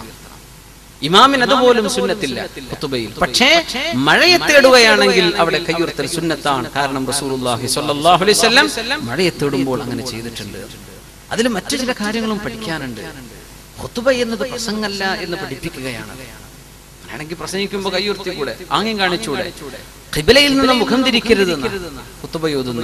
ഇമാമിന് അതുപോലും സുന്നത്തില്ല ഖുതുബയിൽ പക്ഷേ മഴയെ തേടുകയാണെങ്കിൽ അവിടെ കയ്യുർത്തൽ സുന്നത്താണ് കാരണം റസൂലുള്ളാഹി സ്വല്ലല്ലാഹു അലൈഹി വസല്ലം മഴയെ തേടുമ്പോൾ അങ്ങനെ ചെയ്തിട്ടുണ്ട് അതിൽ മറ്റു ചില കാര്യങ്ങളും പഠിക്കാനുണ്ട് ഖുതുബ എന്നത് പ്രസംഗല്ല എന്ന് പഠിപ്പിക്കുകയാണ് ആണെങ്കിൽ പ്രസംഗിക്കുമ്പോൾ കയ്യുർത്തി കൂടെ ആംഗ്യം കാണിച്ചൂടെ ഖിബലയിൽ നിന്ന് മുഖം തിരിക്കരുത് കുത്തുബയോതുന്ന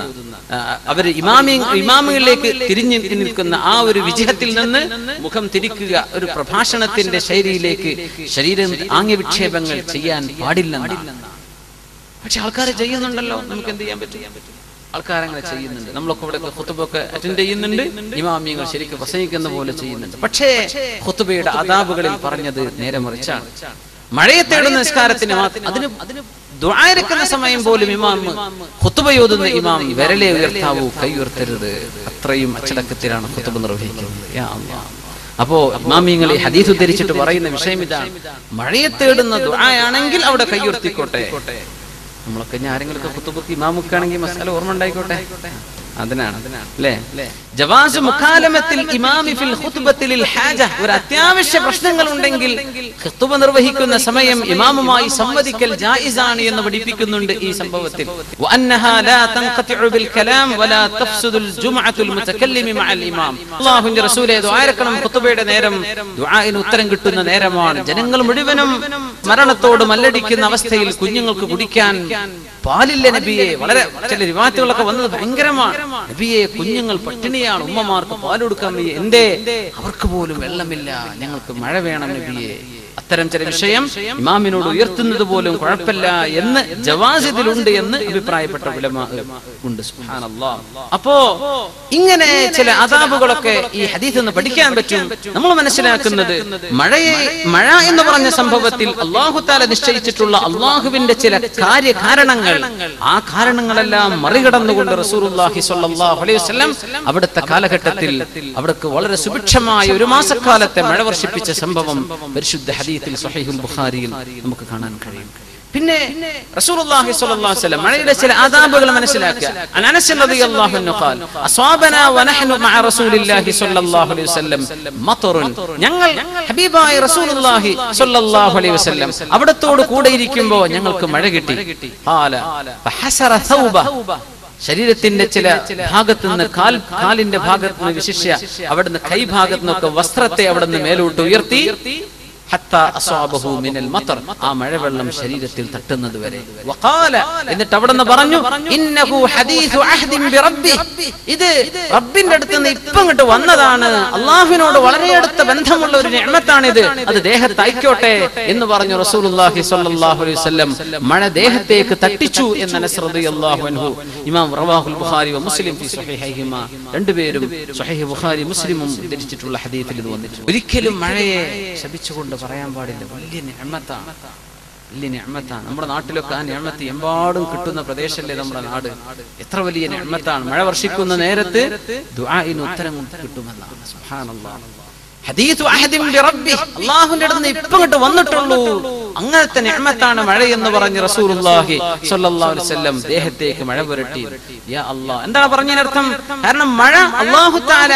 അവർ ഇമാമി ഇമാമുകളിലേക്ക് തിരിഞ്ഞു നിൽക്കുന്ന ആ ഒരു വിജയത്തിൽ നിന്ന് മുഖം തിരിക്കുക ഒരു പ്രഭാഷണത്തിന്റെ ശൈലിയിലേക്ക് ശരീരം ആംഗ്യ വിക്ഷേപങ്ങൾ ചെയ്യാൻ പാടില്ലെന്നാണ് പക്ഷെ ആൾക്കാർ ചെയ്യുന്നുണ്ടല്ലോ നമുക്ക് എന്ത് ചെയ്യാൻ പറ്റും ആൾക്കാരങ്ങനെ ചെയ്യുന്നുണ്ട് നമ്മളൊക്കെ ഇവിടെ ഖുത്തുബൊക്കെ അറ്റൻഡ് ചെയ്യുന്നുണ്ട് ഇമാമിയങ്ങൾ ശരിക്കും പ്രസംഗിക്കുന്ന പോലെ ചെയ്യുന്നുണ്ട് പക്ഷേ ഖുത്തുബയുടെ അതാബുകളിൽ പറഞ്ഞത് നേരെ മറിച്ചാണ് മഴയെ തേടുന്ന നിസ്കാരത്തിന് മാത്രം അതിന് അതിന് ദുആയിരക്കുന്ന സമയം പോലും ഇമാം ഖുത്തുബയോതുന്ന ഇമാം വിരലെ ഉയർത്താവൂ കൈ ഉയർത്തരുത് അത്രയും അച്ചടക്കത്തിലാണ് ഖുത്തുബ നിർവഹിക്കുന്നത് യാ അല്ലാഹ് അപ്പോ ഇമാമിങ്ങൾ ഈ ഹദീസ് ഉദ്ധരിച്ചിട്ട് പറയുന്ന വിഷയം ഇതാണ് മഴയെ തേടുന്ന ദുആയാണെങ്കിൽ അവിടെ കൈയുയർത്തിക്കോട്ടെ നമ്മളൊക്കെ ഇനി ആരെങ്കിലും കുത്തുബുക്ക് ഇമാമുക്കാണെങ്കിൽ മസാല ഓർമ്മ ഉണ്ടായിക്കോട്ടെ അതിനാണ് അല്ലേ ജവാസ് മുഖാലമത്തിൽ ഇമാമി ഫിൽ ഖുത്ബത്തിൽ ഹാജ ഒരു അത്യാവശ്യ പ്രശ്നങ്ങൾ ഉണ്ടെങ്കിൽ ഖുത്ബ നിർവഹിക്കുന്ന സമയം ഇമാമുമായി സംവദിക്കൽ ജായിസാണ് എന്ന് പഠിപ്പിക്കുന്നുണ്ട് ഈ സംഭവത്തിൽ വഅന്നഹാ ലാ തൻഖതിഉ ബിൽ കലാം വലാ തഫ്സുദു അൽ ജുംഅത്തുൽ മുതകല്ലിമി മഅൽ ഇമാം അല്ലാഹുവിന്റെ റസൂലേ ദുആയിരക്കണം ഖുത്ബയുടെ നേരം ദുആഇന് ഉത്തരം കിട്ടുന്ന നേരമാണ് ജനങ്ങൾ മുഴുവനും മരണത്തോട് മല്ലടിക്കുന്ന അവസ്ഥയിൽ കുഞ്ഞുങ്ങൾക്ക് കുടിക്കാൻ പാലില്ല നബിയെ വളരെ ചില റിവാറ്റുകളൊക്കെ വന്നത് ഭയങ്കരമാണ് നബിയെ കുഞ്ഞുങ്ങൾ പട്ടിണിയാണ് ഉമ്മമാർക്ക് പാൽ കൊടുക്കാൻ വയ്യ എന്തേ അവർക്ക് പോലും വെള്ളമില്ല ഞങ്ങൾക്ക് മഴ വേണം നബിയെ അത്തരം ചില വിഷയം ഇമാമിനോട് ഉയർത്തുന്നത് പോലും കുഴപ്പമില്ല എന്ന് ജവാസിദിലുണ്ട് എന്ന് അഭിപ്രായപ്പെട്ട ഉലമാ ഉണ്ട് സുബ്ഹാനല്ലാഹ്. അപ്പോ ഇങ്ങനെ ചില അതാബുകളൊക്കെ ഈ ഹദീസ് നിന്ന് പഠിക്കാൻ പറ്റും നമ്മൾ മനസ്സിലാക്കുന്നത് മഴയെ മഴ എന്ന് പറഞ്ഞ സംഭവത്തിൽ അള്ളാഹു താല നിശ്ചയിച്ചിട്ടുള്ള അള്ളാഹുവിന്റെ ചില കാര്യകാരണങ്ങൾ ആ കാരണങ്ങളെല്ലാം മറികടന്നുകൊണ്ട് റസൂലുള്ളാഹി സ്വല്ലല്ലാഹു അലൈഹി വസല്ലം അവിടുത്തെ കാലഘട്ടത്തിൽ അവിടേക്ക് വളരെ സുഭിക്ഷമായ ഒരു മാസക്കാലത്തെ മഴ വർഷിപ്പിച്ച സംഭവം പരിശുദ്ധ ഹദീത്തിൽ സ്വഹീഹുൽ ബുഖാരിയിൽ നമുക്ക് കാണാൻ കഴിയും പിന്നെ റസൂലുള്ളാഹി സ്വല്ലല്ലാഹു അലൈഹി വസല്ലം മഴയുടെ ചില ആദാബുകൾ മനസ്സിലാക്കുക അൻ അനസ് റളിയല്ലാഹു അൻഹു ഖാൽ അസ്വാബന വനഹ്നു മഅ റസൂലില്ലാഹി സ്വല്ലല്ലാഹു അലൈഹി വസല്ലം മത്റുൻ ഞങ്ങൾ ഹബീബായ റസൂലുള്ളാഹി സ്വല്ലല്ലാഹു അലൈഹി വസല്ലം അവിടത്തോട് കൂടെ ഇരിക്കുമ്പോൾ ഞങ്ങൾക്ക് മഴ കിട്ടി ഖാല ഫഹസറ ഥൗബ ശരീരത്തിന്റെ ചില ഭാഗത്ത് നിന്ന് കാൽ കാലിന്റെ ഭാഗത്ത് നിന്ന് വിശിഷ്യ അവിടുന്ന് കൈഭാഗത്ത് നിന്നൊക്കെ വസ്ത്രത്തെ അവിടുന്ന് മേലോട്ട് ഉയർത്തി ഹത്താ അസ്വാബഹു മിനൽ മത്തർ ആ മഴവെള്ളം ശരീരത്തിൽ തട്ടുന്നത് വരെ വഖാല എന്നിട്ട് അവിടുന്ന് പറഞ്ഞു ഇന്നഹു ഹദീസു അഹ്ദിൻ ബിറബ്ബി ഇത് റബ്ബിന്റെ അടുത്ത് നിന്ന് ഇപ്പം ഇങ്ങോട്ട് വന്നതാണ് അള്ളാഹുവിനോട് വളരെ അടുത്ത ബന്ധമുള്ള ഒരു നിഅമത്താണിത് അത് ദേഹത്ത് അയക്കോട്ടെ എന്ന് പറഞ്ഞു റസൂലുള്ളാഹി സ്വല്ലല്ലാഹു അലൈഹി വസല്ലം മഴ ദേഹത്തേക്ക് തട്ടിച്ചു എന്ന് അനസ് റളിയല്ലാഹു അൻഹു ഇമാം റവാഹുൽ ബുഖാരി വ മുസ്ലിം ഫി സ്വഹീഹൈഹിമ രണ്ടുപേരും സ്വഹീഹ് ബുഖാരി മുസ്ലിമും ഉദ്ധരിച്ചിട്ടുള്ള ഹദീസിൽ ഇത് വന്നിട്ടുണ്ട് ഒരിക്കലും മഴയെ ശപിച്ചുകൊണ്ട് പറയാൻ പാടില്ല വലിയ നിഅമത്താണ് വലിയ നിഅമത്താണ് നമ്മുടെ നാട്ടിലൊക്കെ ആ നിഅമത്ത് എമ്പാടും കിട്ടുന്ന പ്രദേശമല്ലേ നമ്മുടെ നാട് എത്ര വലിയ നിഅമത്താണ് മഴ വർഷിക്കുന്ന നേരത്ത് ദുആഇന് ഉത്തരം കിട്ടുമെന്നാണ് സുബ്ഹാനല്ലാഹ് ഹദീസു അഹദിൻ ബിറബ്ബി അല്ലാഹുവിന്റെ അടുത്ത് നിന്ന് ഇപ്പം ഇങ്ങോട്ട് വന്നിട്ടുള്ളൂ അങ്ങനത്തെ നിഅമത്താണ് മഴ എന്ന് പറഞ്ഞ് റസൂലുള്ളാഹി സ്വല്ലല്ലാഹു അലൈഹി വസല്ലം ദേഹത്തേക്ക് മഴ പുരട്ടി യാ അല്ലാഹ് എന്താണ് പറഞ്ഞതിനർത്ഥം കാരണം മഴ അല്ലാഹു തആല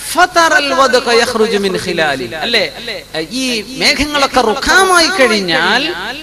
ഫതറൽ വദ്ഖ യഖ്റുജു മിൻ ഖിലാലി അല്ലേ ഈ മേഘങ്ങളൊക്കെ റുഖാമായി കഴിഞ്ഞാൽ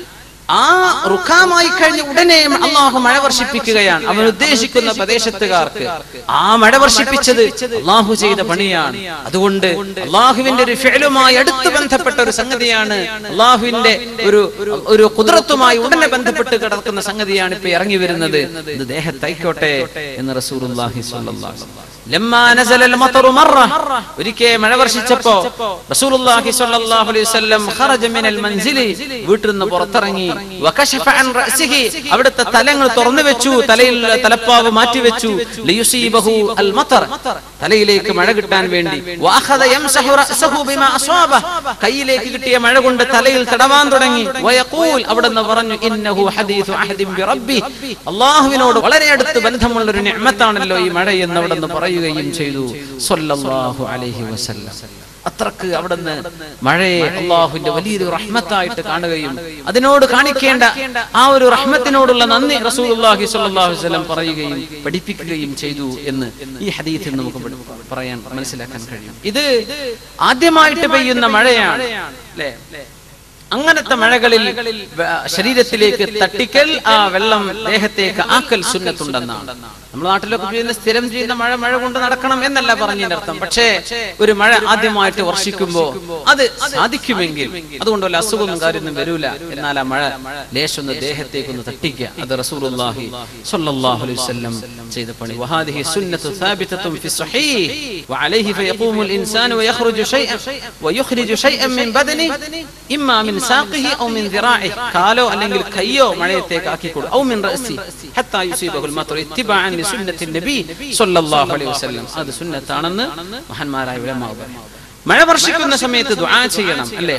ആ റുഖാമായി കഴിഞ്ഞ ഉടനെ അള്ളാഹു മഴ വർഷിപ്പിക്കുകയാണ് അവൻ ഉദ്ദേശിക്കുന്ന പ്രദേശത്തുകാർക്ക് ആ മഴ വർഷിപ്പിച്ചത് അള്ളാഹു ചെയ്ത പണിയാണ് അതുകൊണ്ട് അള്ളാഹുവിന്റെ ഒരു ഫെലുമായി അടുത്ത് ബന്ധപ്പെട്ട ഒരു സംഗതിയാണ് അള്ളാഹുവിന്റെ ഒരു ഒരു കുതിരത്തുമായി ഉടനെ ബന്ധപ്പെട്ട് കിടക്കുന്ന സംഗതിയാണ് ഇപ്പൊ ഇറങ്ങി വരുന്നത് ഇത് ദേഹത്തൈക്കോട്ടെ എന്ന് റസൂലുള്ളാഹി സ്വല്ലല്ലാഹു അലൈഹി വസല്ലം ലമ്മാ നസലൽ മതറു മറ ഒരിക്കൽ മഴ വർഷിച്ചപ്പോ റസൂലുള്ളാഹി സ്വല്ലല്ലാഹു അലൈഹി വസല്ലം ഖറജ മിനൽ മൻസിലി വീട്ടിൽ നിന്ന് പുറത്തിറങ്ങി വകശഫ അൻ റഅസിഹി അവിടുത്തെ തലങ്ങൾ തുറന്നു വെച്ചു തലയിൽ തലപ്പാവ് മാറ്റി വെച്ചു ലിയുസീബഹു അൽ മതർ തലയിലേക്ക് മഴ കിട്ടാൻ വേണ്ടി വഅഖദ യംസഹു റഅസഹു ബിമാ അസ്വാബ കയ്യിലേക്ക് കിട്ടിയ മഴ കൊണ്ട് തലയിൽ തടവാൻ തുടങ്ങി വയഖൂൽ അവിടുന്ന് പറഞ്ഞു ഇന്നഹു ഹദീസു അഹദിൻ ബിറബ്ബി അല്ലാഹുവിനോട് വളരെ അടുത്ത് ബന്ധമുള്ള ഒരു നിഅമത്താണല്ലോ ഈ മഴ എന്ന് അവിടുന്ന് പറയുകയും ചെയ്തു സല്ലല്ലാഹു അലൈഹി വസല്ലം അത്രക്ക് അവിടുന്ന് മഴയെ അള്ളാഹുവിന്റെ വലിയൊരു റഹ്മത്തായിട്ട് കാണുകയും അതിനോട് കാണിക്കേണ്ട ആ ഒരു റഹ്മത്തിനോടുള്ള നന്ദി റസൂലുള്ളാഹി സ്വല്ലല്ലാഹു അലൈഹി വസല്ലം പറയുകയും പഠിപ്പിക്കുകയും ചെയ്തു എന്ന് ഈ ഹദീത്തിൽ നമുക്ക് പഠി- പറയാൻ മനസ്സിലാക്കാൻ കഴിയും ഇത് ആദ്യമായിട്ട് പെയ്യുന്ന മഴയാണ് അല്ലേ അങ്ങനത്തെ മഴകളിൽ വ- ശരീരത്തിലേക്ക് തട്ടിക്കൽ ആ വെള്ളം ദേഹത്തേക്ക് ആക്കൽ സുന്നത്തുണ്ടെന്നാണ് നമ്മുടെ നാട്ടിലൊക്കെ ചെയ്യുന്ന സ്ഥിരം ചെയ്യുന്ന മഴ മഴ കൊണ്ട് നടക്കണം എന്നല്ല പറഞ്ഞതിന്റെ അർത്ഥം പക്ഷേ ഒരു മഴ ആദ്യമായിട്ട് വർഷിക്കുമ്പോ അത് സാധിക്കുമെങ്കിൽ അതുകൊണ്ട് വല്ല അസുഖവും കാര്യമൊന്നും വരൂല എന്നാൽ ആ മഴ ലേശൊന്ന് ദേഹത്തേക്ക് ഒന്ന് തട്ടിക്കുക അത് റസൂലുള്ളാഹി സ്വല്ലല്ലാഹു അലൈഹി വസല്ലം ചെയ്ത പണി വഹാദിഹി സുന്നത്തു ثابتة في الصحيح وعليه فيقوم الإنسان ويخرج شيئا ويخرج شيئا من بدنه إما من ساقه أو من ذراعه കാലോ അല്ലെങ്കിൽ കയ്യോ മഴയത്തേക്ക് ആക്കിക്കൊടു ഔ മിൻ റഅസി ഹത്താ യുസീബഹുൽ മത്റു ഇത്തിബാഅൻ ലിസുന്നത്തിൻ നബി സ്വല്ലല്ലാഹു അലൈഹി വസല്ലം അത് സുന്നത്താണെന്ന് മഹാന്മാരായ ഉലമാവ് പറഞ്ഞു. മഴ വർഷിക്കുന്ന സമയത്ത് ദുആ ചെയ്യണം അല്ലേ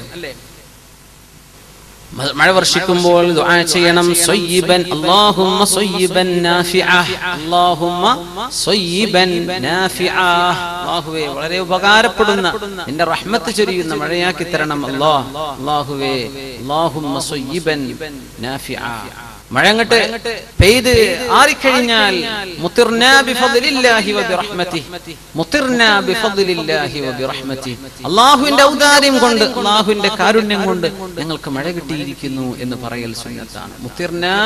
മ- മഴ വർഷിക്കുമ്പോൾ ദുആ ചെയ്യണം സയ്യിബൻ അല്ലാഹുമ്മ സയ്യിബൻ നാഫിഅ അല്ലാഹുമ്മ സയ്യിബൻ നാഫിഅ അല്ലാഹുവേ വളരെ ഉപകാരപ്പെടുന്ന നിന്റെ റഹ്മത്ത് ചൊരിയുന്ന മഴയാക്കി തരണം അല്ലാഹ് അല്ലാഹുവേ അല്ലാഹുമ്മ സയ്യിബൻ നാഫിഅ മഴ അങ്ങട്ട് പെയ്ത് ആറിക്കഴിഞ്ഞാൽ മുത്തിർനാ ബിഫദ്ലില്ലാഹി വബിറഹ്മതിഹി മുത്തിർനാ ബിഫദ്ലില്ലാഹി വബിറഹ്മതിഹി അല്ലാഹുവിന്റെ ഔദാര്യം കൊണ്ട് അല്ലാഹുവിന്റെ കാരുണ്യം കൊണ്ട് ഞങ്ങൾക്ക് മഴ കിട്ടിയിരിക്കുന്നു എന്ന് പറയൽ സുന്നത്താണ് മുത്തിർനാ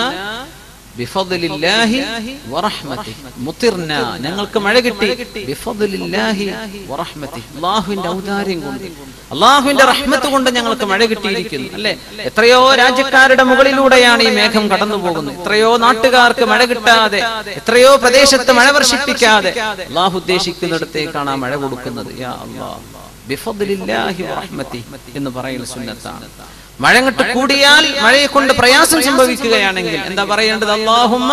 ബിഫദ്ലില്ലാഹി വറഹ്മതിഹി മുത്തിർന ഞങ്ങൾക്ക് മഴ കിട്ടി ബിഫദ്ലില്ലാഹി വറഹ്മതിഹി അല്ലാഹുവിന്റെ ഔദാര്യം കൊണ്ട് അള്ളാഹുവിന്റെ റഹ്മത്ത് കൊണ്ട് ഞങ്ങൾക്ക് മഴ കിട്ടിയിരിക്കുന്നു അല്ലെ എത്രയോ രാജ്യക്കാരുടെ മുകളിലൂടെയാണ് ഈ മേഘം കടന്നു പോകുന്നത് എത്രയോ നാട്ടുകാർക്ക് മഴ കിട്ടാതെ എത്രയോ പ്രദേശത്ത് മഴ വർഷിപ്പിക്കാതെ അള്ളാഹു ഉദ്ദേശിക്കുന്നിടത്തേക്കാണ് ആ മഴ കൊടുക്കുന്നത് യാ അല്ലാഹ് ബിഫദ്ലില്ലാഹി വറഹ്മതിഹി എന്ന് പറയൽ സുന്നത്താണ് മഴ അങ്ങോട്ട് കൂടിയാൽ മഴയെ കൊണ്ട് പ്രയാസം സംഭവിക്കുകയാണെങ്കിൽ എന്താ പറയേണ്ടത് അല്ലാഹുമ്മ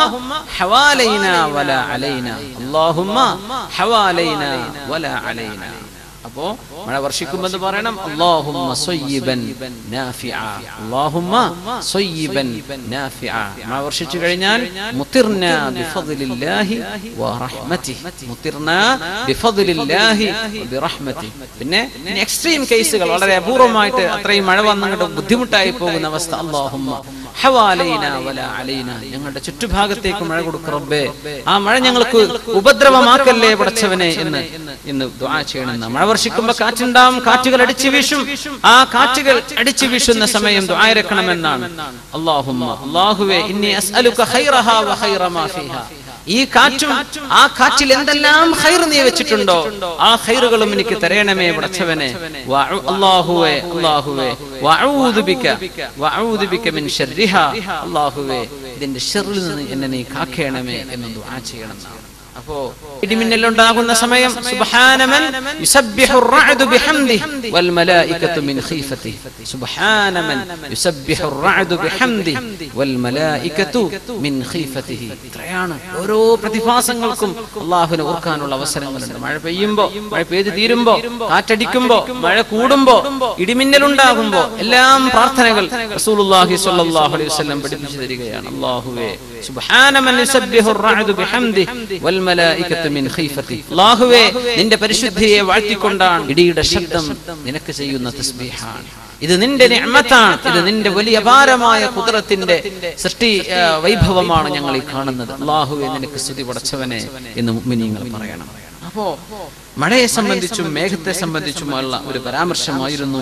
ഹവാലൈന വല അലൈന അല്ലാഹുമ്മ ഹവാലൈന വല അലൈന അപ്പോ മഴ വർഷിക്കുമെന്ന് പറയണം അല്ലാഹുമ്മ സയ്യിബൻ നാഫിഅ അല്ലാഹുമ്മ സയ്യിബൻ നാഫിഅ മഴ വർഷിച്ചു കഴിഞ്ഞാൽ മുത്തിർന ബിഫദ്ലില്ലാഹി വറഹ്മതിഹി മുത്തിർന ബിഫദ്ലില്ലാഹി വബിറഹ്മതിഹി പിന്നെ എക്സ്ട്രീം കേസുകൾ വളരെ അപൂർവമായിട്ട് അത്രയും മഴ വന്നങ്ങോട്ട് ബുദ്ധിമുട്ടായി പോകുന്ന അവസ്ഥ അല്ലാഹുമ്മ ഹവാലൈന വല അലൈന ഞങ്ങളുടെ ചുറ്റുഭാഗത്തേക്ക് മഴ കൊടുക്ക റബ്ബേ ആ മഴ ഞങ്ങൾക്ക് ഉപദ്രവമാക്കല്ലേ പടച്ചവനെ എന്ന് ഇന്ന് ദുആ ചെയ്യണമെന്ന് മഴ വർഷിക്കുമ്പോ കാറ്റുണ്ടാവും കാറ്റുകൾ അടിച്ചു വീശും ആ കാറ്റുകൾ അടിച്ചു വീശുന്ന സമയം ദുആ ഇറക്കണമെന്നാണ് അല്ലാഹുമ്മ അല്ലാഹുവേ ഇന്നി അസ്അലുക ഖൈറഹാ വ ഖൈറ മാ ഫീഹാ ഈ കാറ്റും ആ കാറ്റിൽ എന്തെല്ലാം ഖൈർ നീ വെച്ചിട്ടുണ്ടോ ആ ഖൈറുകളും എനിക്ക് തരയണമേ പടച്ചവനെ വഅു- അല്ലാഹുവേ അല്ലാഹുവേ വഅഊദു ബിക വഅഊദു ബിക മിൻ ശർരിഹാ അല്ലാഹുവേ ഇതിന്റെ ഷെറിൽ നിന്ന് എന്നെ നീ കാക്കേണമേ എന്ന് ദുആ ചെയ്യണം എന്നാണ്. അപ്പോ ഇടിമിന്നലുണ്ടാകുന്ന സമയം സുബ്ഹാനമൻ യുസബ്ബിഹു الرعد بحمده والملائكة من خيفته سبحان من يسبح الرعد بحمده والملائكة من خيفته ഇത്രയാണ് ഓരോ പ്രതിഭാസങ്ങൾക്കും അള്ളാഹുവിനെ ഓർക്കാനുള്ള അവസരങ്ങളുണ്ട് മഴ പെയ്യുമ്പോ മഴ പെയ്ത് തീരുമ്പോ കാറ്റടിക്കുമ്പോ മഴ കൂടുമ്പോ ഇടിമിന്നലുണ്ടാകുമ്പോ എല്ലാം പ്രാർത്ഥനകൾ റസൂലുള്ളാഹി സ്വല്ലല്ലാഹു അലൈഹി വസല്ലം പഠിപ്പിച്ചു തരികയാണ് അല്ലാഹുവേ സുബ്ഹാന മൻ യുസബ്ബിഹു الرعد بحمده والملائكة من خيفته അല്ലാഹുവേ നിന്റെ പരിശുദ്ധിയെ വാഴ്ത്തിക്കൊണ്ടാണ് ഇടിയുടെ ശബ്ദം നിനക്ക് ചെയ്യുന്ന തസ്ബീഹാണ് ഇത് നിന്റെ നിഅമത്താണ് ഇത് നിന്റെ വലിയ അപാരമായ കുതിരത്തിന്റെ സൃഷ്ടി ആ, വൈഭവമാണ് ഞങ്ങൾ ഈ കാണുന്നത് അള്ളാഹുവെ നിനക്ക് സ്തുതി പടച്ചവനെ എന്ന് മുഅ്മിനീങ്ങൾ പറയണം അപ്പോ മഴയെ സംബന്ധിച്ചും മേഘത്തെ സംബന്ധിച്ചുമുള്ള ഒരു പരാമർശമായിരുന്നു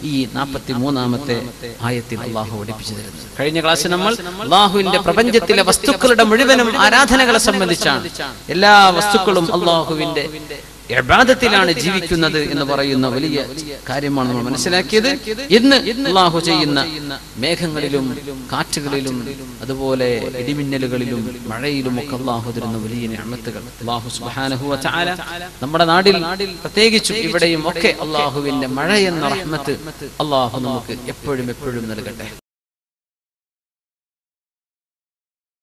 ഈ നാൽപ്പത്തി മൂന്നാമത്തെ ആയത്തിൽ അള്ളാഹു പഠിപ്പിച്ചു തരുന്നത് കഴിഞ്ഞ ക്ലാസ്സിൽ നമ്മൾ അള്ളാഹുവിന്റെ പ്രപഞ്ചത്തിലെ വസ്തുക്കളുടെ മുഴുവനും ആരാധനകളെ സംബന്ധിച്ചാണ് എല്ലാ വസ്തുക്കളും അള്ളാഹുവിന്റെ ഇബാദത്തിലാണ് ജീവിക്കുന്നത് എന്ന് പറയുന്ന വലിയ കാര്യമാണ് നമ്മൾ മനസ്സിലാക്കിയത് ഇന്ന് അള്ളാഹു ചെയ്യുന്ന മേഘങ്ങളിലും കാറ്റുകളിലും അതുപോലെ ഇടിമിന്നലുകളിലും മഴയിലും ഒക്കെ അള്ളാഹു തരുന്ന വലിയ ഞാമത്തുകൾ അള്ളാഹു സുബ്ഹാനഹു വ തആല നമ്മുടെ നാടിൽ പ്രത്യേകിച്ചും ഇവിടെയും ഒക്കെ അള്ളാഹുവിന്റെ മഴ എന്ന റഹ്മത്ത് അള്ളാഹു നമുക്ക് എപ്പോഴും എപ്പോഴും നൽകട്ടെ